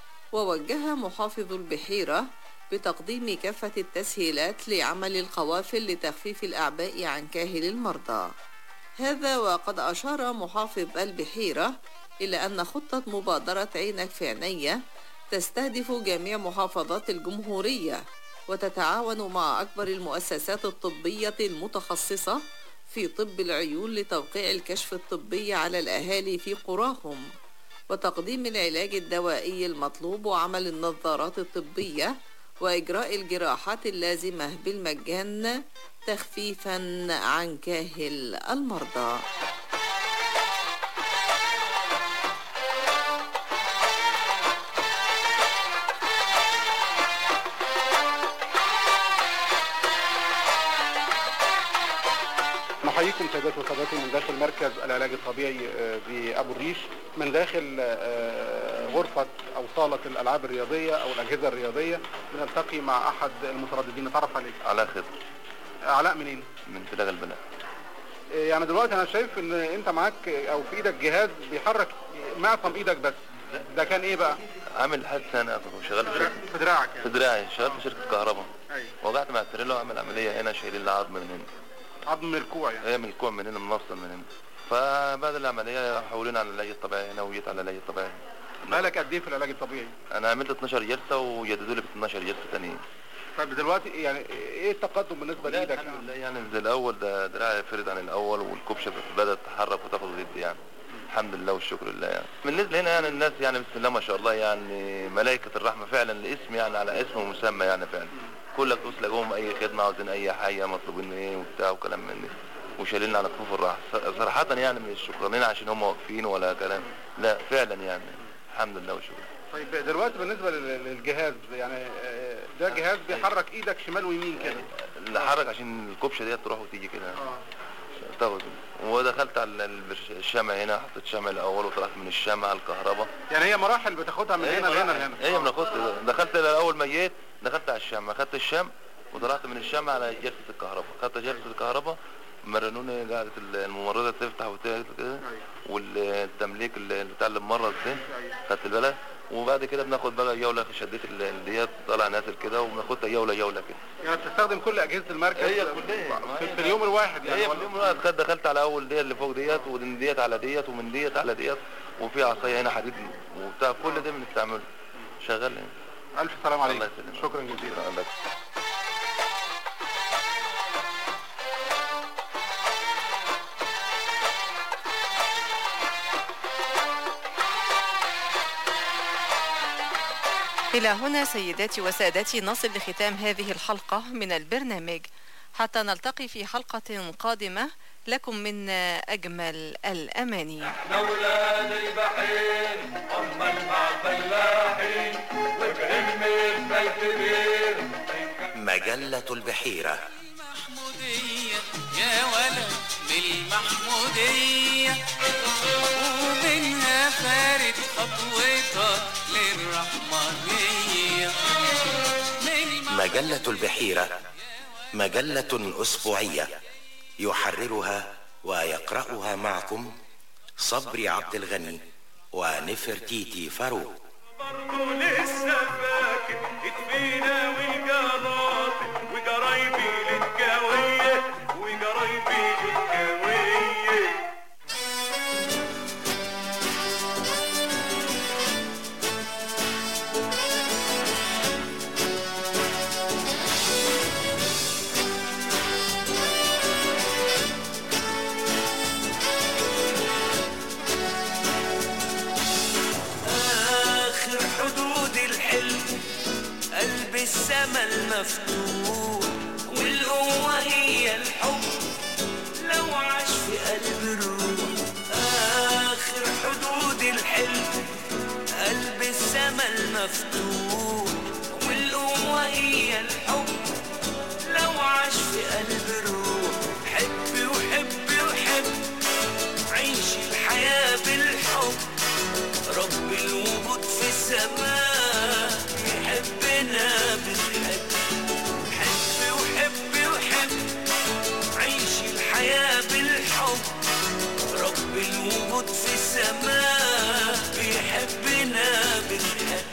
ووجه محافظ البحيرة بتقديم كافة التسهيلات لعمل القوافل لتخفيف الأعباء عن كاهل المرضى هذا وقد أشار محافظ البحيرة إلى أن خطة مبادرة عينك في عينية تستهدف جميع محافظات الجمهورية وتتعاون مع أكبر المؤسسات الطبية المتخصصة في طب العيون لتوقيع الكشف الطبي على الأهالي في قراهم وتقديم العلاج الدوائي المطلوب وعمل النظارات الطبية وإجراء الجراحات اللازمة بالمجان تخفيفا عن كاهل المرضى نحيي بحييكم سيداتي وسادتي من داخل مركز العلاج الطبيعي آه، بأبو الريش من داخل آه، غرفة أو صالة الألعاب الرياضية أو الأجهزة الرياضية بنلتقي مع أحد المترددين نتعرف عليه على خضر علاء منين؟ من فلاغ البنات آه، يعني دلوقتي أنا شايف إن أنت معاك أو في إيدك جهاز بيحرك معصم إيدك بس ده كان إيه بقى؟ عامل حادثه انا وشغال في شركه في دراعك في يعني دراعي شغال في شركه كهرباء أيوة. وقعت مع التريلا وعمل عمليه هنا شايلين لي عظم من هنا عظم من الكوع يعني هي من الكوع من هنا منفصل من هنا فبعد العمليه حولونا على العلاج الطبيعي هنا وجيت على العلاج الطبيعي بقالك قد إيه في العلاج الطبيعي؟ انا عملت 12 جلسه وجددوا لي ب 12 جلسه تانيين طيب دلوقتي يعني إيه التقدم بالنسبة لا لإيدك؟ الحمد لله يعني زي الاول ده دراعي فرد عن الاول والكبشه بدات تتحرك وتاخد ضد يعني الحمد لله والشكر لله يعني بالنسبه هنا يعني الناس يعني بسم الله ما شاء الله يعني ملائكه الرحمه فعلا الاسم يعني على اسم ومسمى يعني فعلا كلك تبص لهم اي خدمه عاوزين اي حاجه مطلوبين ايه وبتاع وكلام من ده وشايلين على كفوف الراحه ص- صراحه يعني مش شكرانين عشان هم واقفين ولا كلام لا فعلا يعني الحمد لله والشكر طيب دلوقتي بالنسبة لل- للجهاز يعني آه، ده جهاز بيحرك ايدك شمال ويمين كده اللي حرك عشان الكبشه ديت تروح وتيجي كده تاخد ودخلت على البرش- الشمع هنا حطيت شمع الاول وطلعت من الشمع على الكهرباء يعني هي مراحل بتاخدها من هي هنا لهنا مراحل. لهنا هي من أخص دخلت اول ما جيت دخلت على الشمع خدت الشمع وطلعت من الشمع على جلسه الكهرباء خدت جلسه الكهرباء مرنوني قاعدة الممرضة تفتح وتقفل كده والتمليك اللي بتاع الممرض ده خدت بالك وبعد كده بناخد بقى جولة شديت ال- ديت طالع نازل كده وبناخدها جولة جولة كده يعني بتستخدم كل اجهزة المركز هي في, في اليوم الواحد يعني هي ولا- في اليوم الواحد خد دخلت على اول ديت اللي فوق ديت ومن ديت على ديت ومن ديت على ديت وفي عصايه هنا حديد وبتاع كل ده بنستعمله شغال هنا الف سلام عليك الله يسلمك شكرا جزيلا الله إلى هنا سيداتي وسادتي نصل لختام هذه الحلقة من البرنامج حتى نلتقي في حلقة قادمة لكم منا أجمل الأماني أولاد البحرين هم مع فلاحين وبهم بيت كبير مجلة البحيرة يا ولد بالمحمودية ومنها فارد خطوتك للرحمانية مجلة البحيرة مجلة أسبوعية يحررها ويقرأها معكم صبري عبد الغني ونفرتيتي فاروق برضه لسه فاكر اتفينا والقناطر وقرايبي للكاوية وقرايبي للكاوية آخر حدود الحلم قلب السما المفتوح والقوة هي الحب لو عاش في قلب الروح آخر حدود الحلم قلب السما المفتوح والقوة هي الحب لو عاش في قلب الروح حب وحب وحب عيش الحياة بالحب رب الوجود في السماء يحبنا بنحب حب وحب وحب عيش الحياة بالحب رب الوجود في السماء بيحبنا بنحب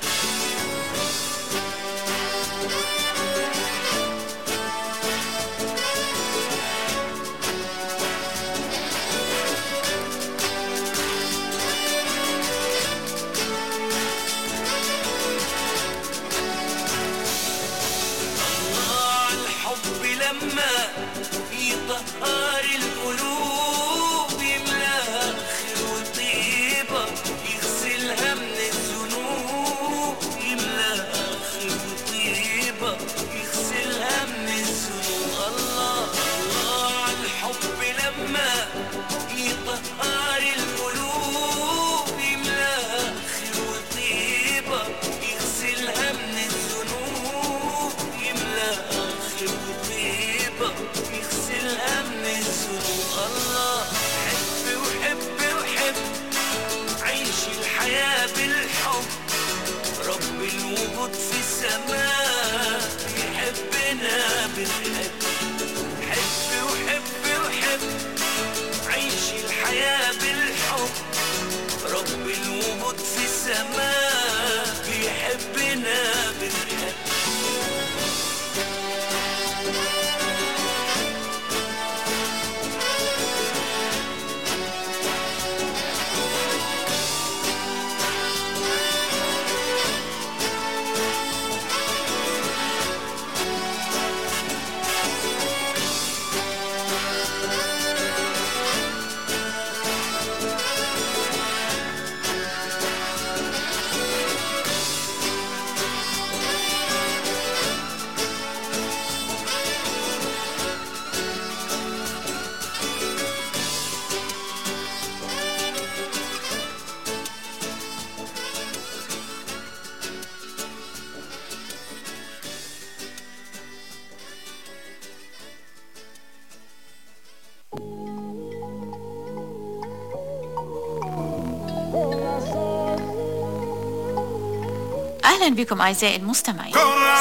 الله الحب لما يطهر القلوب يملاها خير وطيبة يغسلها من الذنوب يملاها خير وطيبة يغسلها من الذنوب الله الله الحب لما يطهر القلوب يملاها خير وطيبة يغسلها من الذنوب يملاها خير وطيبة يغسلها من الذنوب أهلا بكم أعزائي المستمعين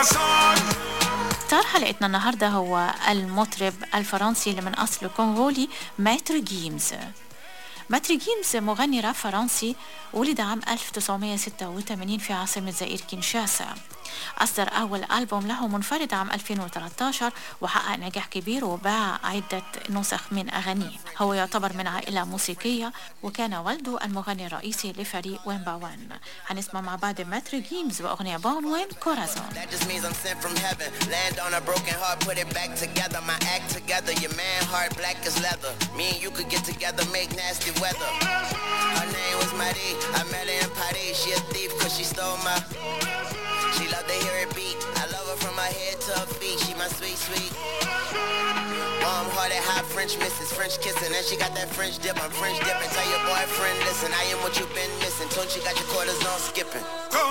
ستار حلقتنا النهاردة هو المطرب الفرنسي اللي من أصل كونغولي ماتر جيمز ماتر جيمز مغني راب فرنسي ولد عام 1986 في عاصمة زئير كينشاسا أصدر أول ألبوم له منفرد عام 2013 وحقق نجاح كبير وباع عدة نسخ من أغانيه هو يعتبر من عائلة موسيقية وكان والده المغني الرئيسي لفريق وين باوان هنسمع مع بعض ماتر جيمز وأغنية بون وين كورازون That just means I'm sent from heaven. Land on a broken heart, put it back together. My act together. Your man heart black as leather. Me and you could get together, make nasty weather. Her name was Marie. I met her in Paris. She a thief cause she stole my. She love to hear it beat. I love her from her head to her feet. She my sweet, sweet. Warm hearted, hot French misses, French kissing. And she got that French dip. I'm French dipping. Tell your boyfriend, listen, I am what you've been missing. Told you got your cortisone skipping.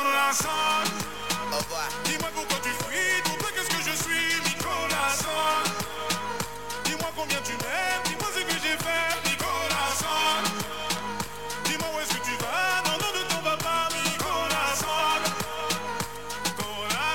Au revoir. Dis-moi pourquoi tu fuis, dis-moi qu'est-ce que je suis, Nicolas Son. Dis-moi combien tu m'aimes, dis-moi ce que j'ai fait, Nicolas Son. Dis-moi où est-ce que tu vas, non, non, ne t'en vas pas, Nicolas Son. Nicolas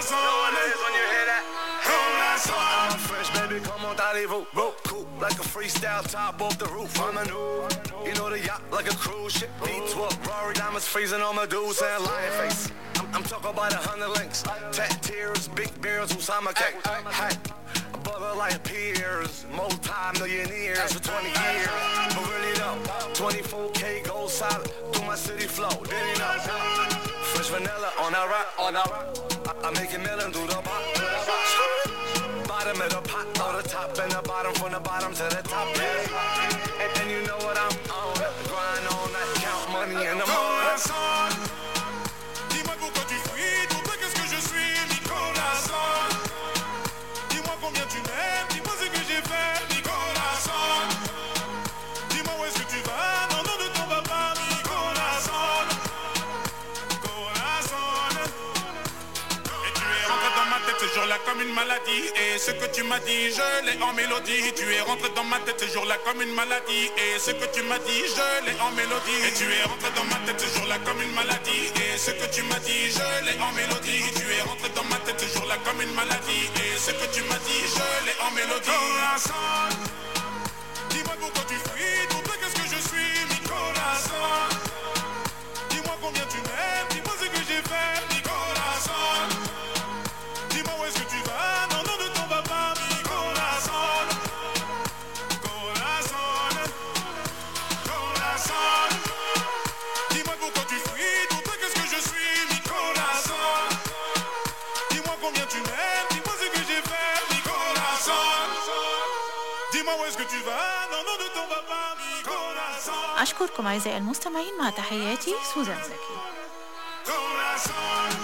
Son. Fresh baby, comment allez-vous? Whoa, cool, like a freestyle top off the roof. I'm a new, you know the yacht like a cruise ship. B12, Rory diamonds freezing on my dudes and lion face. I'm, I'm talking about a hundred links, tat tears, big beers, Usama cake. Hey, a brother like peers, multi-millionaires for 20 years. But really though, 24K gold solid through my city flow. Did you know? Fresh vanilla on our rock, on our rock. I, I make it million through the bottom. Bottom of the pot, or the top and the bottom, from the bottom to the top. Yeah. And, and you know what I'm on. Grind on that, count money in the morning. Son. Dis-moi pourquoi tu fuis, dis-moi qu'est-ce que je suis, Nicolas Son. Dis-moi combien tu m'aimes, dis-moi ce que j'ai fait, Nicolas Son. Dis-moi où est-ce que tu vas, non, non, ne t'en vas pas, Nicolas Son. Nicolas Son. Et tu es rentré dans ma tête ce jour-là comme une maladie Et ce que tu m'as dit, je l'ai en mélodie Tu es rentré dans ma tête ce jour-là comme une maladie Et ce que tu m'as dit, je l'ai en mélodie Et tu es rentré dans ma tête ce jour-là comme une maladie Et ce que tu m'as dit, je l'ai en mélodie Tu es rentré dans ma tête ce jour-là comme une maladie Et ce que tu m'as dit, je l'ai en mélodie Dis-moi pourquoi tu fuis, dis-moi qu'est-ce que je suis, Nicolas Son. Dis-moi combien tu m'aimes, dis-moi ce que j'ai fait, Nicolas Son. Dis-moi où est-ce que tu vas, non, non, ne t'en vas pas, Nicolas Son. Nicolas Son. Nicolas Son. Dis-moi pourquoi tu fuis, dis-moi qu'est-ce que je suis, Nicolas Son. Dis-moi combien tu m'aimes, dis-moi ce que j'ai fait, Nicolas Son. Dis-moi où est-ce que tu vas, non, non, ne t'en vas pas, Nicolas Son. أشكركم أعزائي المستمعين مع تحياتي سوزان زكي Nicolas Son.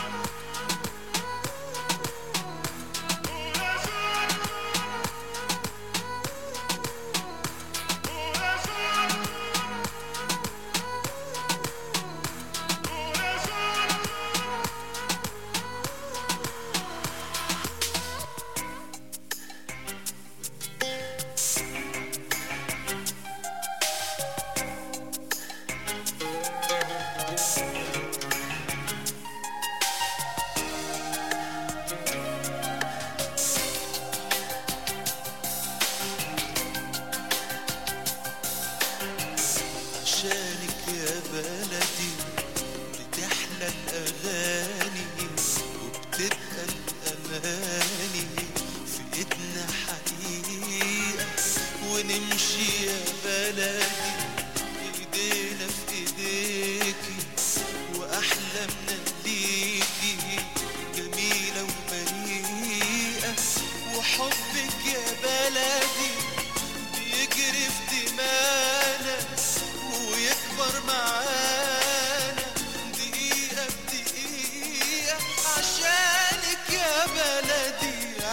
عشانك يا بلدي بتحلى الأغاني وبتبقى الأماني في إيدنا حقيقة ونمشي يا بلدي إيدينا في إيديكي وأحلامنا ليكي جميلة وبريئة وحبك يا بلدي بيجري في دمانا ويكبر معانا دقيقة بدقيقة عشانك يا بلدي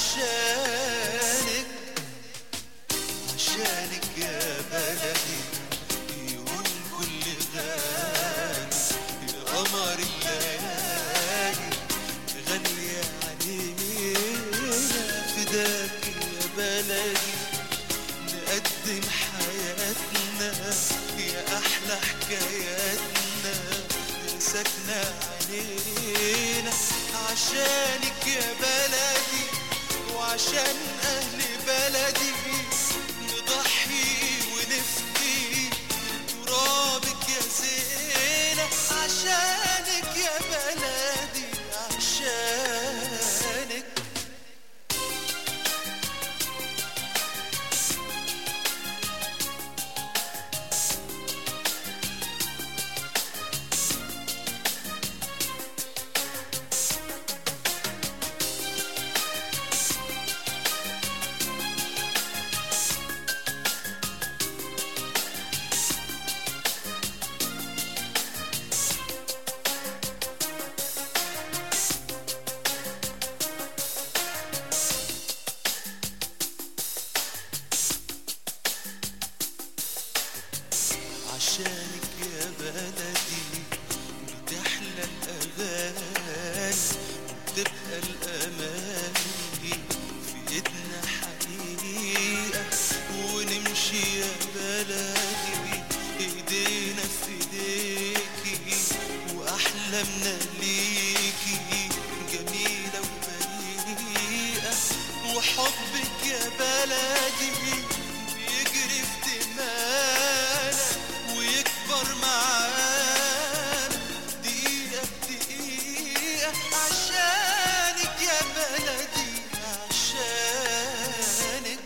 عشانك عشانك يا بلدي يقول كل غالي يا قمر الليالي غالية علينا فداك يا بلدي نقدم حياتنا يا أحلى حكاياتنا يا ساكنة علينا عشانك يا بلدي وعشان أهل بلدي نضحي ونفدي ترابك يا زينة عشانك يا بلدي عشانك عشانك يا بلدي بتحلى الأغاني وتبقى الأماني في إيدنا حقيقة ونمشي يا بلدي إيدينا في إيديكي وأحلامنا ليكي جميلة وبريئة وحبك يا بلدي بيجري في دمانا ويكبر معانا دقيقة بدقيقة عشانك يا بلدي عشانك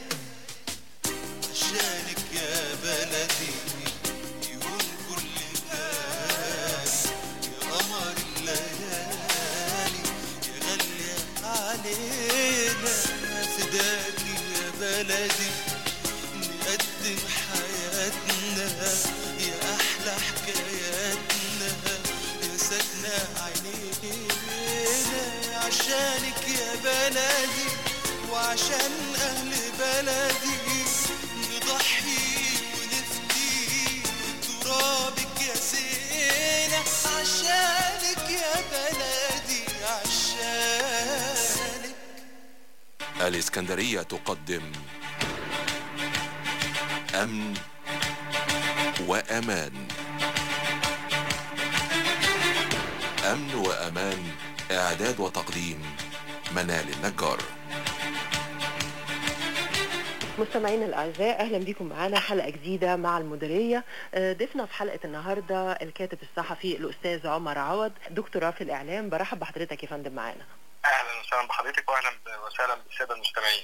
عشانك يا بلدي يهون كل غالي يا قمر الليالي يا غالية علينا فداكي يا بلدي نقدم حياتنا يا أحلى حكاياتنا يا سكنة عينينا عشانك يا بلدي وعشان أهل بلدي نضحي ونفدي ترابك يا زينة عشانك يا بلدي عشانك الإسكندرية تقدم أمن وأمان أمن وأمان إعداد وتقديم منال النجار مستمعينا الاعزاء اهلا بكم معانا حلقه جديده مع المديريه آه، ضيفنا في حلقه النهارده الكاتب الصحفي الاستاذ عمر عوض دكتوراه في الاعلام برحب بحضرتك يا فندم معانا اهلا وسهلا بحضرتك واهلا وسهلا بالساده المستمعين.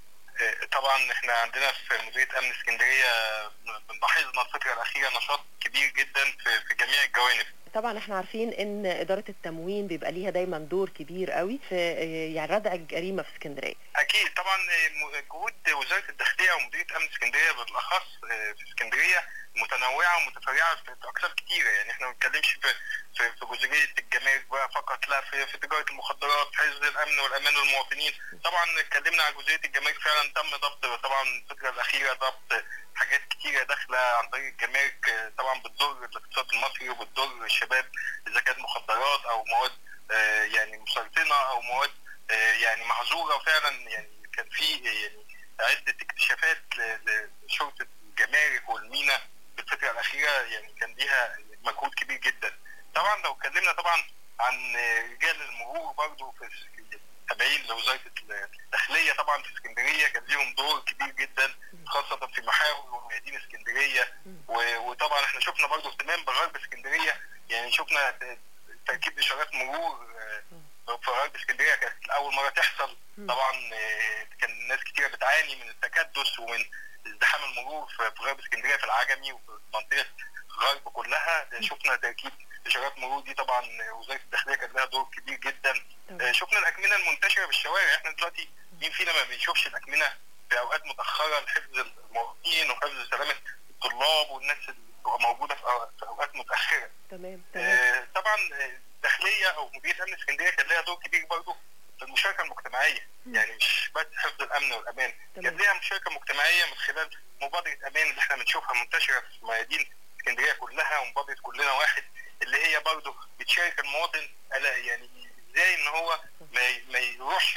آه، طبعا احنا عندنا في مديريه امن اسكندريه بنلاحظنا الفتره الاخيره نشاط كبير جدا في في جميع الجوانب. طبعا احنا عارفين ان اداره التموين بيبقى ليها دايما دور كبير قوي في آه، يعني ردع الجريمه في اسكندريه اكيد طبعا آه، م- جهود وزاره الداخليه ومديريه امن اسكندريه بالاخص آه، في اسكندريه متنوعه ومتفرعه في في اقسام كتيره يعني احنا ما بنتكلمش في في في جزئيه الجمارك بقى فقط لا في في تجاره المخدرات حفظ الامن والامان للمواطنين طبعا اتكلمنا عن جزئيه الجمارك فعلا تم ضبط طبعا الفتره الاخيره ضبط حاجات كتيره داخله عن طريق الجمارك آه، طبعا بتضر الاقتصاد المصري وبتضر الشباب اذا كانت مخدرات او مواد آه، يعني مسرطنه او مواد آه، يعني محظوره وفعلا يعني كان في يعني عده اكتشافات ل- لشرطه الجمارك والمينا في الفتره الاخيره يعني كان ليها مجهود كبير جدا طبعا لو اتكلمنا طبعا عن رجال المرور برضو في تابعين لوزاره الداخليه طبعا في اسكندريه كان ليهم دور كبير جدا خاصه في محاور وميادين اسكندريه و- وطبعا احنا شفنا برضو اهتمام بغرب اسكندريه يعني شفنا ت- تركيب اشارات مرور آه، في غرب اسكندريه كانت اول مره تحصل طبعا آه، كان ناس كتيره بتعاني من التكدس ومن ازدحام المرور في في غرب اسكندريه في العجمي وفي منطقه الغرب كلها شفنا تركيب اشارات مرور دي طبعا وزاره الداخليه كان لها دور كبير جدا آه، شفنا الاكمنه المنتشره بالشوارع احنا دلوقتي مين فينا ما بيشوفش الاكمنه في اوقات متاخره لحفظ المواطنين وحفظ سلامه الطلاب والناس اللي بتبقى موجوده في أو- في اوقات متاخره تمام آه، طبعا آه، الداخليه او مديريه امن اسكندريه كان لها دور كبير برضه في المشاركه المجتمعيه يعني مش بس حفظ الامن والامان كان لها مشاركه مجتمعيه من خلال مبادره امان اللي احنا بنشوفها منتشره في ميادين اسكندريه كلها ومبادره كلنا واحد اللي هي برضه بتشارك المواطن على يعني ازاي ان هو ما ي- ما يروحش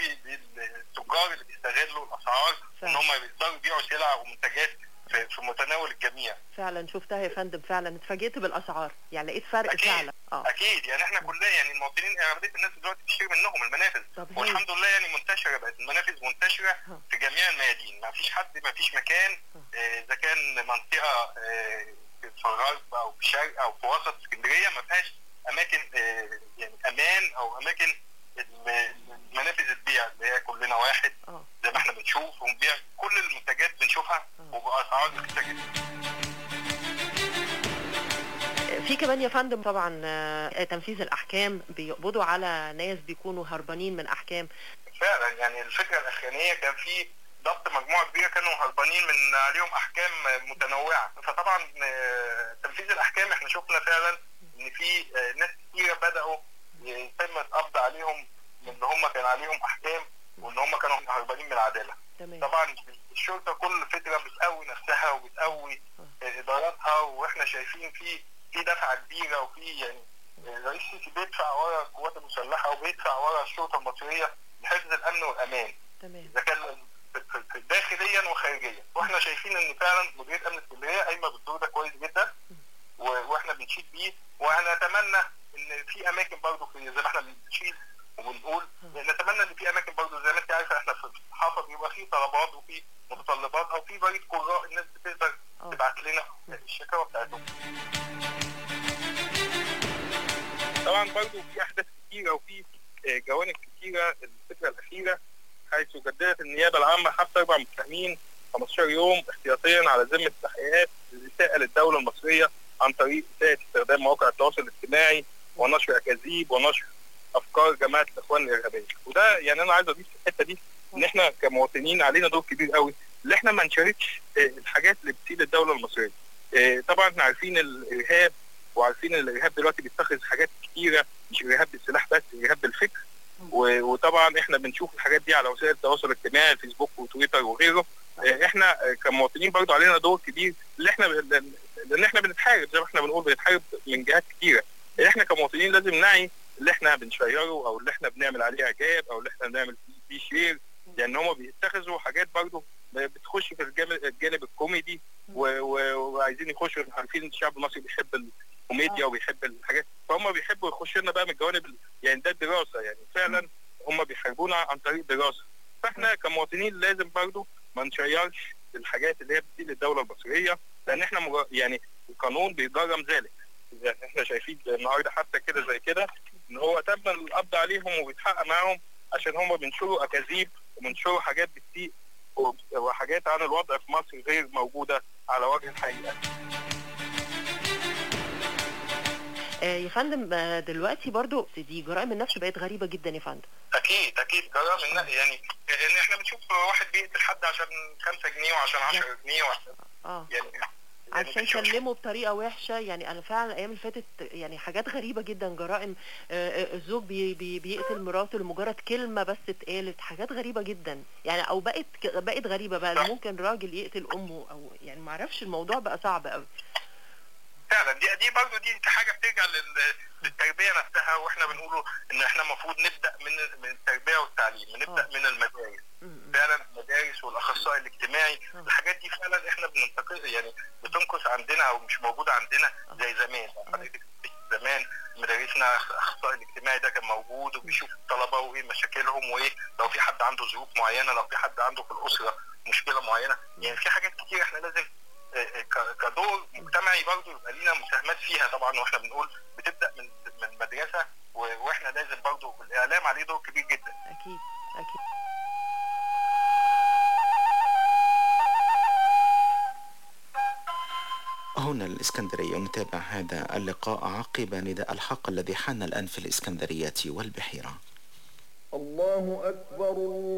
للتجار اللي بيستغلوا الاسعار ان هم يقدروا يبيعوا سلع ومنتجات في, في متناول الجميع فعلا شفتها يا فندم فعلا اتفاجئت بالاسعار يعني لقيت فرق فعلا اكيد يعني احنا كلنا يعني المواطنين اغلبيه الناس دلوقتي بتشتري منهم المنافذ طب والحمد لله يعني منتشره بقت المنافذ منتشره في جميع الميادين ما فيش حد ما فيش مكان آه، اذا كان منطقه آه، في الغرب او في الشرق او في وسط اسكندريه ما فيهاش اماكن آه، يعني امان او اماكن الم- المنافذ البيع اللي هي كلنا واحد زي ما احنا بنشوف ونبيع كل المنتجات بنشوفها وباسعار رخيصه جدا في كمان يا فندم طبعا آه، تنفيذ الاحكام بيقبضوا على ناس بيكونوا هربانين من احكام فعلا يعني الفكره الاخرانيه كان في ضبط مجموعه كبيره كانوا هربانين من عليهم احكام متنوعه فطبعا آه، تنفيذ الاحكام احنا شفنا فعلا ان في آه، ناس كتيره بداوا يتم القبض عليهم من ان هم كان عليهم احكام وان هم كانوا هربانين من العداله طبعا الشرطه كل فتره بتقوي نفسها وبتقوي آه، اداراتها واحنا شايفين في في دفعه كبيره وفي يعني آه، رئيس السيسي بيدفع ورا القوات المسلحه وبيدفع ورا الشرطه المصريه لحفظ الامن والامان تمام اذا كان في- في- في- داخليا وخارجيا واحنا شايفين ان فعلا مديريه امن اسكندريه قايمه بالدور ده كويس جدا و- واحنا بنشيد بيه وهنتمنى ان في اماكن برضه في زي ما احنا بنشيد وبنقول نتمنى ان في اماكن برضه زي ما انت عارفه احنا في الصحافه بيبقى في طلبات وفي متطلبات او في بريد قراء الناس بتقدر تبعت لنا الشكاوى بتاعتهم. طبعا برضه في احداث كتيره وفي آه، جوانب كتيره الفتره الاخيره حيث جددت النيابه العامه حتى اربع متهمين 15 يوم احتياطيا على ذمه التحقيقات الاساءه للدوله المصريه عن طريق اساءه استخدام مواقع التواصل الاجتماعي ونشر اكاذيب ونشر افكار جماعه الاخوان الارهابيه وده يعني انا عايز اضيف في الحته دي ان احنا كمواطنين علينا دور كبير قوي ان احنا ما نشاركش آه، الحاجات اللي بتسيء الدوله المصريه آه، طبعا احنا عارفين الارهاب وعارفين ان الارهاب دلوقتي بيتخذ حاجات كتيره مش ارهاب بالسلاح بس ارهاب بالفكر و- وطبعا احنا بنشوف الحاجات دي على وسائل التواصل الاجتماعي الفيسبوك وتويتر وغيره آه، احنا آه، كمواطنين برضو علينا دور كبير اللي احنا ب- لان احنا بنتحارب زي ما احنا بنقول بنتحارب من جهات كتيره احنا كمواطنين لازم نعي اللي احنا بنشيره او اللي احنا بنعمل عليه اعجاب او اللي احنا بنعمل فيه شير لان هم بيتخذوا حاجات برضو بتخش في الجانب, الجانب الكوميدي و- و- وعايزين يخشوا عارفين الشعب المصري بيحب الكوميديا وبيحب الحاجات فهم بيحبوا يخشوا لنا بقى من الجوانب ال- يعني ده الدراسه يعني فعلا هم بيحاربونا عن طريق الدراسه فاحنا كمواطنين لازم برضو ما نشيرش الحاجات اللي هي بتسيء للدوله المصريه لان احنا مجا- يعني القانون بيجرم ذلك يعني احنا شايفين النهارده حتى كده زي كده ان هو تم القبض عليهم وبيتحقق معاهم عشان هم بينشروا اكاذيب وبينشروا حاجات بتسيء و- وحاجات عن الوضع في مصر غير موجوده على وجه الحقيقه آه، يا فندم آه، دلوقتي برضو دي جرائم النفس بقت غريبة جدا يا فندم اكيد اكيد جرام النقل يعني ان احنا بنشوف واحد بيقتل حد عشان 5 جنيه وعشان 10 جنيه وعشان اه يعني عشان كلمه بطريقه وحشه يعني انا فعلا الايام اللي فاتت يعني حاجات غريبه جدا جرائم آه، آه، الزوج بي بي بيقتل مراته لمجرد كلمه بس اتقالت حاجات غريبه جدا يعني او بقت ك- بقت غريبه بقى ممكن راجل يقتل امه او يعني ما اعرفش الموضوع بقى صعب قوي فعلا دي دي برضه دي حاجه بترجع لل- للتربيه نفسها واحنا بنقوله ان احنا المفروض نبدا من من التربيه والتعليم نبدا من المدارس فعلا المدارس والاخصائي الاجتماعي الحاجات دي فعلا احنا بننتقل يعني بتنقص عندنا او مش موجوده عندنا زي زمان حضرتك زمان مدارسنا الاخصائي الاجتماعي ده كان موجود وبيشوف الطلبه وايه مشاكلهم وايه لو في حد عنده ظروف معينه لو في حد عنده في الاسره مشكله معينه يعني في حاجات كتير احنا لازم آه، آه، ك- كدور مجتمعي برضه يبقى لينا مساهمات فيها طبعا واحنا بنقول بتبدا من من المدرسه و- واحنا لازم برضه الاعلام عليه دور كبير جدا اكيد اكيد هنا الإسكندرية نتابع هذا اللقاء عقب نداء الحق الذي حان الآن في الإسكندرية والبحيرة الله أكبر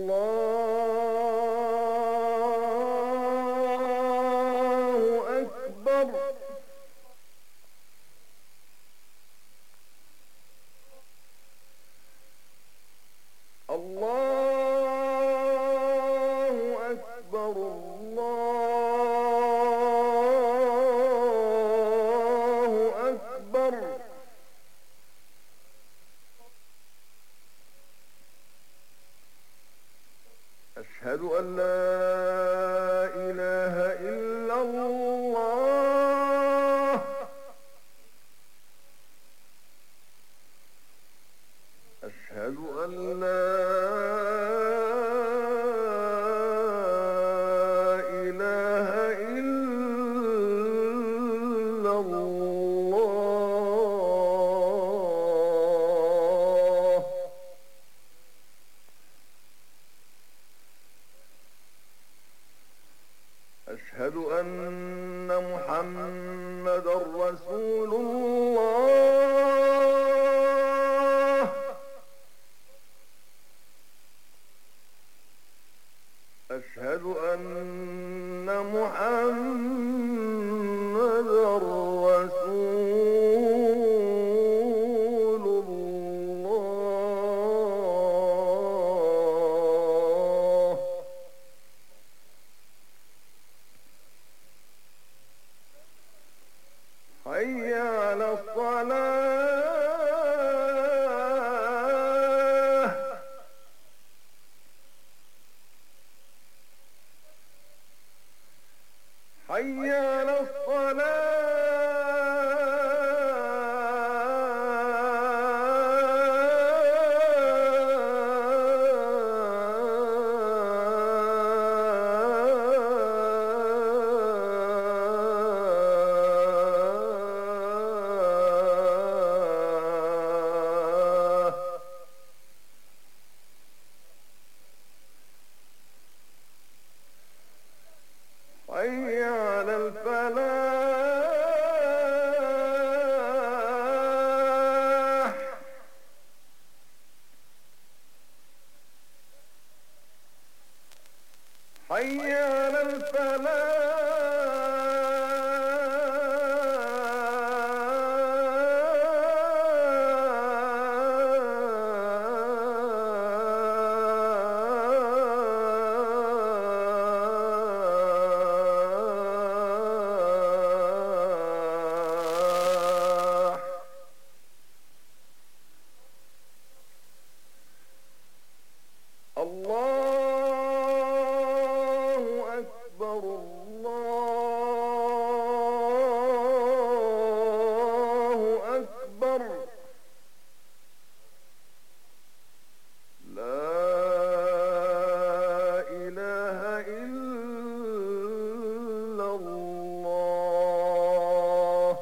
الله أكبر الله أكبر الله أكبر أشهد أن لا إله إلا الله أشهد أن محمد رسول الله أشهد أن محمد رسول الله حي على الصلاة حي على الصلاة حي على الفلاح حي على الفلاح الله أكبر الله أكبر لا إله إلا الله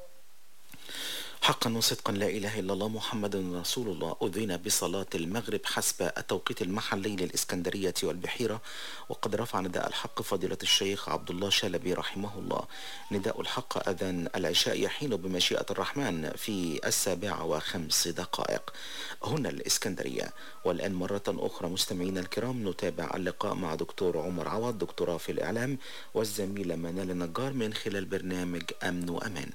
حقا وصدقا لا إله إلا الله محمد رسول الله أذن بصلاة المغرب حسب التوقيت المحلي للإسكندرية والبحيرة وقد رفع نداء الحق فضيلة الشيخ عبد الله شلبي رحمه الله نداء الحق أذان العشاء يحين بمشيئة الرحمن في السابعة وخمس دقائق هنا الإسكندرية والآن مرة أخرى مستمعينا الكرام نتابع اللقاء مع دكتور عمر عوض دكتوراه في الإعلام والزميلة منال النجار من خلال برنامج أمن وأمان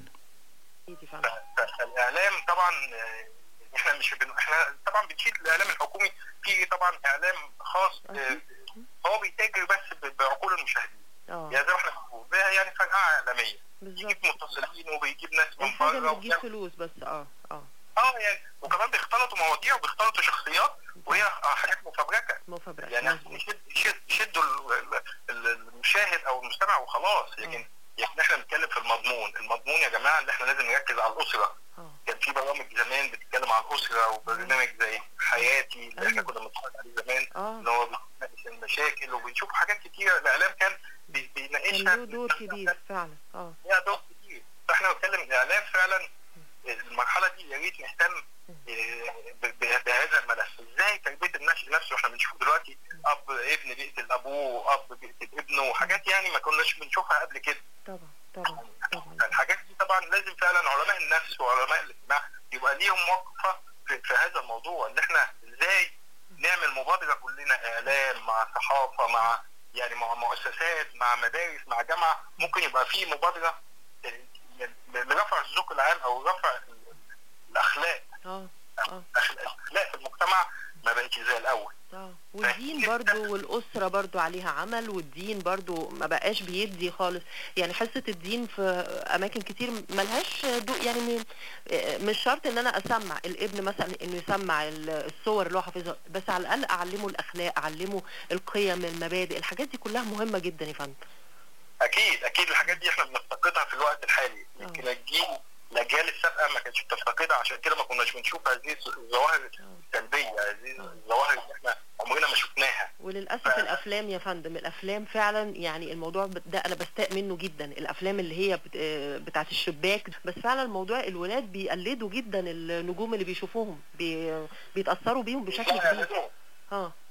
الاعلام طبعا آه، احنا مش بن... احنا طبعا بنشيل الاعلام الحكومي في طبعا اعلام خاص آه، هو بيتاجر بس ب- بعقول المشاهدين اه يعني زي ما احنا بنقول ده يعني فرقعه اعلاميه بيجيب متصلين وبيجيب ناس من الحاجة بره اللي بتجيب وبيعمل- فلوس بس اه اه اه يعني وكمان بيختلطوا مواضيع وبيختلطوا شخصيات وهي آه، حاجات مفبركه مفبركه يعني يشد يشد يشدوا ال- ال- المشاهد او المستمع وخلاص لكن يعني احنا بنتكلم في المضمون المضمون يا جماعه اللي احنا لازم نركز على الاسره كان في برامج زمان بتتكلم عن الاسره وبرنامج زي حياتي اللي احنا كنا بنتفرج عليه زمان اللي هو بيناقش المشاكل وبنشوف حاجات كتيره الاعلام كان بي- كان بيناقشها له دور كبير فعلا اه ليها دور كتير فاحنا بنتكلم الاعلام فعلا المرحله دي يا ريت نهتم آه، ب- ب- بهذا الملف ازاي تربيه النشء نفسه احنا بنشوف دلوقتي اب ابن بيقتل ابوه واب بيقتل ابنه وحاجات يعني ما كناش بنشوفها قبل كده طبعا طبعا الحاجات دي طبعا لازم فعلا علماء النفس وعلماء الاجتماع يبقى ليهم وقفه في, في هذا الموضوع ان احنا ازاي نعمل مبادره كلنا اعلام مع صحافه مع يعني مع مؤسسات مع مدارس مع جامعه ممكن يبقى في مبادره لرفع الذوق العام او رفع ال- الاخلاق اه اه الاخلاق في المجتمع ما بقتش زي الاول اه والدين برضو والأسرة برضو عليها عمل والدين برضو ما بقاش بيدي خالص يعني حصة الدين في أماكن كتير ملهاش دو يعني م- مش شرط إن أنا أسمع الابن مثلا إنه يسمع ال- الصور اللي هو حافظها بس على الأقل أعلمه الأخلاق أعلمه القيم المبادئ الحاجات دي كلها مهمة جدا يا فندم اكيد اكيد الحاجات دي احنا بنفتقدها في الوقت الحالي يمكن الجيل الاجيال السابقه ما كانتش بتفتقدها عشان كده ما كناش بنشوف هذه الظواهر السلبيه هذه الظواهر اللي احنا عمرنا ما شفناها وللاسف الافلام يا فندم الافلام فعلا يعني الموضوع بت- ده انا بستاء منه جدا الافلام اللي هي بت- آه، بتاعت الشباك بس فعلا موضوع الولاد بيقلدوا جدا النجوم اللي بيشوفوهم بي بيتاثروا بيهم بشكل كبير اه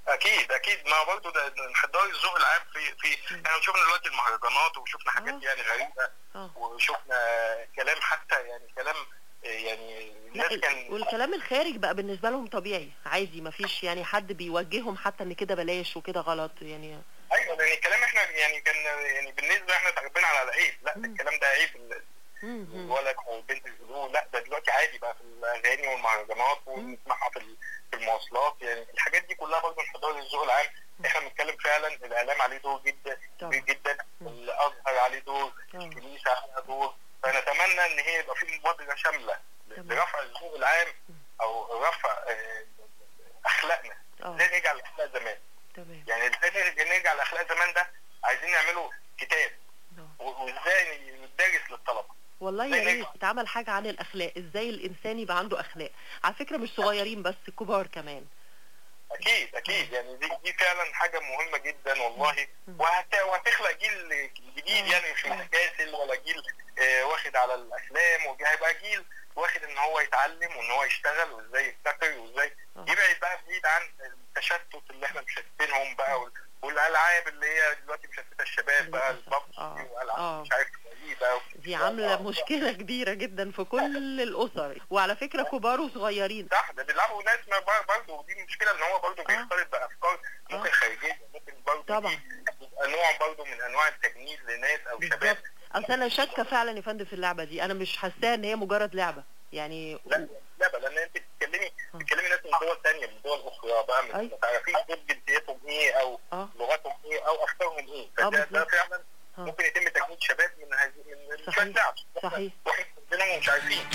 اكيد اكيد ما برضه ده ده انحدار الذوق العام في في احنا شفنا دلوقتي المهرجانات وشفنا حاجات يعني غريبه وشفنا كلام حتى يعني كلام آه، يعني لا الناس كان والكلام الخارج بقى بالنسبه لهم طبيعي عادي ما فيش يعني حد بيوجههم حتى ان كده بلاش وكده غلط يعني ايوه لان الكلام احنا يعني كان يعني بالنسبه احنا اتربينا على العيب لا ده الكلام ده عيب ال- الولد او البنت بيقولوه لا ده دلوقتي عادي بقى في الاغاني والمهرجانات ونسمعها في ال- في المواصلات يعني الحاجات دي كلها برضه انحدار الذوق العام احنا بنتكلم فعلا الاعلام عليه دور جدا كبير جدا الازهر عليه دور الكنيسه عليها دور فنتمنى ان هي يبقى في مبادره شامله لرفع الذوق العام او رفع آه، اخلاقنا ازاي نرجع لاخلاق زمان تمام يعني ازاي نرجع- نرجع لاخلاق زمان ده عايزين نعمله كتاب و- وازاي يدرس للطلبه والله يا ريت يتعمل حاجه عن الاخلاق ازاي الانسان يبقى عنده اخلاق على فكره مش صغيرين بس كبار كمان اكيد اكيد يعني دي دي فعلا حاجه مهمه جدا والله وهت- وهتخلق جيل جديد يعني مش متكاسل ولا جيل آه، واخد على الافلام وهيبقى جيل واخد ان هو يتعلم وان هو يشتغل وازاي يفتكر وازاي يبعد بقى بعيد عن التشتت اللي احنا مشتتينهم بقى وال- والالعاب اللي هي دلوقتي مشتته الشباب بقى الببجي والعاب مش عارف ايه بقى دي عامله مشكله كبيره جدا في كل الاسر وعلى فكره كبار وصغيرين صح ده بيلعبوا ناس ما بر- برضه دي المشكله ان هو برضه بيختلط بافكار ممكن خارجيه ممكن برضه طبعا يبقى نوع برضه من انواع التجنيد لناس او شباب اصل انا شاكه فعلا يا فندم في اللعبه دي انا مش حاساها ان هي مجرد لعبه يعني لا لا بقى لان انت بتتكلمي بتتكلمي ناس من دول ثانيه من دول اخرى بقى من ما تعرفيش دول جنسيتهم ايه او لغتهم ايه او افكارهم ايه فده ده فعلا ممكن يتم تجنيد شباب من هذه من شويه لعب صحيح واحنا عندنا ومش عارفين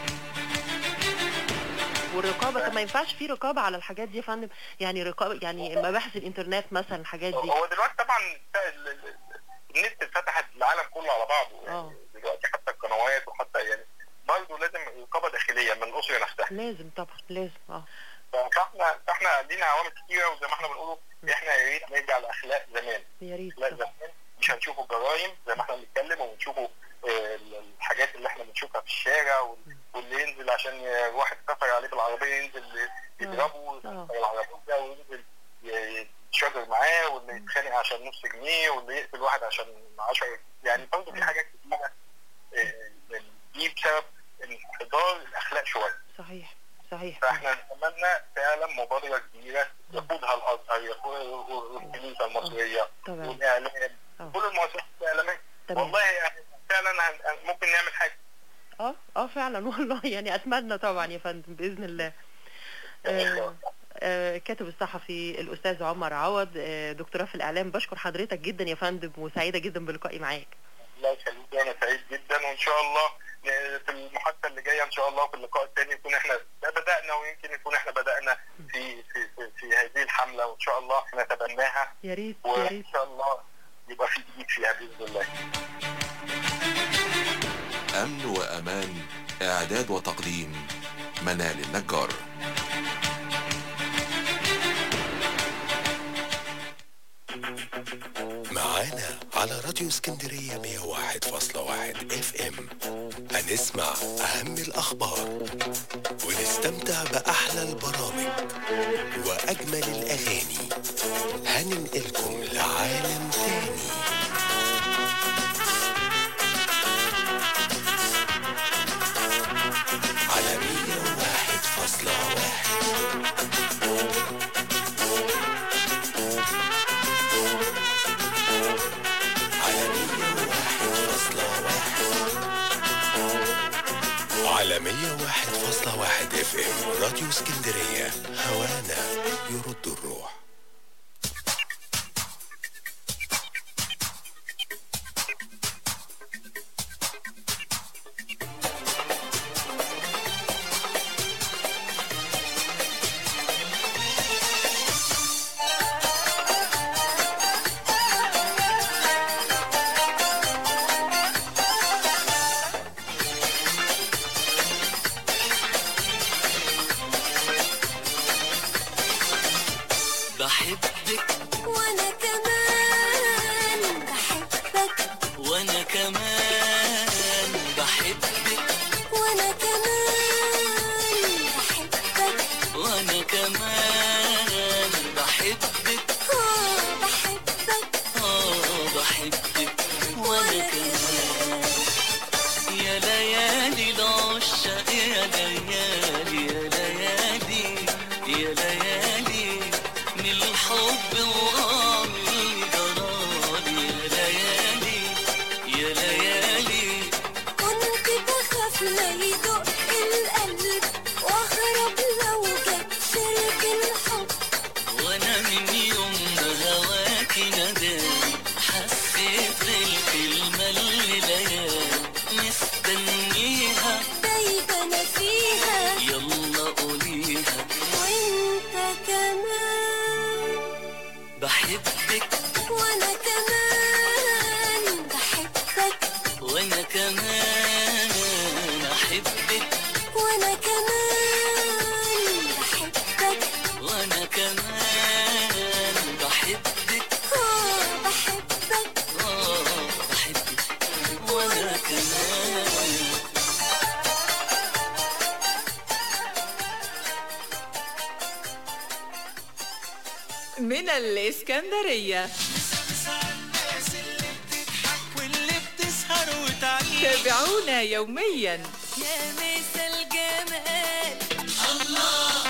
والرقابه طب ما ينفعش في رقابه على الحاجات دي يا فندم يعني رقابه يعني مباحث الانترنت مثلا الحاجات دي هو دلوقتي طبعا ال- ال- النت اتفتحت العالم كله على بعضه يعني دلوقتي حتى القنوات وحتى يعني برضه لازم رقابه داخليه من الاسره نفسها لازم طبعا لازم اه فاحنا فاحنا لينا عوامل كتيره وزي ما احنا بنقوله احنا يا ريت نرجع لاخلاق زمان يا ريت اخلاق زمان مش هنشوفوا الجرائم زي ما احنا بنتكلم وبنشوفوا آه، الحاجات اللي احنا بنشوفها في الشارع وال- واللي ينزل عشان واحد سفر عليه بالعربيه ينزل يضربه يكسر العربيه وينزل ي- يتشاجر معاه واللي يتخانق عشان نص جنيه واللي يقتل واحد عشان 10 يعني برضه في حاجات كتيره آه، دي بسبب انحدار الاخلاق شويه صحيح صحيح فاحنا نتمنى فعلا مبادره كبيره يقودها الازهر يقودها الكنيسه المصريه تمام. والاعلام كل المؤسسات الاعلاميه والله يعني فعلا هن- ممكن نعمل حاجه اه اه فعلا والله يعني اتمنى طبعا يا فندم باذن الله آه آه كاتب الصحفي الاستاذ عمر عوض آه دكتوراه في الاعلام بشكر حضرتك جدا يا فندم وسعيده جدا بلقائي معاك الله يخليك انا سعيد جدا وان شاء الله آه، في المحادثه اللي جايه ان شاء الله في اللقاء الثاني يكون احنا بدانا ويمكن يكون احنا بدانا في في في, في هذه الحمله وان شاء الله نتبناها يا ريت يا وان ريت شاء الله يبقى في جديد فيها باذن الله أمن وأمان إعداد وتقديم منال النجار معانا على راديو اسكندرية 101.1 اف ام هنسمع أهم الأخبار ونستمتع بأحلى البرامج وأجمل الأغاني هننقلكم لعالم تاني على 101.1 على 101.1 على 101.1 اف ام راديو اسكندرية هوانا يرد الروح وانا كمان بحبك وانا كمان احبك وانا كمان بحبك وانا كمان بحبك اه بحبك اه بحبك وانا كمان من الإسكندرية واللي بتسهر وتعيش تابعونا يوميا يا مسا الجمال الله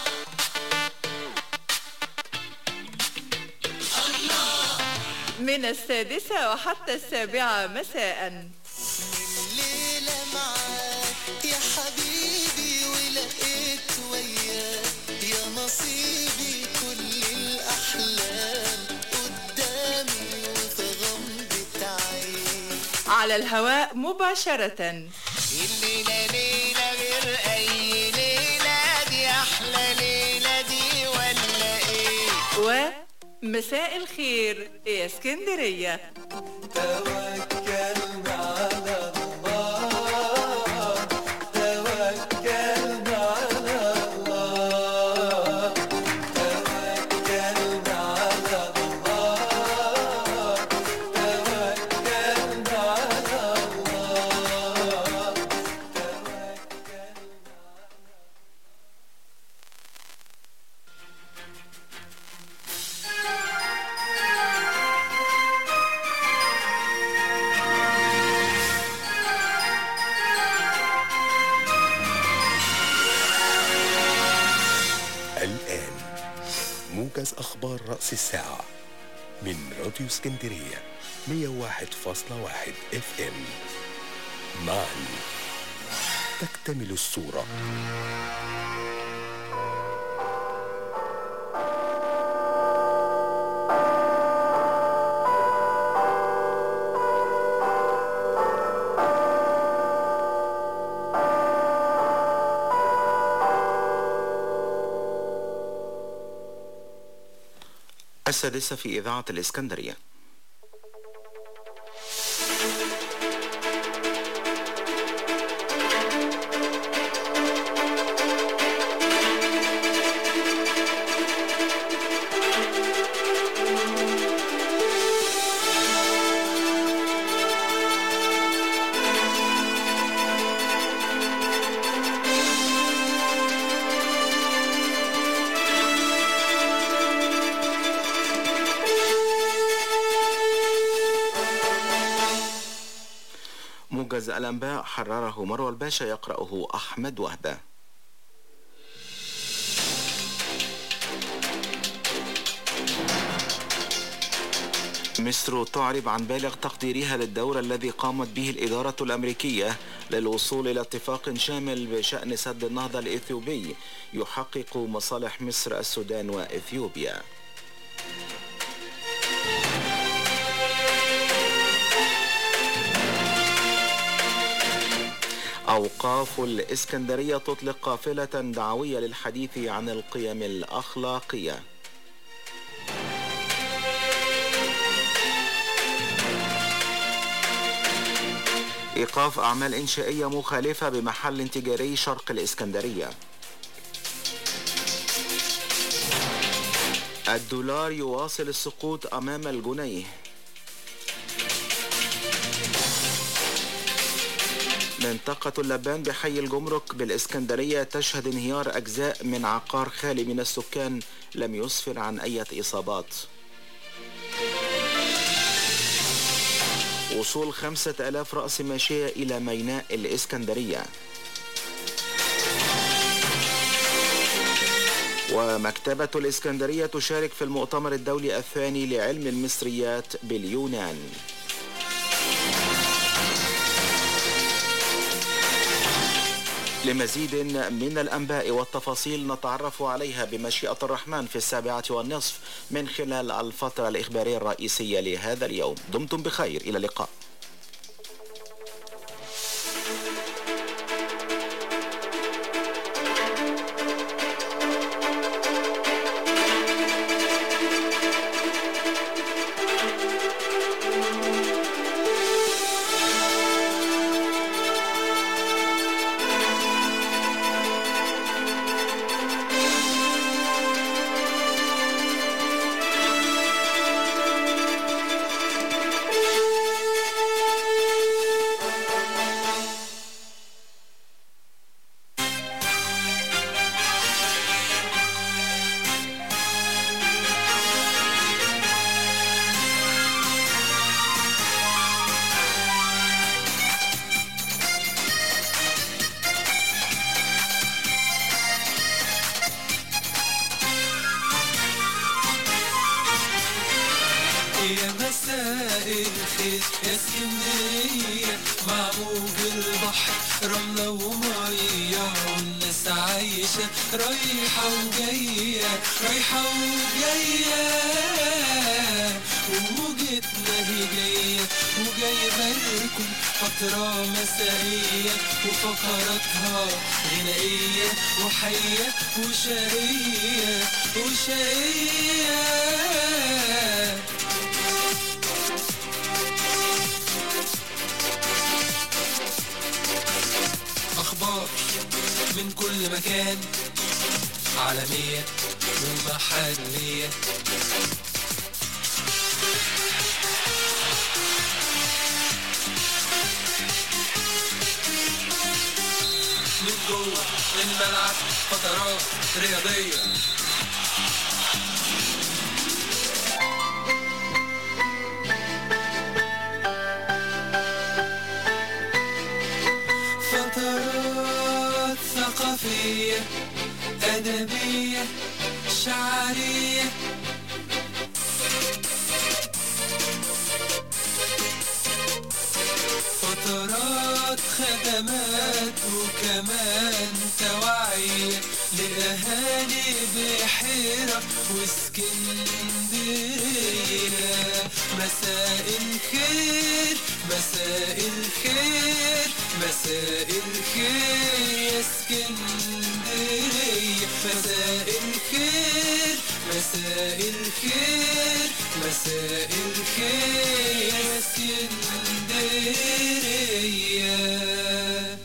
من السادسة وحتى السابعة مساء الليلة معاك يا حبيبي ولقيت وياك يا نصيبي كل الأحلام قدامي وفي غمضة عين على الهواء مباشرة الليلة ليلة غير أي ليلة دي أحلى ليلة دي ولا إيه ومساء الخير يا اسكندرية توكلنا على الله توكلنا على الله توكلنا على الله توكلنا على الله الآن موجز أخبار رأس الساعة من راديو اسكندرية 101.1 اف ام معا تكتمل الصورة السادسة في إذاعة الإسكندرية موجز الأنباء حرره مروى الباشا يقرأه أحمد وهبة مصر تعرب عن بالغ تقديرها للدور الذي قامت به الإدارة الأمريكية للوصول إلى اتفاق شامل بشأن سد النهضة الإثيوبي يحقق مصالح مصر السودان وإثيوبيا أوقاف الإسكندرية تطلق قافلة دعوية للحديث عن القيم الأخلاقية إيقاف أعمال إنشائية مخالفة بمحل تجاري شرق الإسكندرية الدولار يواصل السقوط أمام الجنيه منطقة اللبان بحي الجمرك بالإسكندرية تشهد انهيار أجزاء من عقار خالي من السكان لم يسفر عن أي إصابات وصول خمسة ألاف رأس ماشية إلى ميناء الإسكندرية ومكتبة الإسكندرية تشارك في المؤتمر الدولي الثاني لعلم المصريات باليونان لمزيد من الأنباء والتفاصيل نتعرف عليها بمشيئة الرحمن في السابعة والنصف من خلال الفترة الإخبارية الرئيسية لهذا اليوم دمتم بخير إلى اللقاء الخير يا اسكندرية مع موج البحر رملة ومية والناس عايشة رايحة وجاية رايحة وجاية وموجتنا هي جاية وجايبة لكم فترة مسائية وفقراتها غنائية وحية وشقية وشقية أخبار من كل مكان عالمية ومحلية من جوه الملعب فترات رياضية فترات ثقافية أدبية شعرية فترات خدمات وكمان توعية لأهالي بحيرة واسكندرية مساء الخير مساء الخير مساء الخير يا اسكندرية مساء الخير مساء الخير مساء الخير يا اسكندرية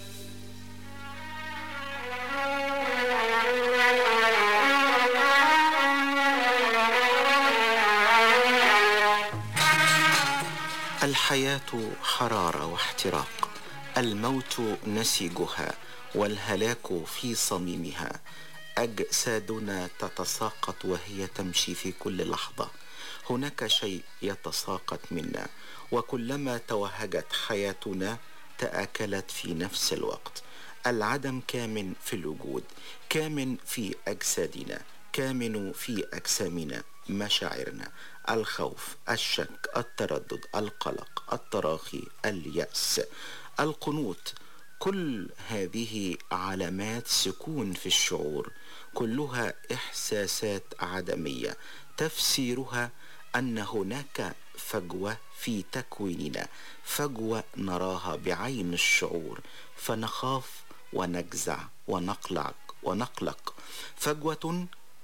الحياة حرارة واحتراق الموت نسيجها والهلاك في صميمها أجسادنا تتساقط وهي تمشي في كل لحظة هناك شيء يتساقط منا وكلما توهجت حياتنا تآكلت في نفس الوقت العدم كامن في الوجود كامن في أجسادنا كامن في أجسامنا مشاعرنا الخوف الشك التردد القلق التراخي اليأس القنوط كل هذه علامات سكون في الشعور كلها إحساسات عدمية تفسيرها أن هناك فجوة في تكويننا فجوة نراها بعين الشعور فنخاف ونجزع ونقلق ونقلق فجوة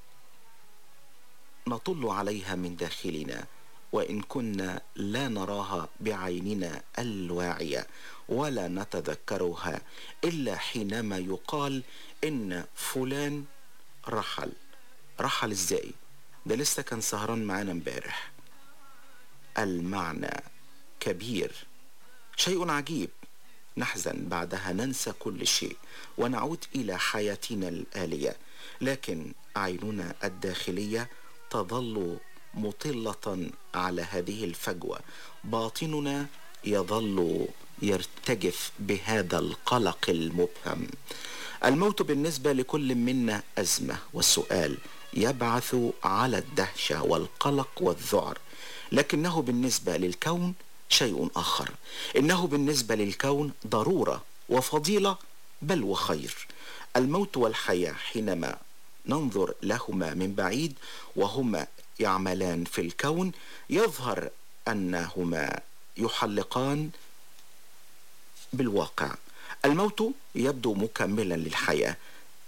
نطل عليها من داخلنا وإن كنا لا نراها بعيننا الواعية ولا نتذكرها إلا حينما يقال إن فلان رحل رحل إزاي ده لسه كان سهران معانا امبارح المعنى كبير شيء عجيب نحزن بعدها ننسى كل شيء ونعود إلى حياتنا الآلية لكن عيننا الداخلية تظل مطلة على هذه الفجوة باطننا يظل يرتجف بهذا القلق المبهم الموت بالنسبة لكل منا أزمة والسؤال يبعث على الدهشة والقلق والذعر لكنه بالنسبة للكون شيء آخر إنه بالنسبة للكون ضرورة وفضيلة بل وخير الموت والحياة حينما ننظر لهما من بعيد وهما يعملان في الكون يظهر أنهما يحلقان بالواقع الموت يبدو مكملا للحياة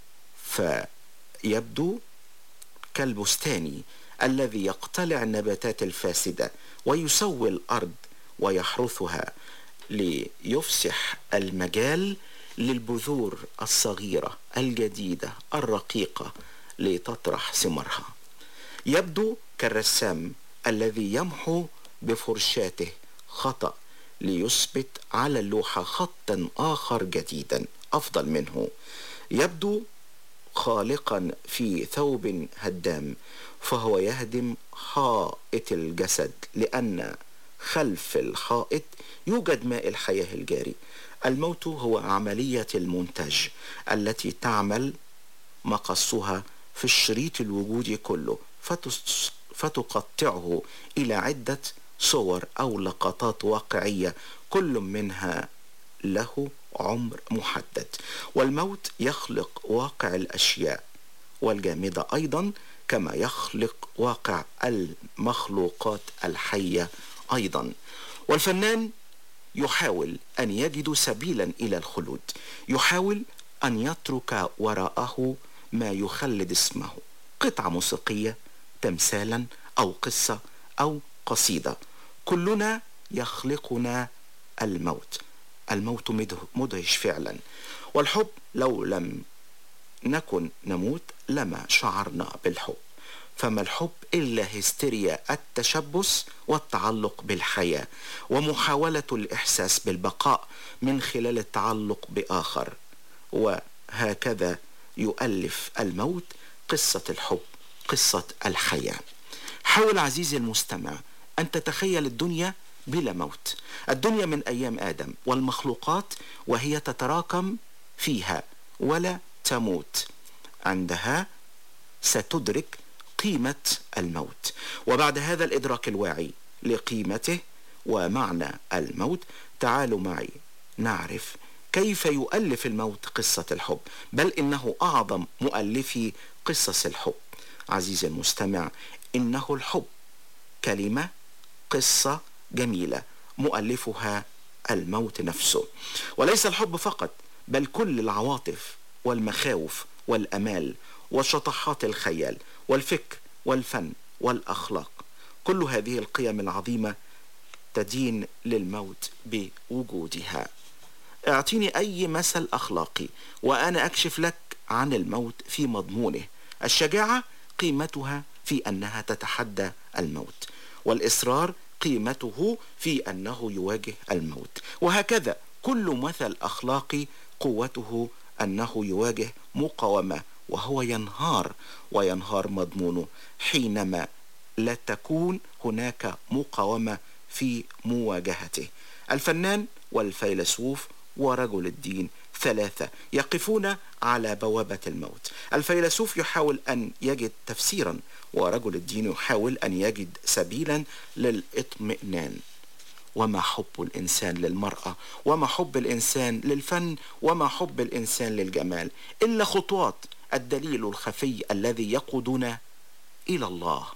فيبدو كالبستاني الذي يقتلع النباتات الفاسدة ويسوي الأرض ويحرثها ليفسح المجال للبذور الصغيرة الجديدة الرقيقة لتطرح ثمرها يبدو كالرسام الذي يمحو بفرشاته خطأ ليثبت على اللوحة خطا آخر جديدا أفضل منه يبدو خالقا في ثوب هدام فهو يهدم حائط الجسد لأن خلف الحائط يوجد ماء الحياة الجاري الموت هو عملية المونتاج التي تعمل مقصها في الشريط الوجودي كله فتس فتقطعه إلى عدة صور أو لقطات واقعية كل منها له عمر محدد والموت يخلق واقع الأشياء والجامدة أيضا كما يخلق واقع المخلوقات الحية أيضا والفنان يحاول أن يجد سبيلا إلى الخلود يحاول أن يترك وراءه ما يخلد اسمه قطعة موسيقية تمثالا أو قصة أو قصيدة كلنا يخلقنا الموت الموت مده- مدهش فعلا والحب لو لم نكن نموت لما شعرنا بالحب فما الحب إلا هستيريا التشبث والتعلق بالحياة ومحاولة الإحساس بالبقاء من خلال التعلق بآخر وهكذا يؤلف الموت قصة الحب قصة الحياة حاول عزيزي المستمع أن تتخيل الدنيا بلا موت الدنيا من أيام آدم والمخلوقات وهي تتراكم فيها ولا تموت عندها ستدرك قيمة الموت وبعد هذا الإدراك الواعي لقيمته ومعنى الموت تعالوا معي نعرف كيف يؤلف الموت قصة الحب بل إنه أعظم مؤلفي قصص الحب عزيزي المستمع إنه الحب كلمة قصة جميلة مؤلفها الموت نفسه وليس الحب فقط بل كل العواطف والمخاوف والأمال وشطحات الخيال والفكر والفن والأخلاق كل هذه القيم العظيمة تدين للموت بوجودها اعطيني أي مثل أخلاقي وأنا أكشف لك عن الموت في مضمونه الشجاعة قيمتها في أنها تتحدى الموت والإصرار قيمته في أنه يواجه الموت وهكذا كل مثل أخلاقي قوته أنه يواجه مقاومة وهو ينهار وينهار مضمونه حينما لا تكون هناك مقاومة في مواجهته الفنان والفيلسوف ورجل الدين ثلاثة يقفون على بوابة الموت الفيلسوف يحاول أن يجد تفسيرا ورجل الدين يحاول أن يجد سبيلا للإطمئنان وما حب الإنسان للمرأة وما حب الإنسان للفن وما حب الإنسان للجمال إلا خطوات الدليل الخفي الذي يقودنا إلى الله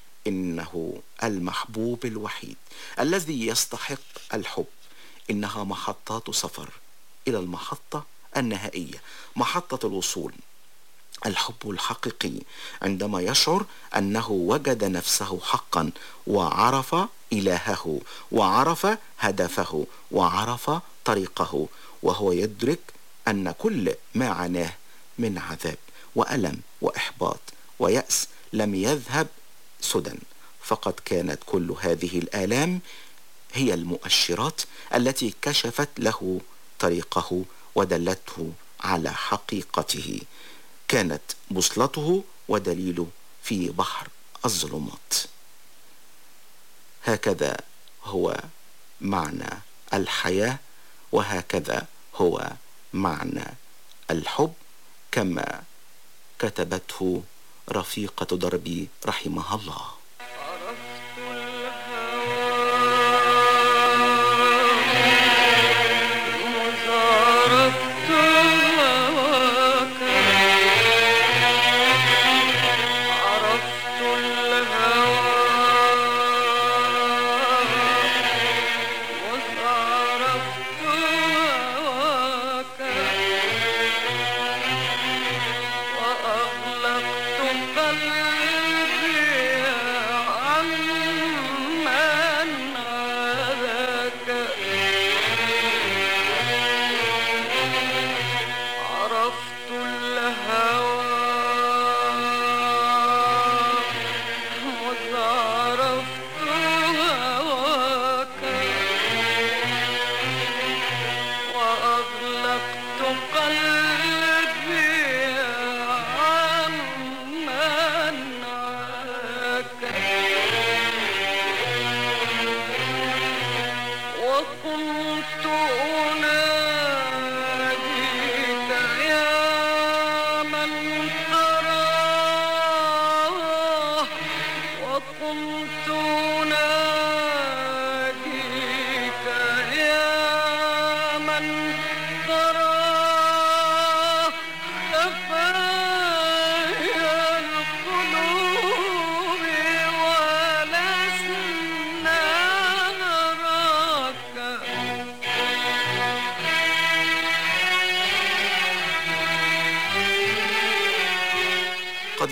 إنه المحبوب الوحيد الذي يستحق الحب إنها محطات سفر إلى المحطة النهائية محطة الوصول الحب الحقيقي عندما يشعر أنه وجد نفسه حقا وعرف إلهه وعرف هدفه وعرف طريقه وهو يدرك أن كل ما عناه من عذاب وألم وإحباط ويأس لم يذهب سدى فقد كانت كل هذه الآلام هي المؤشرات التي كشفت له طريقه ودلته على حقيقته كانت بوصلته ودليله في بحر الظلمات هكذا هو معنى الحياة وهكذا هو معنى الحب كما كتبته رفيقة دربي رحمها الله عرفت هواك عرفت الهوى وعرفت هواك وأغلقت قلبي عمن عاداك عرفت الهوى وعرفت هواك وأغلقت قلبي عمن عاك وكنت أناديك يا من تراه وكنت أناديك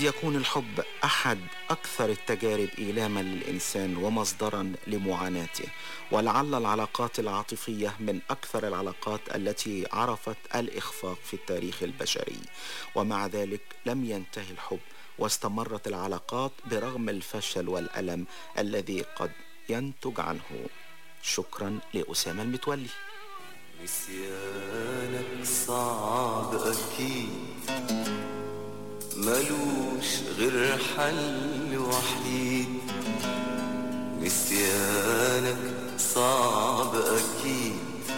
يكون الحب أحد أكثر التجارب إيلاما للإنسان ومصدرا لمعاناته ولعل العلاقات العاطفية من أكثر العلاقات التي عرفت الإخفاق في التاريخ البشري ومع ذلك لم ينتهي الحب واستمرت العلاقات برغم الفشل والألم الذي قد ينتج عنه شكرا لأسامة المتولي نسيانك صعب أكيد ملوش غير حل وحيد نسيانك صعب أكيد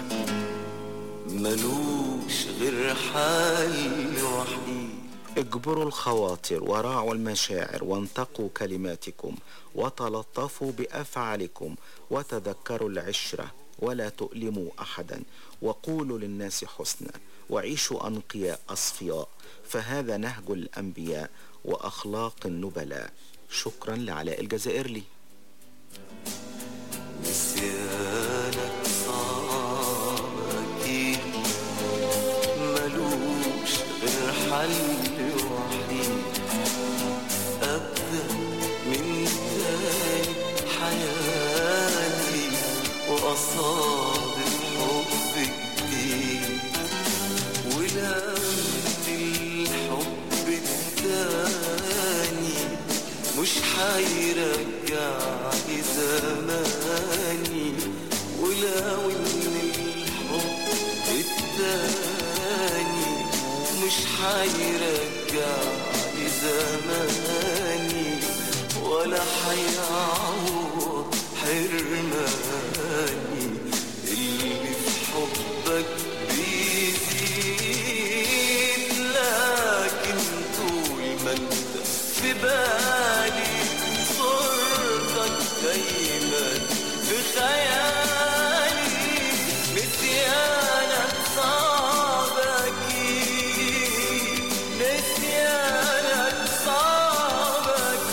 ملوش غير حل وحيد اجبروا الخواطر وراعوا المشاعر وانتقوا كلماتكم وتلطفوا بأفعالكم وتذكروا العشرة ولا تؤلموا أحدا وقولوا للناس حسنا وعيشوا أنقياء أصفياء فهذا نهج الأنبياء وأخلاق النبلاء شكرا لعلاء الجزائرلي نسيانك صعب أكيد ملوش غير حل وحيد أبدأ من تاني حياتي وأصادف حب جديد ولو إن الحب التاني مش هيرجعني زماني ولو ان الحب التاني مش هيرجعني زماني ولا هيعوض حرماني اللي في حبك بيزيد لكن طول ما انت في بالي صورتك دايما في خيالي نسيانك صعب اكيد نسيانك صعب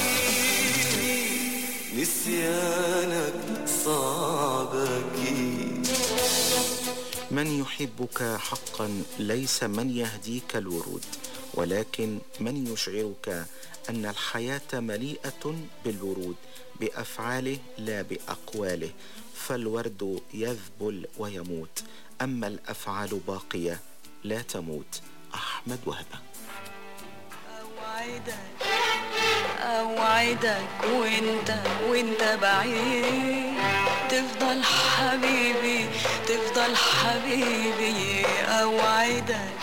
اكيد نسيانك صعب اكيد من يحبك حقا ليس من يهديك الورود ولكن من يشعرك أن الحياة مليئة بالورود بأفعاله لا بأقواله فالورد يذبل ويموت أما الأفعال باقية لا تموت أحمد وهبة اوعدك اوعدك وانت وانت بعيد تفضل حبيبي تفضل حبيبي اوعدك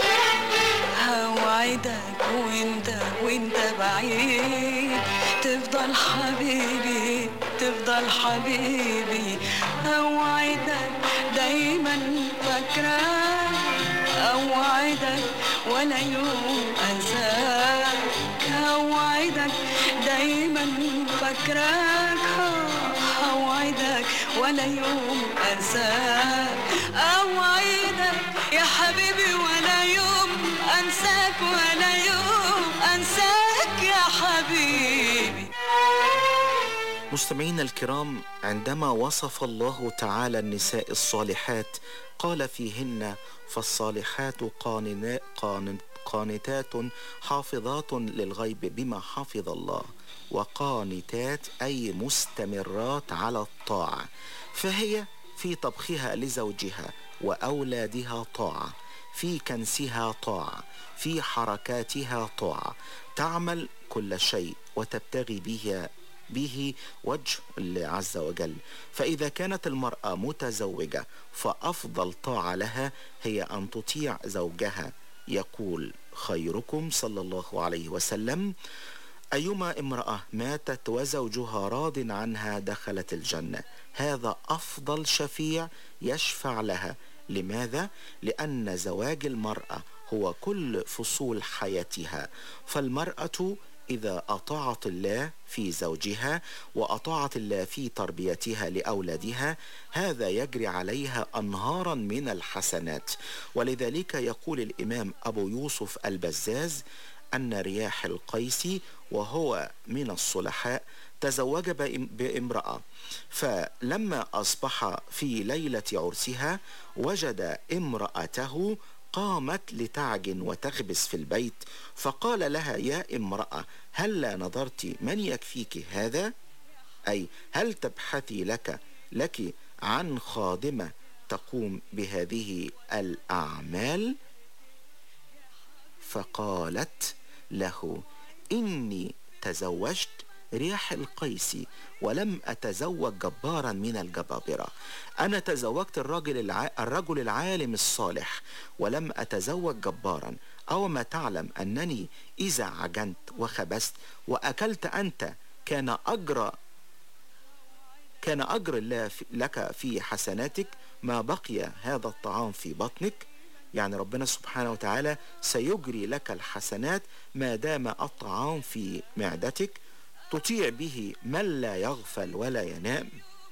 اوعدك وانت وانت بعيد تفضل حبيبي تفضل حبيبي اوعدك دايما فاكراك اوعدك ولا يوم انساك اوعدك دايما فاكراك اوعدك ولا يوم انساك اوعدك يا حبيبي ولا يوم انساك ولا يوم انساك يا حبيبي مستمعينا الكرام عندما وصف الله تعالى النساء الصالحات قال فيهن فالصالحات قاننا- قان- قانتات حافظات للغيب بما حفظ الله وقانتات أي مستمرات على الطاعة فهي في طبخها لزوجها وأولادها طاعة في كنسها طاعة في حركاتها طاعة تعمل كل شيء وتبتغي به به وجه الله عز وجل فإذا كانت المرأة متزوجة فأفضل طاعة لها هي أن تطيع زوجها يقول خيركم صلى الله عليه وسلم أيما امرأة ماتت وزوجها راض عنها دخلت الجنة هذا أفضل شفيع يشفع لها لماذا؟ لأن زواج المرأة هو كل فصول حياتها فالمرأة إذا أطاعت الله في زوجها وأطاعت الله في تربيتها لأولادها هذا يجري عليها أنهارا من الحسنات ولذلك يقول الإمام أبو يوسف البزاز أن رياح القيس وهو من الصلحاء تزوج بام- بامرأة فلما أصبح في ليلة عرسها وجد امرأته قامت لتعجن وتخبز في البيت فقال لها يا امرأة هلا نظرت من يكفيك هذا أي هل تبحثي لك لك عن خادمة تقوم بهذه الأعمال فقالت له إني تزوجت ريح القيس ولم أتزوج جبارا من الجبابرة أنا تزوجت الرجل, الع... الرجل العالم الصالح ولم أتزوج جبارا أو ما تعلم أنني إذا عجنت وخبست وأكلت أنت كان أجر كان أجر الله في- لك في حسناتك ما بقي هذا الطعام في بطنك يعني ربنا سبحانه وتعالى سيجري لك الحسنات ما دام الطعام في معدتك تطيع به من لا يغفل ولا ينام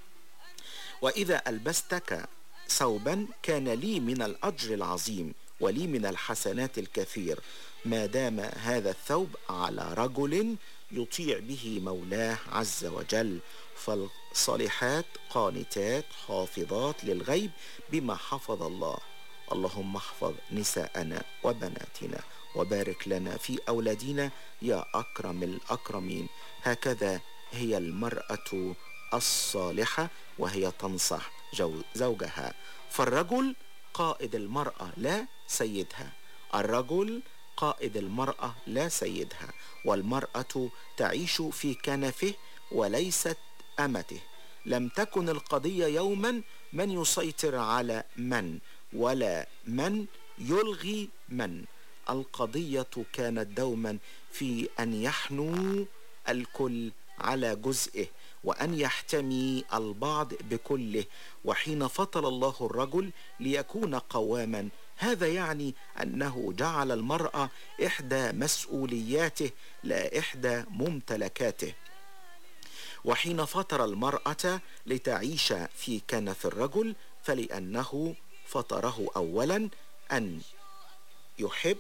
وإذا ألبستك ثوبا كان لي من الأجر العظيم ولي من الحسنات الكثير ما دام هذا الثوب على رجل يطيع به مولاه عز وجل فالصالحات قانتات حافظات للغيب بما حفظ الله اللهم احفظ نساءنا وبناتنا وبارك لنا في أولادنا يا أكرم الأكرمين هكذا هي المرأة الصالحة وهي تنصح جو- زوجها فالرجل قائد المرأة لا سيدها الرجل قائد المرأة لا سيدها والمرأة تعيش في كنفه وليست أمته لم تكن القضية يوما من يسيطر على من ولا من يلغي من القضية كانت دوما في أن يحنو الكل على جزئه وأن يحتمي البعض بكله وحين فطر الله الرجل ليكون قواما هذا يعني أنه جعل المرأة إحدى مسؤولياته لا إحدى ممتلكاته وحين فطر المرأة لتعيش في كنف الرجل فلأنه فطره أولا أن يحب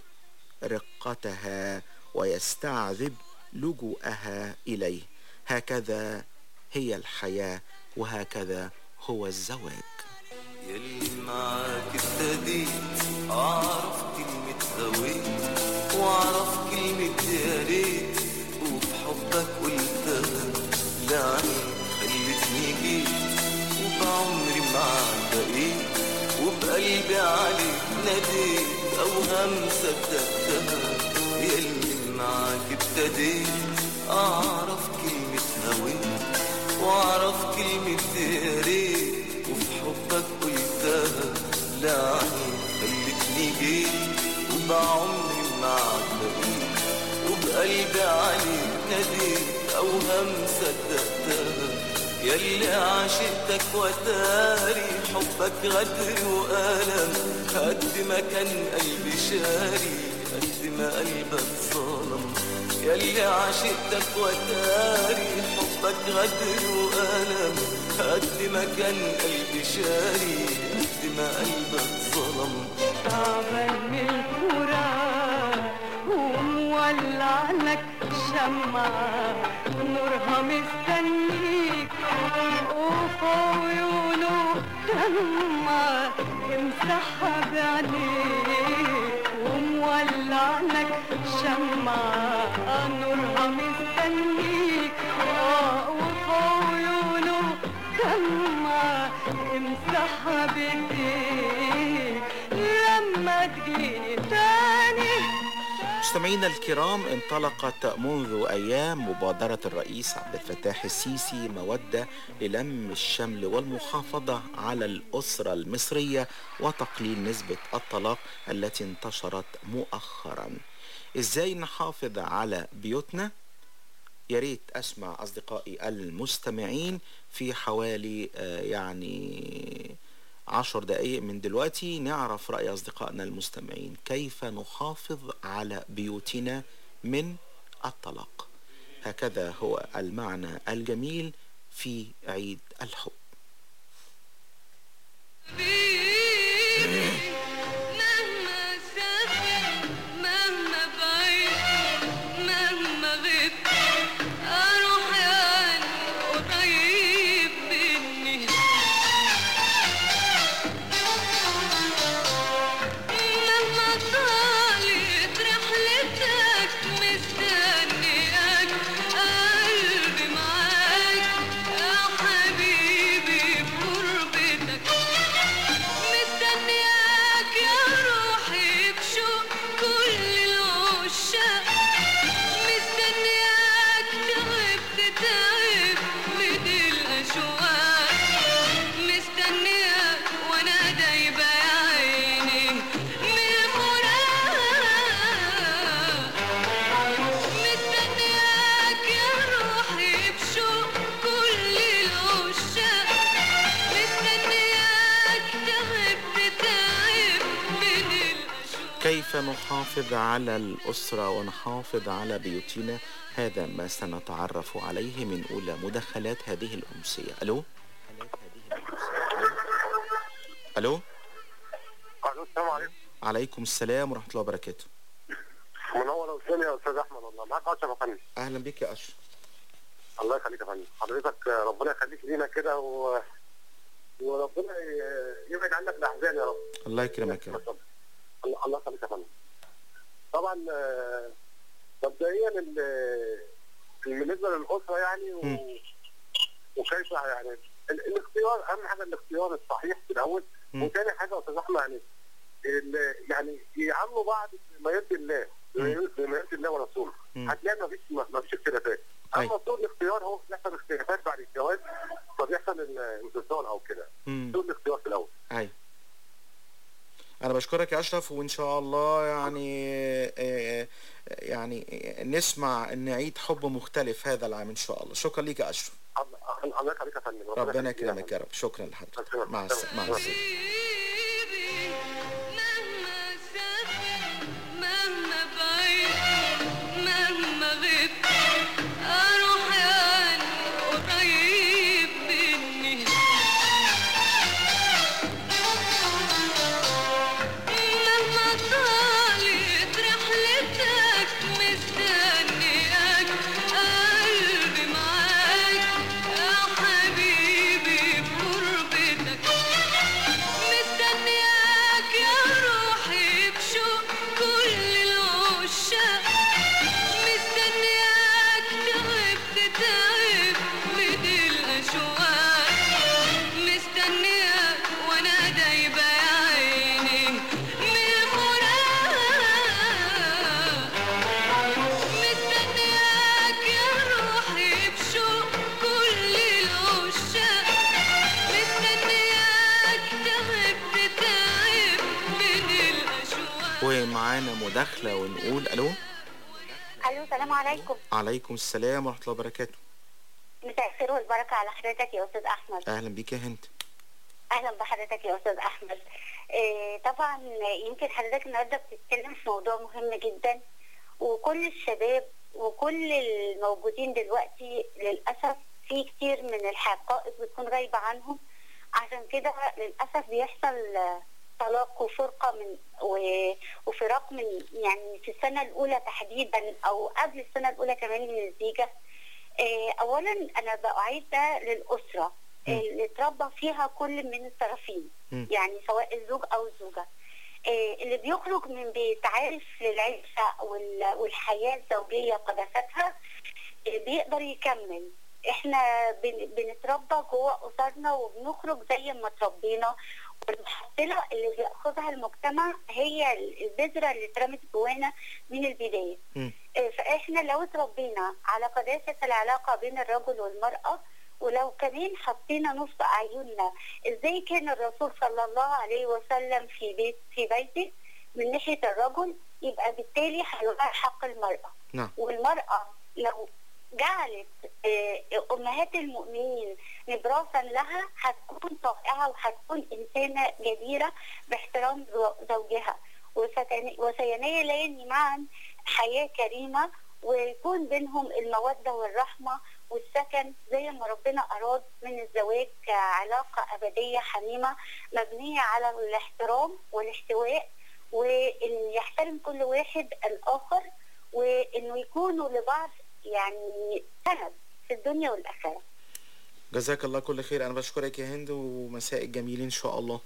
رقتها ويستعذب لجوءها إليه هكذا هي الحياة وهكذا هو الزواج يلي معاك ابتديت اعرف كلمة هويت واعرف كلمة يا ريت وفي حبك قلتها لعنك خلتني جيت وبعمري معاك بقيت وبقلبي عليك ناديت اوهام صدقتها يلي معاك ابتديت اعرف كلمة هويت واعرف كلمة يا ريت وفي حبك قلتها لعني خلتني جيت وبعمري معاك بقيت وبقلبي عليك ناديت اوهام صدقتها يلي عشقتك وتاري حبك غدر وألم قد ما كان قلبي شاري قد ما قلبك ظلم يلي عشقتك وتاري حبك غدر وألم قد ما كان قلبي شاري قد ما قلبك ظلم تعبان من الفراق ومولع لك شمعة نورها مستنيك وفي عيونه دمعة امسحها بعينيك ومولع لك شمعة نورها مستنيك آه، وفي عيونه دمعة امسحها بايديك لما تجيني تاني مستمعينا الكرام انطلقت منذ أيام مبادرة الرئيس عبد الفتاح السيسي مودة للم الشمل والمحافظة على الأسرة المصرية وتقليل نسبة الطلاق التي انتشرت مؤخرا ازاي نحافظ على بيوتنا يا ريت اسمع اصدقائي المستمعين في حوالي آه، يعني عشر دقايق من دلوقتي نعرف رأي أصدقائنا المستمعين كيف نحافظ على بيوتنا من الطلاق هكذا هو المعنى الجميل في عيد الحب مهما سافر مهما بعيد مهما غبت اروح يعني قريب مني مهما كيف نحافظ على الأسرة ونحافظ على بيوتنا هذا ما سنتعرف عليه من أولى مداخلات هذه الأمسية ألو ألو الو السلام عليكم عليكم السلام ورحمة الله وبركاته منور وسامي يا استاذ احمد والله معاك اشرف يا فندم أهلا بك يا أشرف الله يخليك يا فندم حضرتك ربنا يخليك لينا كده و... وربنا ي- يبعد عنك الاحزان يا رب الله يكرمك يا رب الله الله يخليك يا فندم طبعا آه، مبدئيا ال- بالنسبه للاسره يعني و... مم. وكيف يعني ال- الاختيار اهم حاجه الاختيار الصحيح في الاول مم. وثاني حاجه يا استاذ احمد يعني ال- يعني يعاملوا بعض بما يرضي الله بما بما يرضي الله ورسوله مم. هتلاقي ما فيش ما فيش اختلافات اما طول الاختيار هو بيحصل اختلافات بعد الجواز فبيحصل الانفصال او كده مم. طول الاختيار في الاول أي أنا بشكرك يا أشرف وإن شاء الله يعني آه، يعني نسمع نعيد حب مختلف هذا العام إن شاء الله شكرا لك يا أشرف الله الله يخليك يا فندم ربنا يخليك. يكرمك يا رب شكرا لحضرتك مع الس- مع السلامة مهما بعيد مهما غبت اروح يعني قريب مني مهما طالت رحلتك مستنياك قلبي معاك يا حبيبي بقربتك مستنياك يا روحي بشوق كل العشاق مستنياك تغيب تتعب من الأشواق مستنياك وانا دايبة يا عيني من الفراق مستنياك يا روحي بشوق كل العشاق مستنياك تغيب تتعب من الأشواق ومعانا مداخلة ونقول ألو الو السلام عليكم عليكم السلام ورحمة الله وبركاته مساء الخير والبركه على حضرتك يا استاذ احمد أهلا بك يا هند اهلا بحضرتك يا استاذ احمد إيه طبعا يمكن حضرتك النهارده بتتكلم في موضوع مهم جدا وكل الشباب وكل الموجودين دلوقتي للاسف في كتير من الحقائق بتكون غايبه عنهم عشان كده للاسف بيحصل آه، طلاق وفرقه من و- وفراق من يعني في السنه الاولى تحديدا او قبل السنه الاولى كمان من الزيجه آه، اولا انا بعيد ده للاسره اللي اتربى فيها كل من الطرفين مم. يعني سواء الزوج او الزوجه آه، اللي بيخرج من بيت عارف للعيشه وال- والحياه الزوجيه قداستها آه، بيقدر يكمل احنا بن- بنتربى جوه اسرنا وبنخرج زي ما اتربينا والمحصله اللي بياخذها المجتمع هي البذره اللي اترمت جوانا من البدايه آه، فاحنا لو اتربينا على قداسه العلاقه بين الرجل والمراه ولو كمان حطينا نص اعيننا ازاي كان الرسول صلى الله عليه وسلم في بيت في بيته من ناحيه الرجل يبقى بالتالي هيراعي حق المراه نعم والمراه لو جعلت آه، امهات المؤمنين نبراسا لها هتكون طائعه وهتكون انسانه جديره باحترام زو- زوجها وستن- وسينال معا حياه كريمه ويكون بينهم الموده والرحمه والسكن زي ما ربنا اراد من الزواج كعلاقه ابديه حميمه مبنيه على الاحترام والاحتواء وان يحترم كل واحد الاخر وانه يكونوا لبعض يعني سند في الدنيا والاخره جزاك الله كل خير أنا بشكرك يا هند ومساء الجميل إن شاء الله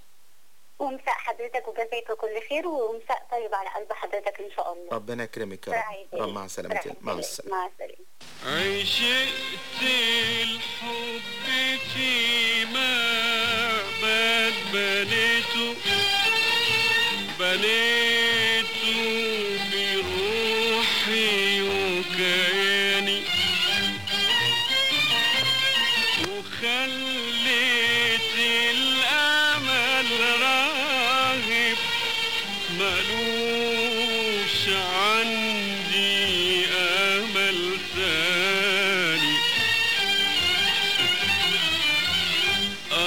ومساء حضرتك وجزاك كل خير ومساء طيب على قلب حضرتك ان شاء الله ربنا يكرمك يا رعاية رب رب مع سلامتين مع السلامة مع السلامه عشقت الحب فيما بعد بنيته بنيته بروحي وكياني وخليت الأمل راغب ملوش عندي أمل ثاني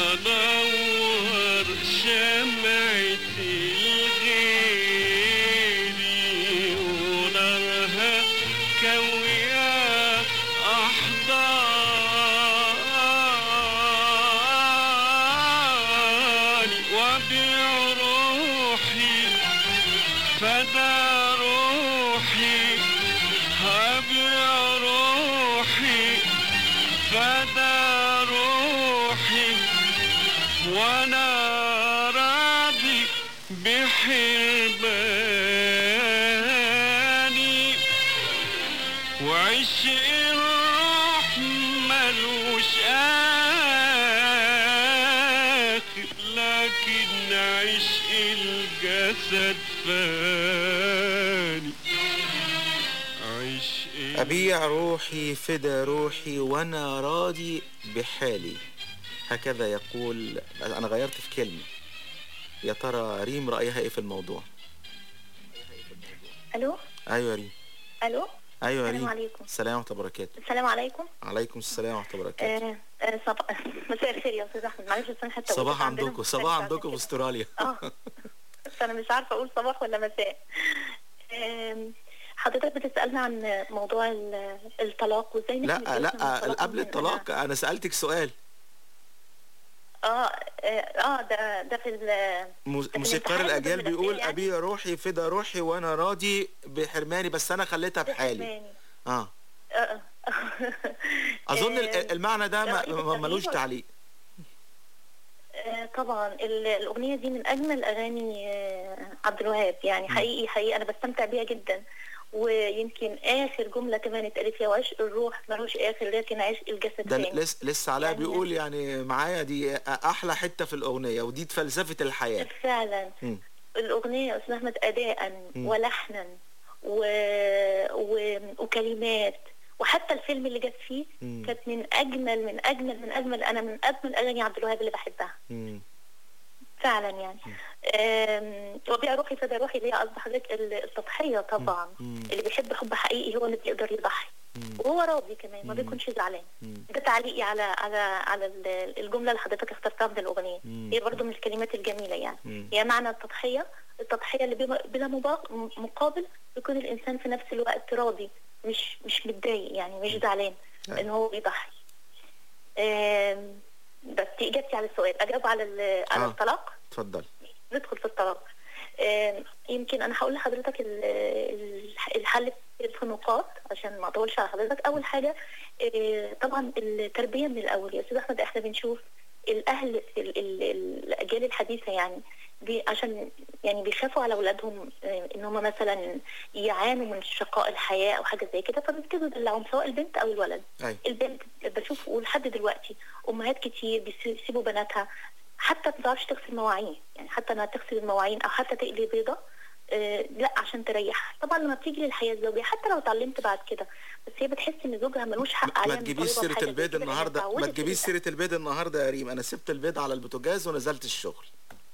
أنور شمعة الغيب وابيع روحي فدا روحي هبيع روحي فدا روحي وانا راضي بحرماني وعشق الروح ملوش آخر لكن عشق الجسد فاني عشق أبيع روحي فدا روحي وأنا راضي بحالي هكذا يقول أنا غيرت في كلمة يا ترى ريم رأيها إيه في الموضوع الو أيوة يا ريم الو أيوة يا السلام ريم عليكم. السلام ورحمة الله وبركاته السلام عليكم عليكم السلام ورحمة الله وبركاته آه آه صباح مساء الخير يا استاذ احمد معلش بس انا حتى صباح وقفت عندنا عندكم مختلفة صباح عشان عندكم في كده. استراليا اه بس انا مش عارفه اقول صباح ولا مساء آم، حضرتك بتسالنا عن موضوع ال- الطلاق وازاي لا نحمي بيوتنا من لا الطلاق قبل ومن- الطلاق أنا سألتك سؤال اه اه آه، ده ده في ال- مو- في موسيقار الامتحان الأجيال وفي بيقول الأسئلة أبيع روحي فدا روحي وأنا راضي بحرماني بس أنا خليتها بحالي بحرماني. اه آه، آه. أظن آه، ال- المعنى ده ما- رأيك ما- التغيير ملوش ولا- تعليق آه، طبعا ال- الأغنية دي من أجمل أغاني آه، عبد الوهاب يعني حقيقي حقيقي أنا بستمتع بيها جدا ويمكن آخر جملة كمان اتقالت فيها وعشق الروح ملوش آخر لكن عشق الجسد ده تاني لسه لسه علاء يعني- بيقول يعني معايا دي احلى حته في الاغنيه ودي فلسفه الحياه فعلا مم. الأغنية يا أستاذ أحمد أداء مم. ولحنا و... و... وكلمات وحتى الفيلم اللي جت فيه مم. كانت من أجمل من أجمل من أجمل أنا من أجمل أغاني عبد الوهاب اللي بحبها مم. فعلا يعني آم، وبيع روحي فدا روحي اللي هي قصد حضرتك ال- التضحية طبعا اللي بيحب حب حقيقي هو اللي بيقدر يضحي وهو راضي كمان ما بيكونش زعلان ده تعليقي على على على ال- الجملة اللي حضرتك اخترتها من الأغنية مم. هي برضو من الكلمات الجميلة يعني مم. هي معنى التضحية التضحية اللي بما- بلا مبا- م- مقابل يكون الإنسان في نفس الوقت راضي مش مش متضايق يعني مش زعلان أيوة. إن هو بيضحي آم، بس دي إجابتي على السؤال أجاوب على ال- على آه. الطلاق اتفضل ندخل في الطلاق آم، يمكن انا هقول لحضرتك ال- ال- الحل في نقاط عشان ما اطولش على حضرتك اول حاجه آه، طبعا التربيه من الاول يا استاذ احمد احنا بنشوف الاهل ال- ال- الاجيال الحديثه يعني بي عشان يعني بيخافوا على اولادهم آه، ان هم مثلا يعانوا من شقاء الحياه او حاجه زي كده فبيبتدوا يدلعوهم سواء البنت او الولد أيوة. البنت بشوف ولحد دلوقتي امهات كتير بيسيبوا بناتها حتى ما بتعرفش تغسل مواعين يعني حتى انها تغسل المواعين او حتى تقلي بيضه آه لا عشان تريحها طبعا لما بتيجي للحياه الزوجيه حتى لو اتعلمت بعد كده بس هي بتحس ان زوجها ملوش حق عليها ما إن تجيبيش يطالبها سيره بحاجة زي البيض كده، لأن النهارده ما اتعودت تجيبيش كده. سيره البيض النهارده يا ريم انا سبت البيض على البوتاجاز ونزلت الشغل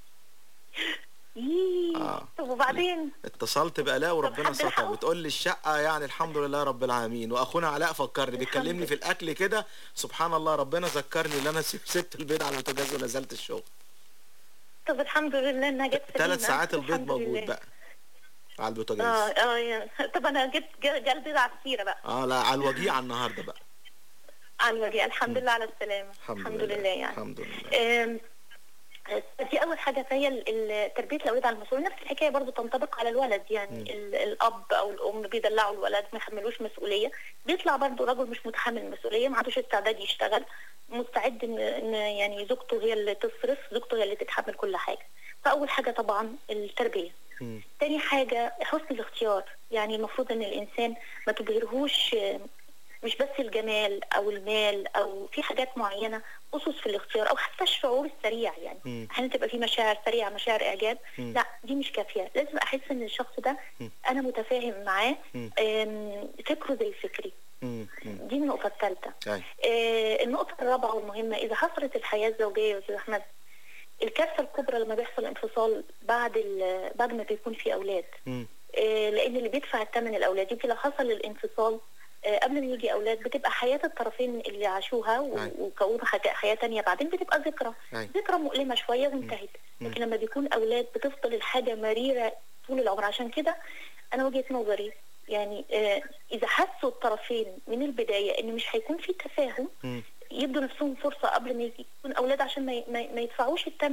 ييه. آه. طب وبعدين اتصلت بآلاء وربنا حد ستر لحقه؟ بتقول لي الشقه يعني الحمد لله رب العالمين واخونا علاء فكرني بيكلمني في الاكل كده سبحان الله ربنا ذكرني ان انا سيب- سبت البيض على البوتاجاز ونزلت الشغل طب الحمد لله انها جت ثلاث سليمة. ساعات البيض الحمد موجود لله. بقى على اه البوتاجاز اه يا- طب انا جبت جا جا البيض على السيره بقى اه لا على الوجيعه النهارده بقى على الوجه الحمد لله على السلامه الحمد, الحمد لله يعني الحمد لله آم، دي اول حاجه فهي ال- ال- تربيه الاولاد على المسؤوليه نفس الحكايه برضو تنطبق على الولد يعني ال- الاب او الام بيدلعوا الولد ما يحملوش مسؤوليه بيطلع برضو رجل مش متحمل المسؤوليه ما عندوش استعداد يشتغل مستعد ان إن يعني زوجته هي اللي تصرف زوجته هي اللي تتحمل كل حاجه فاول حاجه طبعا التربيه تاني حاجة حسن الاختيار يعني المفروض ان الانسان ما تبهرهوش آه، مش بس الجمال او المال او في حاجات معينة اسس في الاختيار او حتى الشعور السريع يعني مم. احيانا تبقى في مشاعر سريعة مشاعر اعجاب مم. لا دي مش كافية لازم احس ان الشخص ده انا متفاهم معاه مم. آم، فكره زي فكري مم. مم. دي النقطة الثالثة أيوة. آه، النقطة الرابعة والمهمة إذا حصلت الحياة الزوجية يا أستاذ أحمد الكارثة الكبرى لما بيحصل انفصال بعد ال- بعد ما بيكون في أولاد مم. آه، لأن اللي بيدفع الثمن الأولاد يمكن لو حصل الانفصال آه، قبل ما يجي أولاد بتبقى حياة الطرفين اللي عاشوها و- أيوة. وكونوا حاجة- حياة تانية بعدين بتبقى ذكرى أيوة. ذكرى مؤلمة شوية وانتهت لكن لما بيكون أولاد بتفضل الحاجة مريرة طول العمر عشان كده أنا وجهة نظري يعني آه، إذا حسوا الطرفين من البداية إن مش هيكون في تفاهم مم. يدوا نفسهم فرصة قبل ما يكون أولاد عشان ما, ما, ما يدفعوش الثمن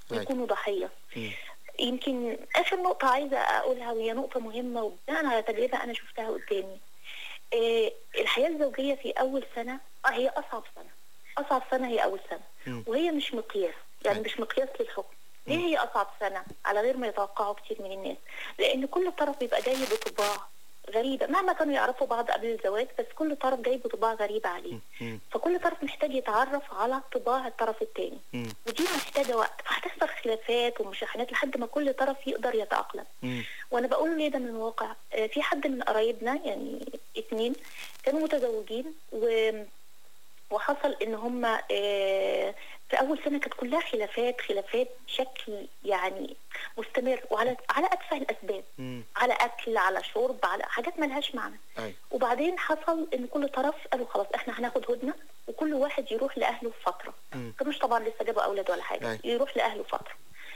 ويكونوا ضحيه يمكن اخر نقطه عايزه اقولها وهي نقطه مهمه وبناء على تجربه انا شفتها قدامي إيه الحياه الزوجيه في اول سنه اه هي اصعب سنه اصعب سنه هي اول سنه وهي مش مقياس يعني مش مقياس للحكم ليه هي اصعب سنه على غير ما يتوقعه كتير من الناس لان كل طرف بيبقى جاي بطباع غريبه مهما كانوا يعرفوا بعض قبل الزواج بس كل طرف جاي بطباع غريبه عليه فكل طرف محتاج يتعرف على طباع الطرف الثاني ودي محتاجه وقت فهتحصل خلافات ومشاحنات لحد ما كل طرف يقدر يتاقلم وانا بقول ليه ده من الواقع آه، في حد من قرايبنا يعني اتنين كانوا متزوجين و وحصل ان هم في اول سنه كانت كلها خلافات خلافات بشكل يعني مستمر وعلى على اتفه الاسباب على اكل على شرب على حاجات ملهاش معنى أي. وبعدين حصل ان كل طرف قالوا خلاص احنا هناخد هدنه وكل واحد يروح لاهله في فتره مم. كانوش طبعا لسه جابوا اولاد ولا حاجه أي. يروح لاهله فتره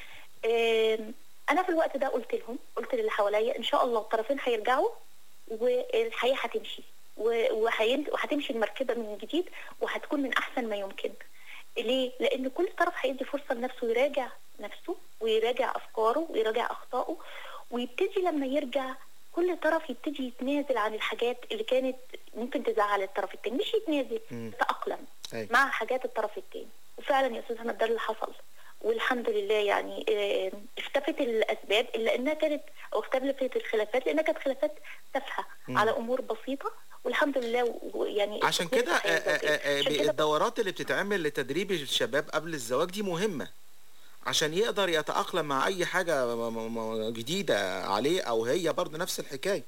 آم، انا في الوقت ده قلت لهم قلت للي حواليا ان شاء الله الطرفين هيرجعوا والحياه هتمشي و- وهين- وهتمشي المركبه من جديد وهتكون من احسن ما يمكن ليه؟ لان كل طرف هيدي فرصه لنفسه يراجع نفسه ويراجع افكاره ويراجع اخطائه ويبتدي لما يرجع كل طرف يبتدي يتنازل عن الحاجات اللي كانت ممكن تزعل الطرف التاني مش يتنازل مم. يتأقلم أي. مع حاجات الطرف التاني وفعلا يا استاذ احمد ده اللي حصل والحمد لله يعني آه، اختفت الاسباب الا انها كانت او اختلفت الخلافات لانها كانت خلافات تافهه مم. على امور بسيطه والحمد لله و- يعني عشان استقرت كده الحياة آه، آه، الزوجية. آه، عشان كده الدورات اللي بتتعمل لتدريب الشباب قبل الزواج دي مهمة عشان يقدر يتأقلم مع أي حاجة م- م- م- جديدة عليه أو هي برضه نفس الحكاية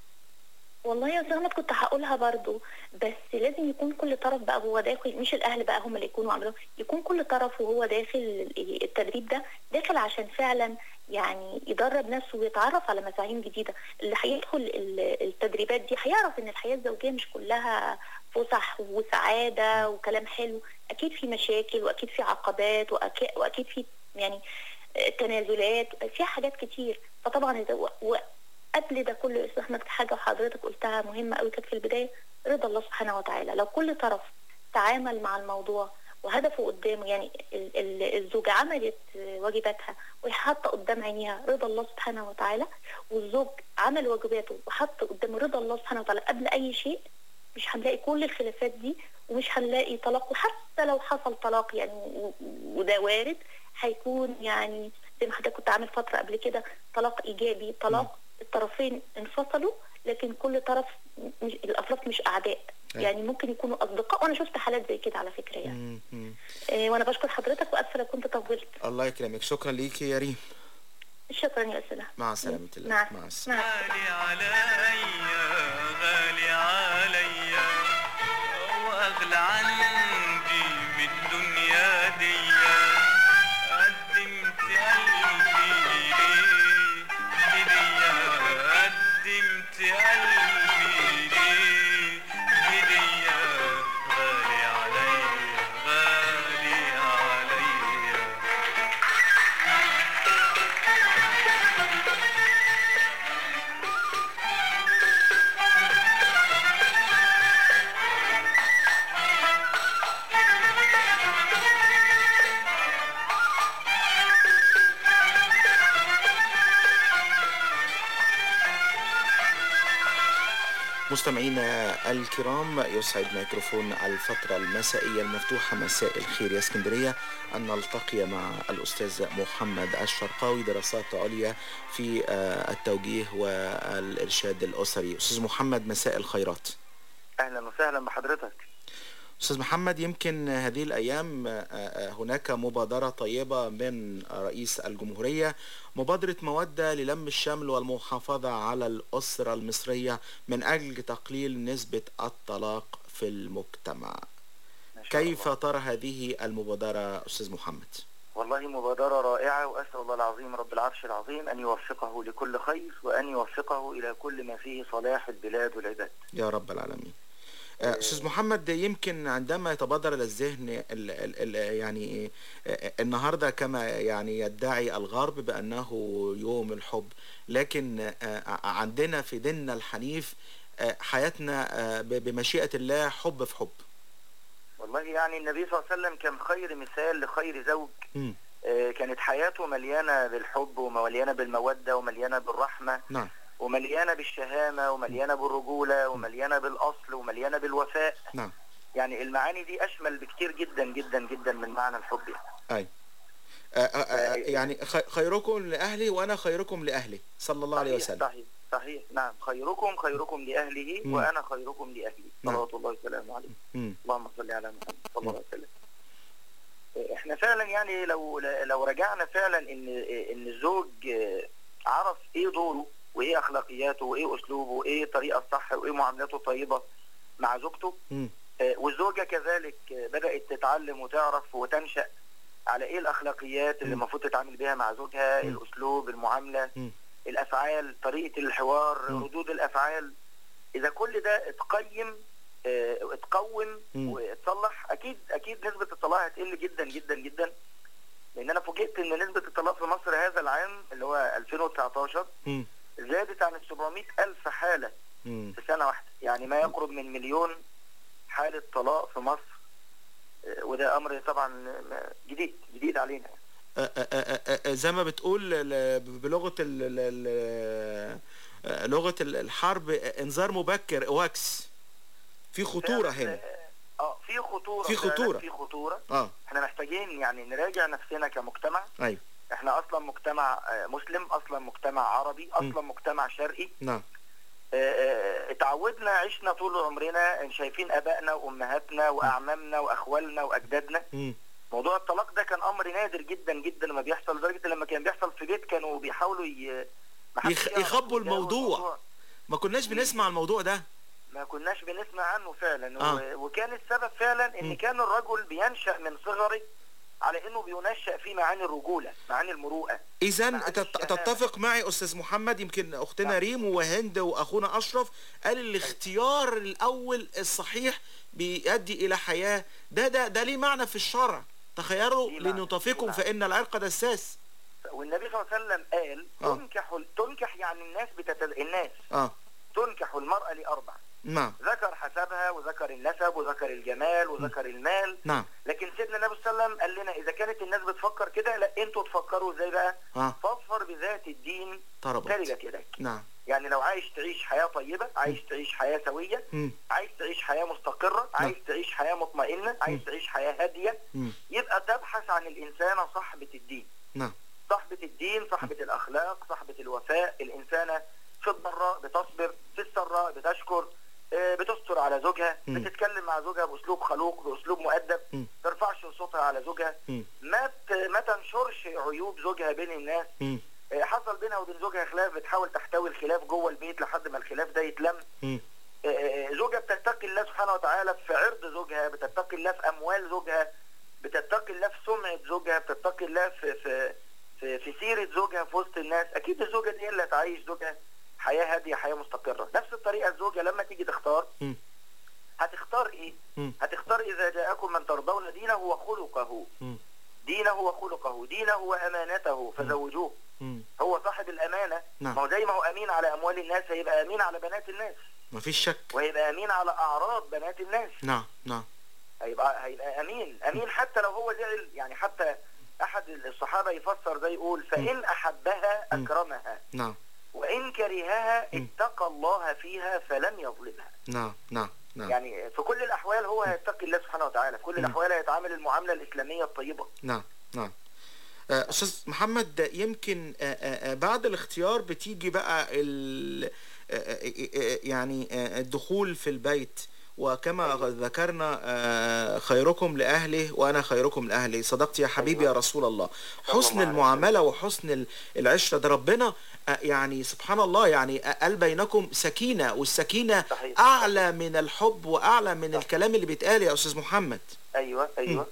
والله يا استاذ احمد كنت هقولها برضو بس لازم يكون كل طرف بقى هو داخل مش الاهل بقى هم اللي يكونوا عاملين يكون كل طرف وهو داخل التدريب ده داخل عشان فعلا يعني يدرب نفسه ويتعرف على مفاهيم جديده اللي هيدخل ال- التدريبات دي هيعرف ان الحياه الزوجيه مش كلها فسح وسعاده وكلام حلو اكيد في مشاكل واكيد في عقبات وأكيد, واكيد في يعني تنازلات في حاجات كتير فطبعا إذا- و- وقبل ده كله يا استاذ احمد حاجه حضرتك قلتها مهمه قوي كانت في البدايه رضا الله سبحانه وتعالى لو كل طرف تعامل مع الموضوع وهدفه قدامه يعني ال- ال- الزوجة عملت واجباتها وهي حاطة قدام عينيها رضا الله سبحانه وتعالى والزوج عمل واجباته وحط قدام رضا الله سبحانه وتعالى قبل أي شيء مش هنلاقي كل الخلافات دي ومش هنلاقي طلاق وحتى لو حصل طلاق يعني و- و- وده وارد هيكون يعني زي ما حضرتك كنت عامل فترة قبل كده طلاق إيجابي طلاق الطرفين انفصلوا لكن كل طرف مش الأطراف مش أعداء أيوة. يعني ممكن يكونوا أصدقاء وأنا شفت حالات زي كده على فكرة يعني مم، مم. آه، وأنا بشكر حضرتك وأسفة لو كنت طولت الله يكرمك شكرا ليكي يا ريم شكرا يا أستاذ أحمد. مع سلامة الله مع مع السلامة مع السلامة غالي عليا واغلى عندي من الدنيا دي قدمت قلبي ليه هدية قدمت قلبي ليه هدية غالي عليا غالي عليا مستمعينا الكرام يسعد ميكروفون الفترة المسائية المفتوحة مساء الخير يا اسكندرية أن نلتقي مع الأستاذ محمد الشرقاوي دراسات عليا في آه، التوجيه والإرشاد الأسري أستاذ محمد مساء الخيرات اهلا وسهلا بحضرتك أستاذ محمد يمكن هذه الأيام آه، آه، هناك مبادرة طيبة من رئيس الجمهورية مبادرة مودة للم الشمل والمحافظة على الأسرة المصرية من أجل تقليل نسبة الطلاق في المجتمع كيف ترى هذه المبادرة أستاذ محمد؟ والله مبادرة رائعة وأسأل الله العظيم رب العرش العظيم أن يوفقه لكل خير وأن يوفقه إلى كل ما فيه صلاح البلاد والعباد يا رب العالمين آه، استاذ محمد يمكن عندما يتبادر الى الذهن ال ال ال يعني آه، النهارده كما يعني يدعي الغرب بانه يوم الحب لكن آه، عندنا في ديننا الحنيف آه، حياتنا آه، ب- بمشيئه الله حب في حب والله يعني النبي صلى الله عليه وسلم كان خير مثال لخير زوج مم. آه، كانت حياته مليانة بالحب ومليانة بالمودة ومليانة بالرحمة نعم ومليانة بالشهامة ومليانة بالرجولة ومليانة بالأصل ومليانة بالوفاء نعم يعني المعاني دي أشمل بكتير جدا جدا جدا من معنى الحب يعني. أي آه، آه، آه، يعني خ- خيركم لأهلي وأنا خيركم لأهلي صلى الله عليه صحيح وسلم صحيح صحيح نعم خيركم خيركم لأهله مم. وأنا خيركم لأهلي نعم. صلوات الله وسلامه عليه مم. اللهم صل على محمد صلى الله عليه وسلم احنا فعلا يعني لو لو رجعنا فعلا ان ان الزوج عرف ايه دوره وايه اخلاقياته وايه اسلوبه وايه الطريقه الصح وايه معاملته الطيبه مع زوجته مم. آه، والزوجه كذلك آه، بدات تتعلم وتعرف وتنشا على ايه الاخلاقيات اللي المفروض تتعامل بيها مع زوجها الاسلوب المعامله مم. الافعال طريقه الحوار ردود الافعال اذا كل ده اتقيم اه، اتقوم مم. واتصلح اكيد اكيد نسبه الطلاق هتقل جدا جدا جدا لان انا فوجئت ان نسبه الطلاق في مصر هذا العام اللي هو 2019 مم. زادت عن ال 700 الف حاله مم. في سنه واحده يعني ما يقرب من مليون حاله طلاق في مصر اه، وده امر طبعا م- جديد جديد علينا آه، آه، آه، آه، آه، زي ما بتقول ل- بلغة ال- ال- ال- آه، لغة ال- الحرب آه، انذار مبكر واكس في خطورة هنا اه في خطوره في فعلاً، خطورة. في خطوره اه احنا محتاجين يعني نراجع نفسنا كمجتمع ايوه احنا اصلا مجتمع آه، مسلم اصلا مجتمع عربي اصلا مجتمع شرقي نعم آه، آه، اتعودنا عشنا طول عمرنا شايفين ابائنا وامهاتنا واعمامنا واخوالنا واجدادنا مم. موضوع الطلاق ده كان امر نادر جدا جدا لما بيحصل لدرجه لما كان بيحصل في بيت كانوا بيحاولوا ي... ما حدش يخ- يعرف يخبوا يجاوب الموضوع ما كناش بنسمع الموضوع ده ما كناش بنسمع عنه فعلا آه. و... وكان السبب فعلا ان مم. كان الرجل بينشا من صغره على انه بينشا في معاني الرجوله معاني المروءه اذا تتفق معي استاذ محمد يمكن اختنا ريم وهند واخونا اشرف قال الاختيار الاول الصحيح بيؤدي الى حياه ده ده ده ليه معنى في الشرع تخيلوا لنطفكم فان العرق دساس والنبي صلى الله عليه وسلم قال آه. تنكح تنكح يعني الناس بتت... الناس اه تنكح المرأة لأربع نعم ذكر حسبها وذكر النسب وذكر الجمال وذكر المال نعم لكن سيدنا النبي صلى الله عليه وسلم قال لنا إذا كانت الناس بتفكر كده لا أنتوا تفكروا ازاي بقى اه فاظفر بذات الدين طربت. تربت يدك نعم يعني لو عايش تعيش حياة طيبة عايش تعيش حياة سوية مم. عايز تعيش حياة مستقرة عايز تعيش حياة مطمئنة عايز تعيش حياة هادية مم. يبقى تبحث عن الإنسانة صاحبة الدين نعم صاحبة الدين صاحبة الأخلاق صاحبة الوفاء الإنسانة في الضراء بتصبر في السراء بتشكر آه، بتستر على زوجها مم. بتتكلم مع زوجها بأسلوب خلوق بأسلوب مؤدب مم. ترفعش صوتها على زوجها مم. ما ت- ما تنشرش عيوب زوجها بين الناس مم. آه، حصل بينها وبين زوجها خلاف بتحاول تحتوي الخلاف جوه البيت لحد ما الخلاف ده يتلم مم. آه، آه، زوجها بتتقي الله سبحانه وتعالى في عرض زوجها بتتقي الله في اموال زوجها بتتقي الله في سمعه زوجها بتتقي الله في في في, في سيره زوجها في وسط الناس اكيد الزوجه دي اللي هتعيش زوجها حياه هاديه حياه مستقره نفس الطريقه الزوجه لما تيجي تختار مم. هتختار ايه مم. هتختار اذا جاءكم من ترضون دينه وخلقه مم. دينه وخلقه دينه وامانته فزوجوه مم. هو صاحب الامانه نعم. ما هو زي ما هو امين على اموال الناس هيبقى امين على بنات الناس مفيش شك وهيبقى امين على اعراض بنات الناس نعم نعم هيبقى هيبقى امين امين حتى لو هو زعل يعني حتى احد الصحابه يفسر ده يقول فان احبها اكرمها نعم وان كرهها اتقى الله فيها فلم يظلمها نعم نعم نعم يعني في كل الاحوال هو هيتقي الله سبحانه وتعالى في كل مم. الاحوال هيتعامل المعامله الاسلاميه الطيبه نعم نعم آه، استاذ محمد يمكن آه، آه، آه، بعد الاختيار بتيجي بقى ال- آه، آه، آه، يعني آه، الدخول في البيت وكما ذكرنا آه، خيركم لأهله وأنا خيركم لأهلي صدقت يا حبيبي يا رسول الله حسن المعاملة وحسن ال- العشرة ده ربنا آه، يعني سبحان الله يعني آه، قال بينكم سكينة والسكينة أعلى من الحب وأعلى من الكلام اللي بيتقال يا أستاذ محمد ايوه ايوه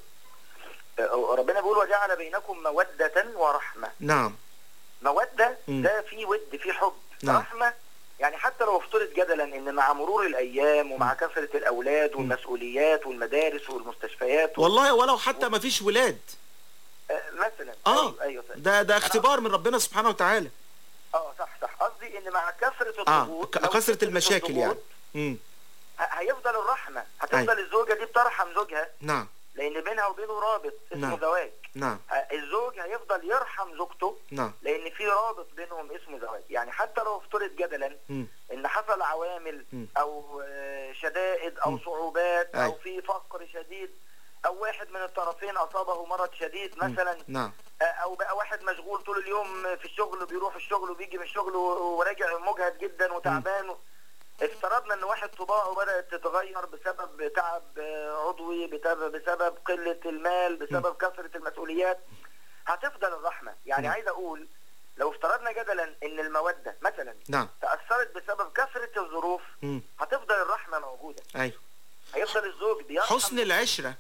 آه، ربنا بيقول وجعل بينكم موده ورحمه نعم موده مم. ده في ود في حب نعم. رحمه يعني حتى لو افترض جدلا ان مع مرور الايام ومع كثره الاولاد والمسؤوليات والمدارس والمستشفيات والله ولو حتى ما فيش ولاد آه، مثلا اه ايوه, أيوة صح. ده ده اختبار من ربنا سبحانه وتعالى اه صح صح قصدي ان مع كثره اه الضغوط ك- لو كثرة المشاكل الضغوط، يعني امم ه- هيفضل الرحمه هتفضل الزوجه دي بترحم زوجها نعم لان بينها وبينه رابط اسمه نعم. زواج نعم ه- الزوج هيفضل يرحم زوجته نعم لان في رابط بينهم اسمه زواج يعني حتى لو افترض جدلا مم. ان حصل عوامل مم. او آه، شدائد او مم. صعوبات او أيوة. في فقر شديد او واحد من الطرفين اصابه مرض شديد مثلا نعم آه، او بقى واحد مشغول طول اليوم في الشغل بيروح الشغل وبيجي من الشغل و- وراجع مجهد جدا وتعبان و- افترضنا ان واحد طباعه بدات تتغير بسبب تعب آه، عضوي بسبب بسبب قله المال بسبب كثره المسؤوليات هتفضل الرحمه يعني مم. عايز اقول لو افترضنا جدلا ان الموده مثلا نعم تاثرت بسبب كثره الظروف مم. هتفضل الرحمه موجوده ايوه هيفضل الزوج بيرحم حسن العشرة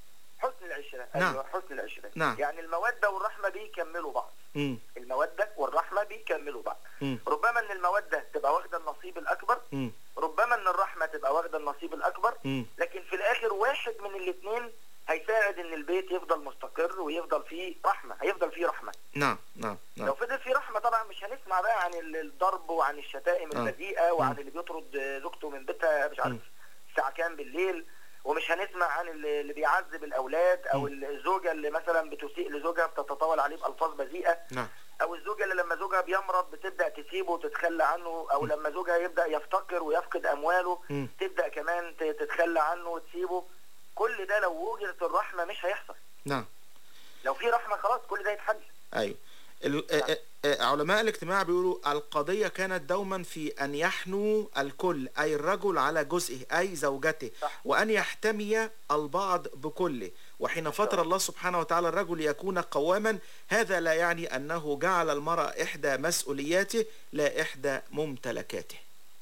حسن العشره نعم. ايوه حسن العشره نعم. يعني الموده والرحمه بيكملوا بعض مم. الموده والرحمه بيكملوا بعض مم. ربما ان الموده تبقى واخده النصيب الاكبر مم. ربما ان الرحمه تبقى واخده النصيب الاكبر مم. لكن في الاخر واحد من الاثنين هيساعد ان البيت يفضل مستقر ويفضل فيه رحمه هيفضل فيه رحمه نعم نعم لو نعم فضل فيه رحمه طبعا مش هنسمع بقى عن ال- الضرب وعن الشتائم آه. البذيئه وعن مم. اللي بيطرد زوجته من بيتها مش عارف مم. الساعه كام بالليل ومش هنسمع عن اللي اللي بيعذب الاولاد او مم. الزوجه اللي مثلا بتسيء لزوجها بتتطاول عليه بالفاظ بذيئه نعم او الزوجه اللي لما زوجها بيمرض بتبدا تسيبه وتتخلى عنه او م. لما زوجها يبدا يفتقر ويفقد امواله مم. تبدا كمان ت- تتخلى عنه وتسيبه كل ده لو وجدت الرحمه مش هيحصل نعم لو في رحمه خلاص كل ده يتحل ايوه ال- آه، آه، آه، علماء الاجتماع بيقولوا القضية كانت دوما في أن يحنو الكل أي الرجل على جزئه أي زوجته صح. وأن يحتمي البعض بكله وحين فطر الله سبحانه وتعالى الرجل يكون قواما هذا لا يعني أنه جعل المرأة إحدى مسؤولياته لا إحدى ممتلكاته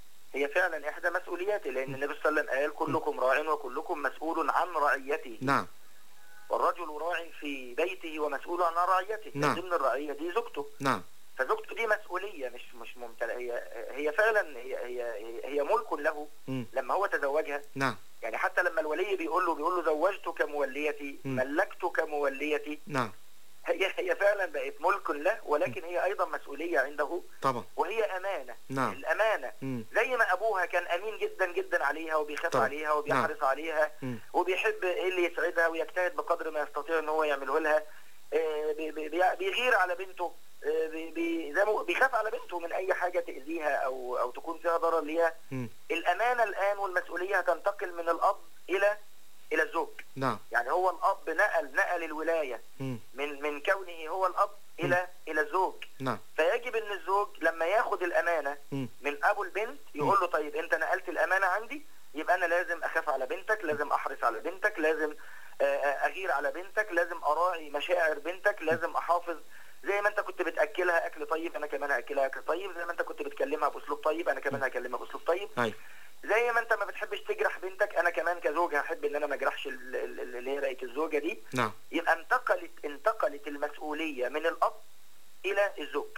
هي فعلا احدى مسؤولياته لان النبي صلى الله عليه وسلم قال كلكم راع وكلكم مسؤول عن رعيته نعم والرجل راع في بيته ومسؤول عن رعيته نعم. من ضمن الرعيه دي زوجته نعم فزوجته دي مسؤوليه مش مش ممتلئ هي هي فعلا هي هي هي ملك له مم. لما هو تزوجها نعم يعني حتى لما الولي بيقول له بيقول له زوجتك موليتي مم. ملكتك موليتي نعم هي هي فعلا بقت ملك له ولكن هي ايضا مسؤوليه عنده طبعا وهي امانه نعم الامانه مم. زي ما ابوها كان امين جدا جدا عليها وبيخاف طبعا. عليها وبيحرص عليها مم. وبيحب ايه اللي يسعدها ويجتهد بقدر ما يستطيع ان هو يعمله لها آه، بي- بي- بي- بيغير على بنته آه، بي- بي- زي ما- بيخاف على بنته من اي حاجه تاذيها او او تكون فيها ضرر ليها مم. الامانه الان والمسؤوليه هتنتقل من الاب الى الى الزوج نعم يعني هو الاب نقل نقل الولايه مم. من من كونه هو الاب الى الى الزوج نعم فيجب ان الزوج لما ياخد الامانه مم. من ابو البنت يقول له طيب انت نقلت الامانه عندي يبقى انا لازم اخاف على بنتك لازم احرص على بنتك لازم آه، آه، اغير على بنتك لازم اراعي مشاعر بنتك لازم احافظ زي ما انت كنت بتاكلها اكل طيب انا كمان هاكلها اكل طيب زي ما انت كنت بتكلمها باسلوب طيب انا كمان هكلمها باسلوب طيب أيوة زي ما انت ما بتحبش تجرح بنتك انا كمان كزوج هحب ان انا ما اجرحش ال- ال- ال- اللي هي رأية الزوجه دي نعم يبقى انتقلت انتقلت المسؤوليه من الاب الى الزوج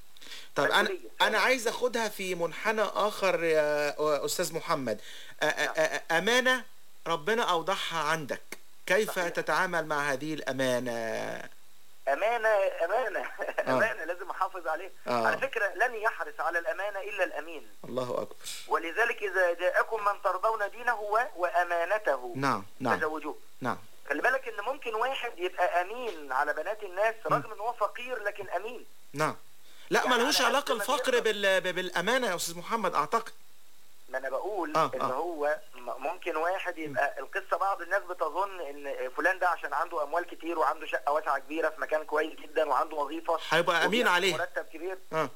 طب انا مسؤولية. انا عايز اخدها في منحنى اخر يا استاذ محمد أ- أ- أ- امانه ربنا اوضحها عندك كيف صحيح. تتعامل مع هذه الامانه امانه امانه امانه لازم احافظ عليها آه. على فكره لن يحرص على الامانه الا الامين الله اكبر ولذلك اذا جاءكم من ترضون دينه و- وامانته نعم نعم فزوجوه نعم خلي بالك ان ممكن واحد يبقى امين على بنات الناس رغم ان هو فقير لكن امين نعم لا يعني ملهوش على علاقه قد ما الفقر بيقدر. بال... بالامانه يا استاذ محمد اعتقد ما انا بقول آه، ان آه. هو م- ممكن واحد يبقى القصه بعض الناس بتظن ان فلان ده عشان عنده اموال كتير وعنده شقه واسعه كبيره في مكان كويس جدا وعنده وظيفه هيبقى أمين وبياخد عليها. مرتب كبير اه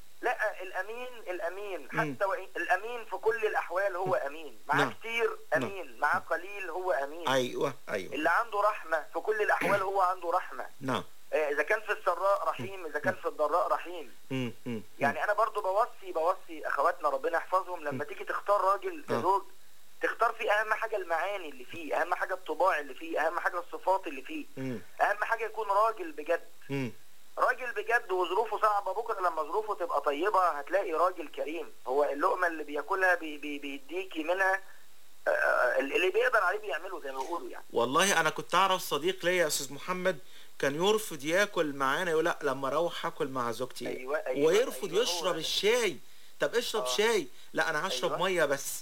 لا الامين الامين مم. حتى وإن الامين في كل الاحوال هو امين معاه نعم. كتير امين معاه قليل هو امين ايوه ايوه اللي عنده رحمه في كل الاحوال هو عنده رحمه نعم آه، اذا كان في السراء رحيم اذا كان في الضراء رحيم مم. مم. يعني انا برضو بوصي بوصي اخواتنا ربنا يحفظهم لما تيجي تختار راجل آه. كزوج تختار فيه اهم حاجه المعاني اللي فيه اهم حاجه الطباع اللي فيه اهم حاجه الصفات اللي فيه مم. اهم حاجه يكون راجل بجد مم. راجل بجد وظروفه صعبة بكرة لما ظروفه تبقى طيبة هتلاقي راجل كريم هو اللقمة اللي بياكلها بي بي بيديكي منها آه، آه، اللي بيقدر عليه بيعمله زي ما بيقولوا يعني والله انا كنت اعرف صديق ليا يا استاذ محمد كان يرفض ياكل معانا يقول لا لما اروح اكل مع زوجتي أيوة، أيوة، ويرفض أيوة، هو يشرب ده. الشاي طب اشرب آه. شاي لا انا هشرب أيوة. ميه بس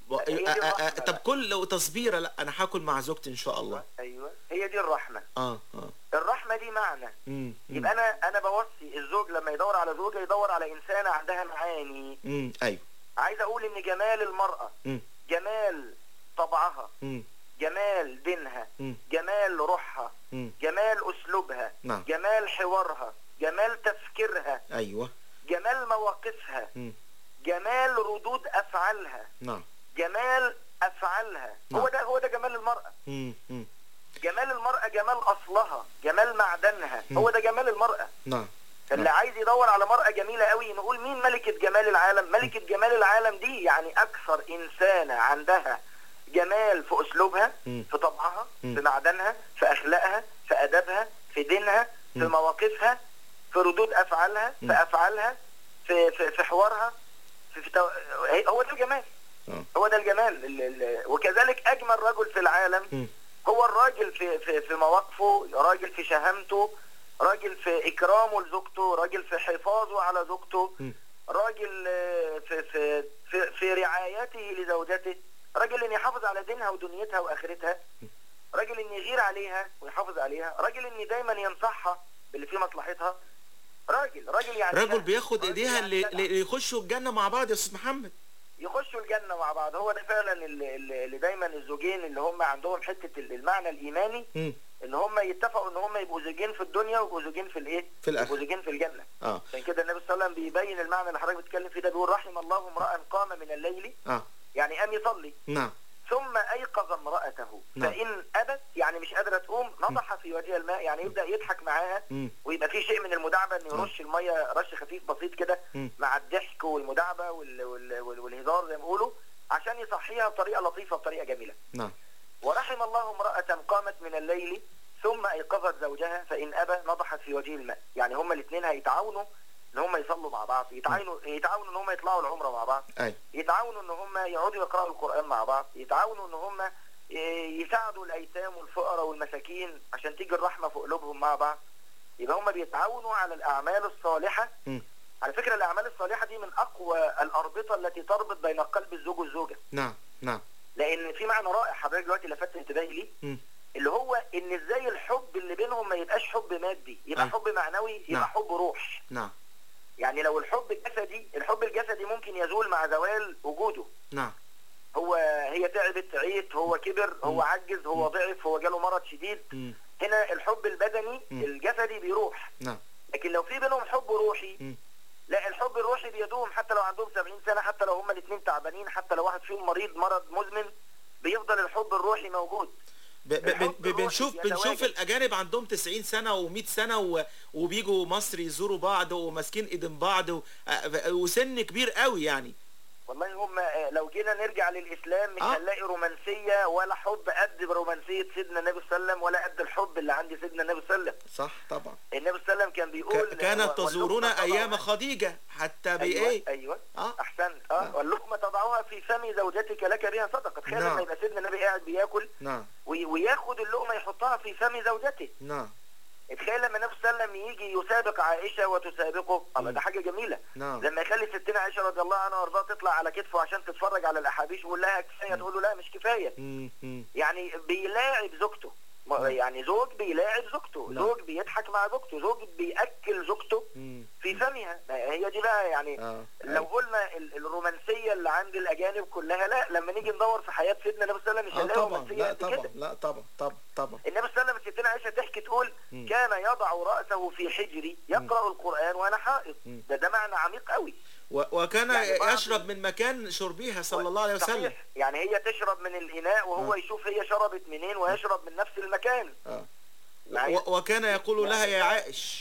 و- هي دي آه، آه، آه، الرحمة طب كل لو تصبيره لا انا هاكل مع زوجتي ان شاء الله ايوه هي دي الرحمه اه اه الرحمه دي معنى امم يبقى انا انا بوصي الزوج لما يدور على زوجه يدور على انسانه عندها معاني امم ايوه عايز اقول ان جمال المراه امم جمال طبعها امم جمال دينها مم. جمال روحها امم جمال اسلوبها نعم. جمال حوارها جمال تفكيرها ايوه جمال مواقفها امم جمال ردود افعالها نعم جمال افعالها نعم. هو ده هو ده جمال المراه امم امم جمال المراه جمال اصلها جمال معدنها مم. هو ده جمال المراه نعم اللي عايز يدور على مرأة جميلة قوي نقول مين ملكة جمال العالم ملكة جمال العالم دي يعني أكثر إنسانة عندها جمال في أسلوبها مم. في طبعها مم. في معدنها في أخلاقها في أدبها في دينها في مم. مواقفها في ردود أفعالها مم. في أفعالها في في, في حوارها في, في تو... هو ده الجمال آه. هو ده الجمال ال... ال... وكذلك أجمل رجل في العالم مم. هو الراجل في في في مواقفه راجل في شهامته راجل في اكرامه لزوجته راجل في حفاظه على زوجته مم. راجل آه، في في في, في رعايته لزوجته راجل ان يحافظ على دينها ودنيتها واخرتها راجل ان يغير عليها ويحافظ عليها راجل ان دايما ينصحها باللي فيه مصلحتها راجل راجل يعني رجل ده. بياخد راجل ايديها يعني اللي, ده. اللي يخشوا الجنه مع بعض يا استاذ محمد يخشوا الجنة مع بعض هو ده فعلا اللي, اللي اللي دايما الزوجين اللي هم عندهم حتة المعنى الإيماني امم ان هم يتفقوا ان هم يبقوا زوجين في الدنيا ويبقوا زوجين في الايه؟ في الآخرة. يبقوا زوجين في الجنة اه عشان كده النبي صلى الله عليه وسلم بيبين المعنى اللي حضرتك بتتكلم فيه ده بيقول رحم الله امرأ قام من الليل اه يعني قام يصلي نعم ثم ايقظ امرأته نعم. فان ابت يعني مش قادرة تقوم نضح في وجهها الماء يعني يبدأ يضحك معاها امم ويبقى في شيء من المداعبة انه نعم. يرش المية رش خفيف بسيط كده مم. مع الضحك والمداعبة وال... وال... وال... والهزار زي ما بيقولوا عشان يصحيها بطريقة لطيفة بطريقة جميلة نعم ورحم الله امرأة قامت من الليل ثم ايقظت زوجها فان ابى نضحت في وجه الماء يعني هما الاثنين هيتعاونوا ان هما يصلوا مع بعض يتعاونوا يتعاونوا ان هما يطلعوا العمره مع بعض ايوه يتعاونوا ان هما يقعدوا يقراوا القران مع بعض يتعاونوا ان هما ي- يساعدوا الايتام والفقراء والمساكين عشان تيجي الرحمه في قلوبهم مع بعض يبقى هما بيتعاونوا على الاعمال الصالحه مم. على فكره الاعمال الصالحه دي من اقوى الاربطه التي تربط بين قلب الزوج والزوجه نعم نعم لان في معنى رائع حضرتك دلوقتي لفت انتباهي ليه مم. اللي هو ان ازاي الحب اللي بينهم ما يبقاش حب مادي يبقى أيوة. حب معنوي يبقى نعم. حب روح نعم يعني لو الحب الجسدي الحب الجسدي ممكن يزول مع زوال وجوده نعم هو هي تعبت عيت هو كبر هو عجز هو ضعف هو جاله مرض شديد مم. هنا الحب البدني مم. الجسدي بيروح نعم لكن لو في بينهم حب روحي مم. لا الحب الروحي بيدوم حتى لو عندهم 70 سنة حتى لو هما الاثنين تعبانين حتى لو واحد فيهم مريض مرض مزمن بيفضل الحب الروحي موجود ب- ب- الحب ب- بنشوف الروحي بنشوف يتواجد. الاجانب عندهم 90 سنه و100 سنه و... وبيجوا مصر يزوروا بعض وماسكين ايدين بعض و... آه، وسن كبير قوي يعني والله هم آه، لو جينا نرجع للاسلام مش آه. هنلاقي رومانسيه ولا حب قد رومانسيه سيدنا النبي صلى الله عليه وسلم ولا قد الحب اللي عند سيدنا النبي صلى الله عليه وسلم صح طبعا النبي صلى الله عليه وسلم كان بيقول ك... كانت و- تزورنا واللقمة ايام تضعها- خديجه حتى ايوه بايه ايوه اه احسنت اه واللقمه تضعها في فم زوجتك لك بها صدقه تخيل نعم. لما يبقى سيدنا النبي قاعد بياكل نعم وي- وياخد اللقمه يحطها في فم زوجته نعم تخيل لما النبي صلى الله عليه وسلم يجي يسابق عائشه وتسابقه الله ده حاجه جميله نعم لما يخلي ستنا عائشه رضي الله عنها وارضاها تطلع على كتفه عشان تتفرج على الاحابيش ويقول لها كفايه تقول له لا مش كفايه مم. مم. يعني بيلاعب زوجته ما- يعني زوج بيلاعب زوجته نعم. زوج بيضحك مع زوجته زوج بياكل زوجته مم. في فمها هي دي بقى يعني اه لو قلنا ال- الرومانسيه اللي عند الاجانب كلها لا لما نيجي ندور في حياه سيدنا النبي صلى الله عليه وسلم مش اه هنلاقي طبعا رومانسيه لا قد طبعا كده لا طبعا طبعا طبعا النبي صلى الله عليه وسلم ستنا عائشه تحكي تقول مم. كان يضع راسه في حجري يقرا القران وانا حائض مم. ده ده معنى عميق قوي و... وكان يعني بعض- يشرب من مكان شربها صلى الله عليه وسلم صحيح يعني هي تشرب من الاناء وهو آه. يشوف هي شربت منين ويشرب من نفس المكان اه معايا؟ و... وكان يقول لها يا عائش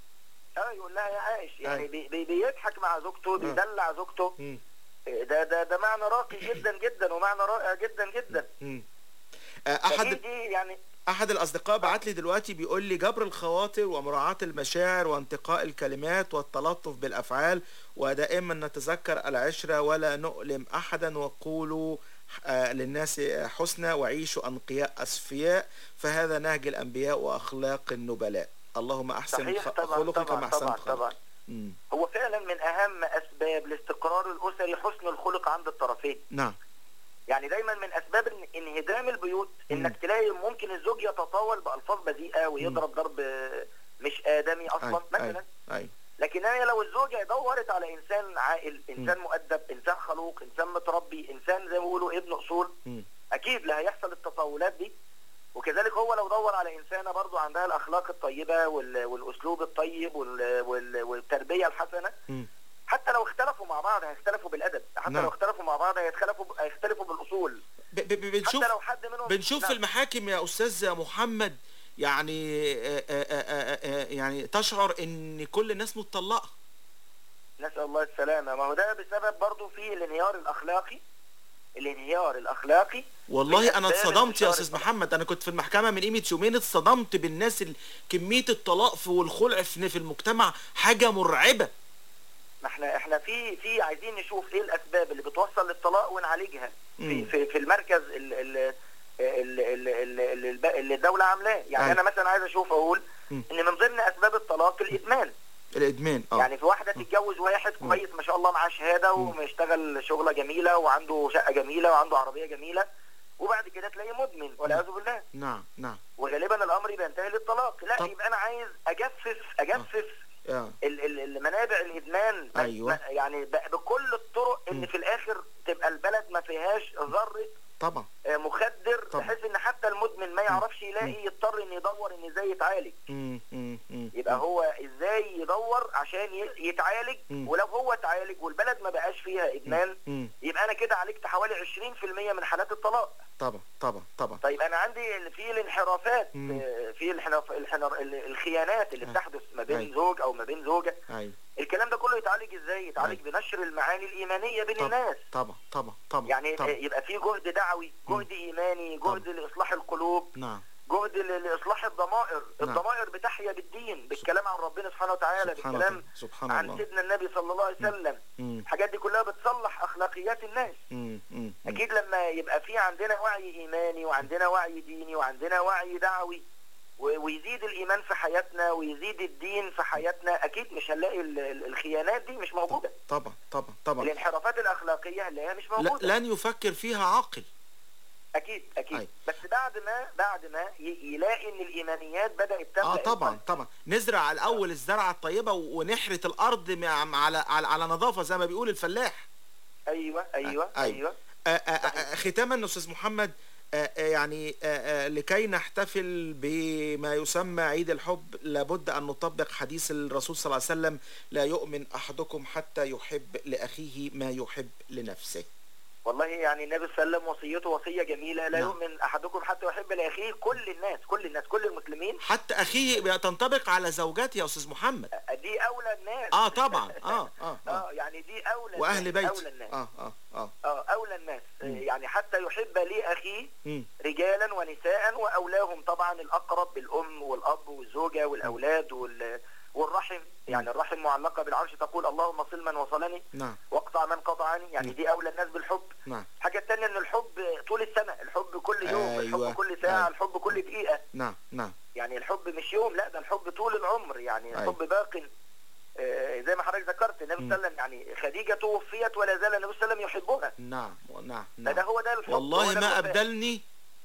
اه يقول لها يا عائش يعني أيوة. بي بي بيضحك مع زوجته بيدلع زوجته مم. ده ده ده معنى راقي جدا جدا ومعنى رائع جدا جدا مم. آه، فدي احد دي يعني احد الاصدقاء بعت لي دلوقتي بيقول لي جبر الخواطر ومراعاة المشاعر وانتقاء الكلمات والتلطف بالافعال ودائما نتذكر العشرة ولا نؤلم احدا وقولوا آه، للناس حسنى وعيشوا انقياء اصفياء فهذا نهج الانبياء واخلاق النبلاء اللهم احسن صحيح خ- طبعا خلقك طبعا كما احسنت طبعا خلقك طبعا مم. هو فعلا من اهم اسباب الاستقرار الاسري حسن الخلق عند الطرفين نعم يعني دايما من اسباب ان- انهدام البيوت انك تلاقي ممكن الزوج يتطاول بالفاظ بذيئه ويضرب ضرب آه، مش ادمي اصلا أيوة مثلا أيوة أيوة لكن هي لو الزوجه دورت على انسان عاقل انسان مؤدب انسان خلوق انسان متربي انسان زي ما بيقولوا ابن اصول مم. اكيد لا هيحصل التطاولات دي وكذلك هو لو دور على انسانه برضو عندها الاخلاق الطيبه وال- والاسلوب الطيب وال- وال- والتربيه الحسنه مم. حتى لو اختلفوا مع بعض هيختلفوا بالادب حتى نعم. لو اختلفوا مع بعض هيختلفوا هيختلفوا بالاصول ب- ب- ب- بنشوف حتى لو حد منهم بنشوف نعم. في المحاكم يا استاذ محمد يعني آه، آه، آه، آه، يعني تشعر ان كل الناس متطلقه نسال الله السلامه ما هو ده بسبب برضو في الانهيار الاخلاقي الانهيار الاخلاقي والله من انا أسباب اتصدمت يا انتشار استاذ محمد انا كنت في المحكمه من قيمه يومين اتصدمت بالناس ال- كميه الطلاق في- والخلع في في المجتمع حاجه مرعبه ما احنا احنا في في عايزين نشوف ايه الاسباب اللي بتوصل للطلاق ونعالجها في مم. في, في المركز ال- ال- ال- ال- ال- ال- الب- اللي الدوله عاملاه يعني أيوة. انا مثلا عايز اشوف اقول مم. ان من ضمن اسباب الطلاق الادمان الادمان اه يعني في واحده تتجوز واحد كويس ما شاء الله معاه شهاده ومشتغل شغله جميله وعنده شقه جميله وعنده عربيه جميله وبعد كده تلاقيه مدمن والعياذ بالله نعم نعم وغالبا الامر بينتهي للطلاق لا يبقى انا عايز اجفف اجفف آه. ال- ال- المنابع الادمان بس أيوة. ما- يعني ب- بكل الطرق ان في الاخر تبقى البلد ما فيهاش ذره طبعا آه، مخدر طبعا. بحيث ان حتى المدمن ما يعرفش يلاقي يضطر ان يدور ان ازاي يتعالج مم، مم، مم. يبقى هو ازاي يدور عشان ي- يتعالج مم. ولو هو اتعالج والبلد ما بقاش فيها ادمان مم. يبقى انا كده عالجت حوالي 20% من حالات الطلاق طبعا طبعا طبعا طيب انا عندي ال- في الانحرافات مم. آه، في الانحراف الانحراف- ال- الخيانات اللي بتحدث ما بين أيوة. زوج او ما بين زوجه ايوه الكلام ده كله يتعالج ازاي يتعالج بنشر المعاني الايمانيه بين الناس طبعا طبعا طبعا يعني طبعا. يبقى في جهد دعوي جهد ايماني جهد لاصلاح القلوب نعم جهد ل- لاصلاح الضمائر نعم. الضمائر بتحيا بالدين بالكلام عن ربنا سبحانه وتعالى سبحان بالكلام الله سبحان عن الله سيدنا النبي صلى الله عليه وسلم مم. الحاجات دي كلها بتصلح اخلاقيات الناس مم، مم، مم. اكيد لما يبقى في عندنا وعي ايماني وعندنا وعي ديني وعندنا وعي دعوي و- ويزيد الايمان في حياتنا ويزيد الدين في حياتنا اكيد مش هنلاقي ال- ال- الخيانات دي مش موجوده طبعا طبعا طبعا الانحرافات الاخلاقيه هنلاقيها مش لا- موجوده لن يفكر فيها عاقل اكيد اكيد أيوة. بس بعد ما بعد ما ي- يلاقي ان الايمانيات بدات تملا اه طبعا طبعا نزرع الاول الزرعه الطيبه و- ونحرث الارض مع على على على نظافه زي ما بيقول الفلاح ايوه ايوه أيوة. ايوه آه، آه، آه، ختاما استاذ محمد آه، آه، يعني آه، آه، لكي نحتفل بما يسمى عيد الحب لابد ان نطبق حديث الرسول صلى الله عليه وسلم لا يؤمن احدكم حتى يحب لاخيه ما يحب لنفسه والله يعني النبي صلى الله عليه وسلم وصيته وصيه جميله لا نعم. يؤمن احدكم حتى يحب لاخيه كل الناس كل الناس كل المسلمين حتى اخيه تنطبق على زوجته يا استاذ محمد دي اولى الناس اه طبعا اه اه اه اه يعني دي اولى واهل الناس، بيتي اولى الناس اه اه اه اه اولى الناس آه، يعني حتى يحب لاخيه مم. رجالا ونساء واولاهم طبعا الاقرب بالام والاب والزوجه والاولاد وال والرحم يعني الرحم معلقه بالعرش تقول اللهم صل من وصلني نعم واقطع من قطعني يعني مم. دي اولى الناس بالحب نعم الحاجه الثانيه ان الحب طول السنه الحب كل يوم أيوة. الحب كل ساعه أيوة. الحب كل دقيقه نعم نعم يعني الحب مش يوم لا ده الحب طول العمر يعني أيوة. الحب باق آه، زي ما حضرتك ذكرت النبي صلى الله عليه وسلم يعني خديجه توفيت ولا زال النبي صلى الله عليه وسلم يحبها نعم نعم فده نعم هو ده الحب هو والله ده ما الوفاء. ابدلني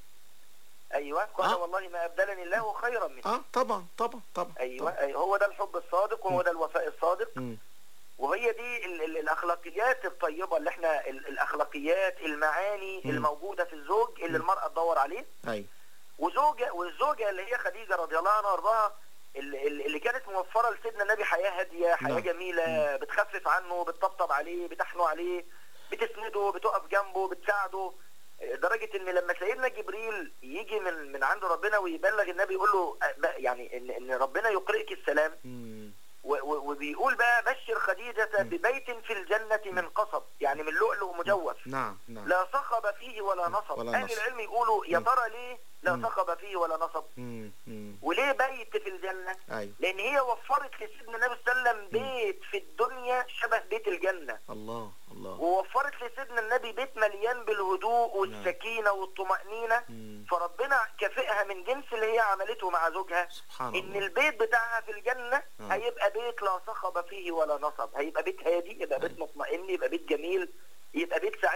ايوه قال آه. والله ما ابدلني الله خيرا منه اه طبعا طبعا طبعا ايوه أيوة هو ده الحب الصادق وهو ده الوفاء الصادق مم. وهي دي ال ال الاخلاقيات الطيبه اللي احنا ال الاخلاقيات المعاني مم. الموجوده في الزوج اللي المراه تدور عليه ايوه وزوجه والزوجه اللي هي خديجه رضي الله عنها وارضاها اللي, اللي كانت موفره لسيدنا النبي حياه هاديه حياه نعم. جميله بتخفف عنه بتطبطب عليه بتحنو عليه بتسنده بتقف جنبه بتساعده لدرجه ان لما سيدنا جبريل يجي من من عند ربنا ويبلغ النبي يقول له أه، بقى يعني ان ان ربنا يقرئك السلام مم. و- و- وبيقول بقى بشر خديجه ببيت في الجنه من قصب يعني من لؤلؤ مجوف نعم نعم لا صخب فيه ولا نصب ولا اهل نصب. العلم يقولوا يا مم. ترى ليه لا مم. صخب فيه ولا نصب مم. مم. وليه بيت في الجنه ايوه لان هي وفرت لسيدنا النبي صلى الله عليه وسلم بيت في الدنيا شبه بيت الجنه الله الله ووفرت لسيدنا النبي بيت مليان بالهدوء والسكينه والطمانينه مم. فربنا كافئها من جنس اللي هي عملته مع زوجها سبحان ان الله البيت بتاعها في الجنه آه. هيبقى بيت لا صخب فيه ولا نصب هيبقى بيت هادي يبقى بيت مطمئن يبقى بيت جميل يبقى بيت سعيد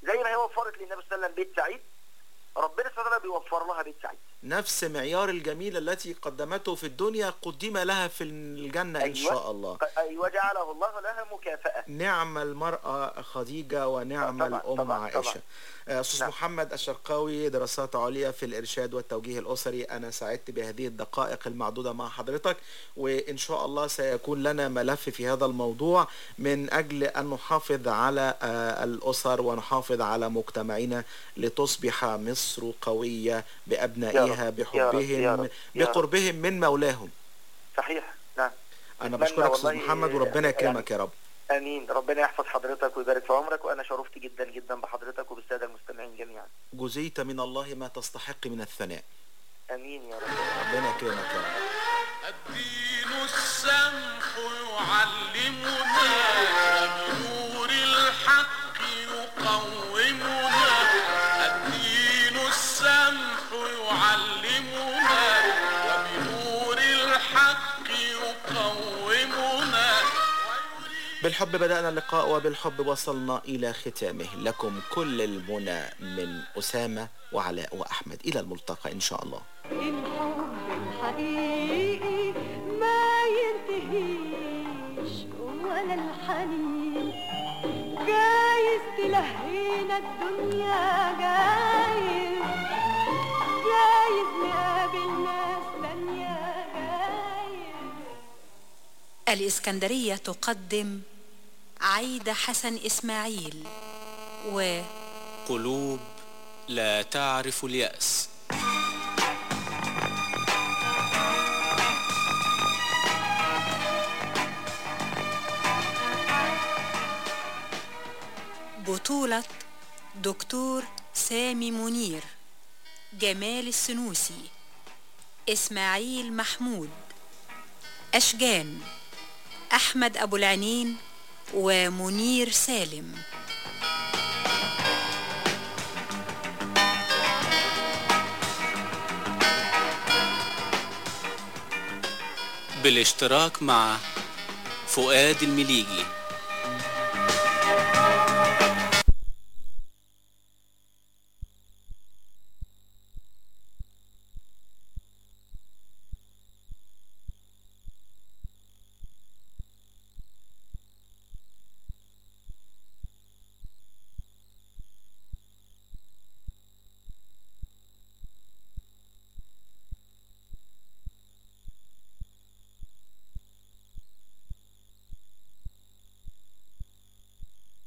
زي ما هي وفرت للنبي صلى الله عليه وسلم بيت سعيد ربنا سبحانه وتعالى بيوفر لها بيت سعيد نفس معيار الجميل التي قدمته في الدنيا قدم لها في الجنة إن شاء الله ايوه جعله الله لها مكافاه نعم المرأة خديجة ونعم طبعاً، الأم طبعاً، عائشة طبعاً. آه، أستاذ محمد الشرقاوي دراسات عليا في الإرشاد والتوجيه الأسري أنا سعدت بهذه الدقائق المعدودة مع حضرتك وإن شاء الله سيكون لنا ملف في هذا الموضوع من أجل أن نحافظ على آه، الأسر ونحافظ على مجتمعنا لتصبح مصر قوية بأبنائها يا رب، يا بحبهم رب، يا رب. بقربهم من مولاهم صحيح نعم أنا أتمنى بشكرك أستاذ والله، محمد وربنا يعني- يكرمك يا رب امين ربنا يحفظ حضرتك ويبارك في عمرك وانا شرفت جدا جدا بحضرتك وبالساده المستمعين جميعا جزيت من الله ما تستحق من الثناء امين يا رب ربنا يكرمك يا رب الدين السمح يعلمنا بنور الحق يقومنا الدين السمح يعلمنا وبنور الحق يقومنا بالحب بدأنا اللقاء وبالحب وصلنا إلى ختامه لكم كل المنى من أسامة وعلاء وأحمد إلى الملتقى إن شاء الله الحب الحقيقي ما ينتهيش ولا الحنين جايز تلهينا الدنيا جايز جايز نقابل ناس تانية جايز الإسكندرية تقدم عايدة حسن إسماعيل و قلوب لا تعرف اليأس بطولة دكتور سامي منير جمال السنوسي إسماعيل محمود أشجان أحمد أبو العنين ومنير سالم بالاشتراك مع فؤاد المليجي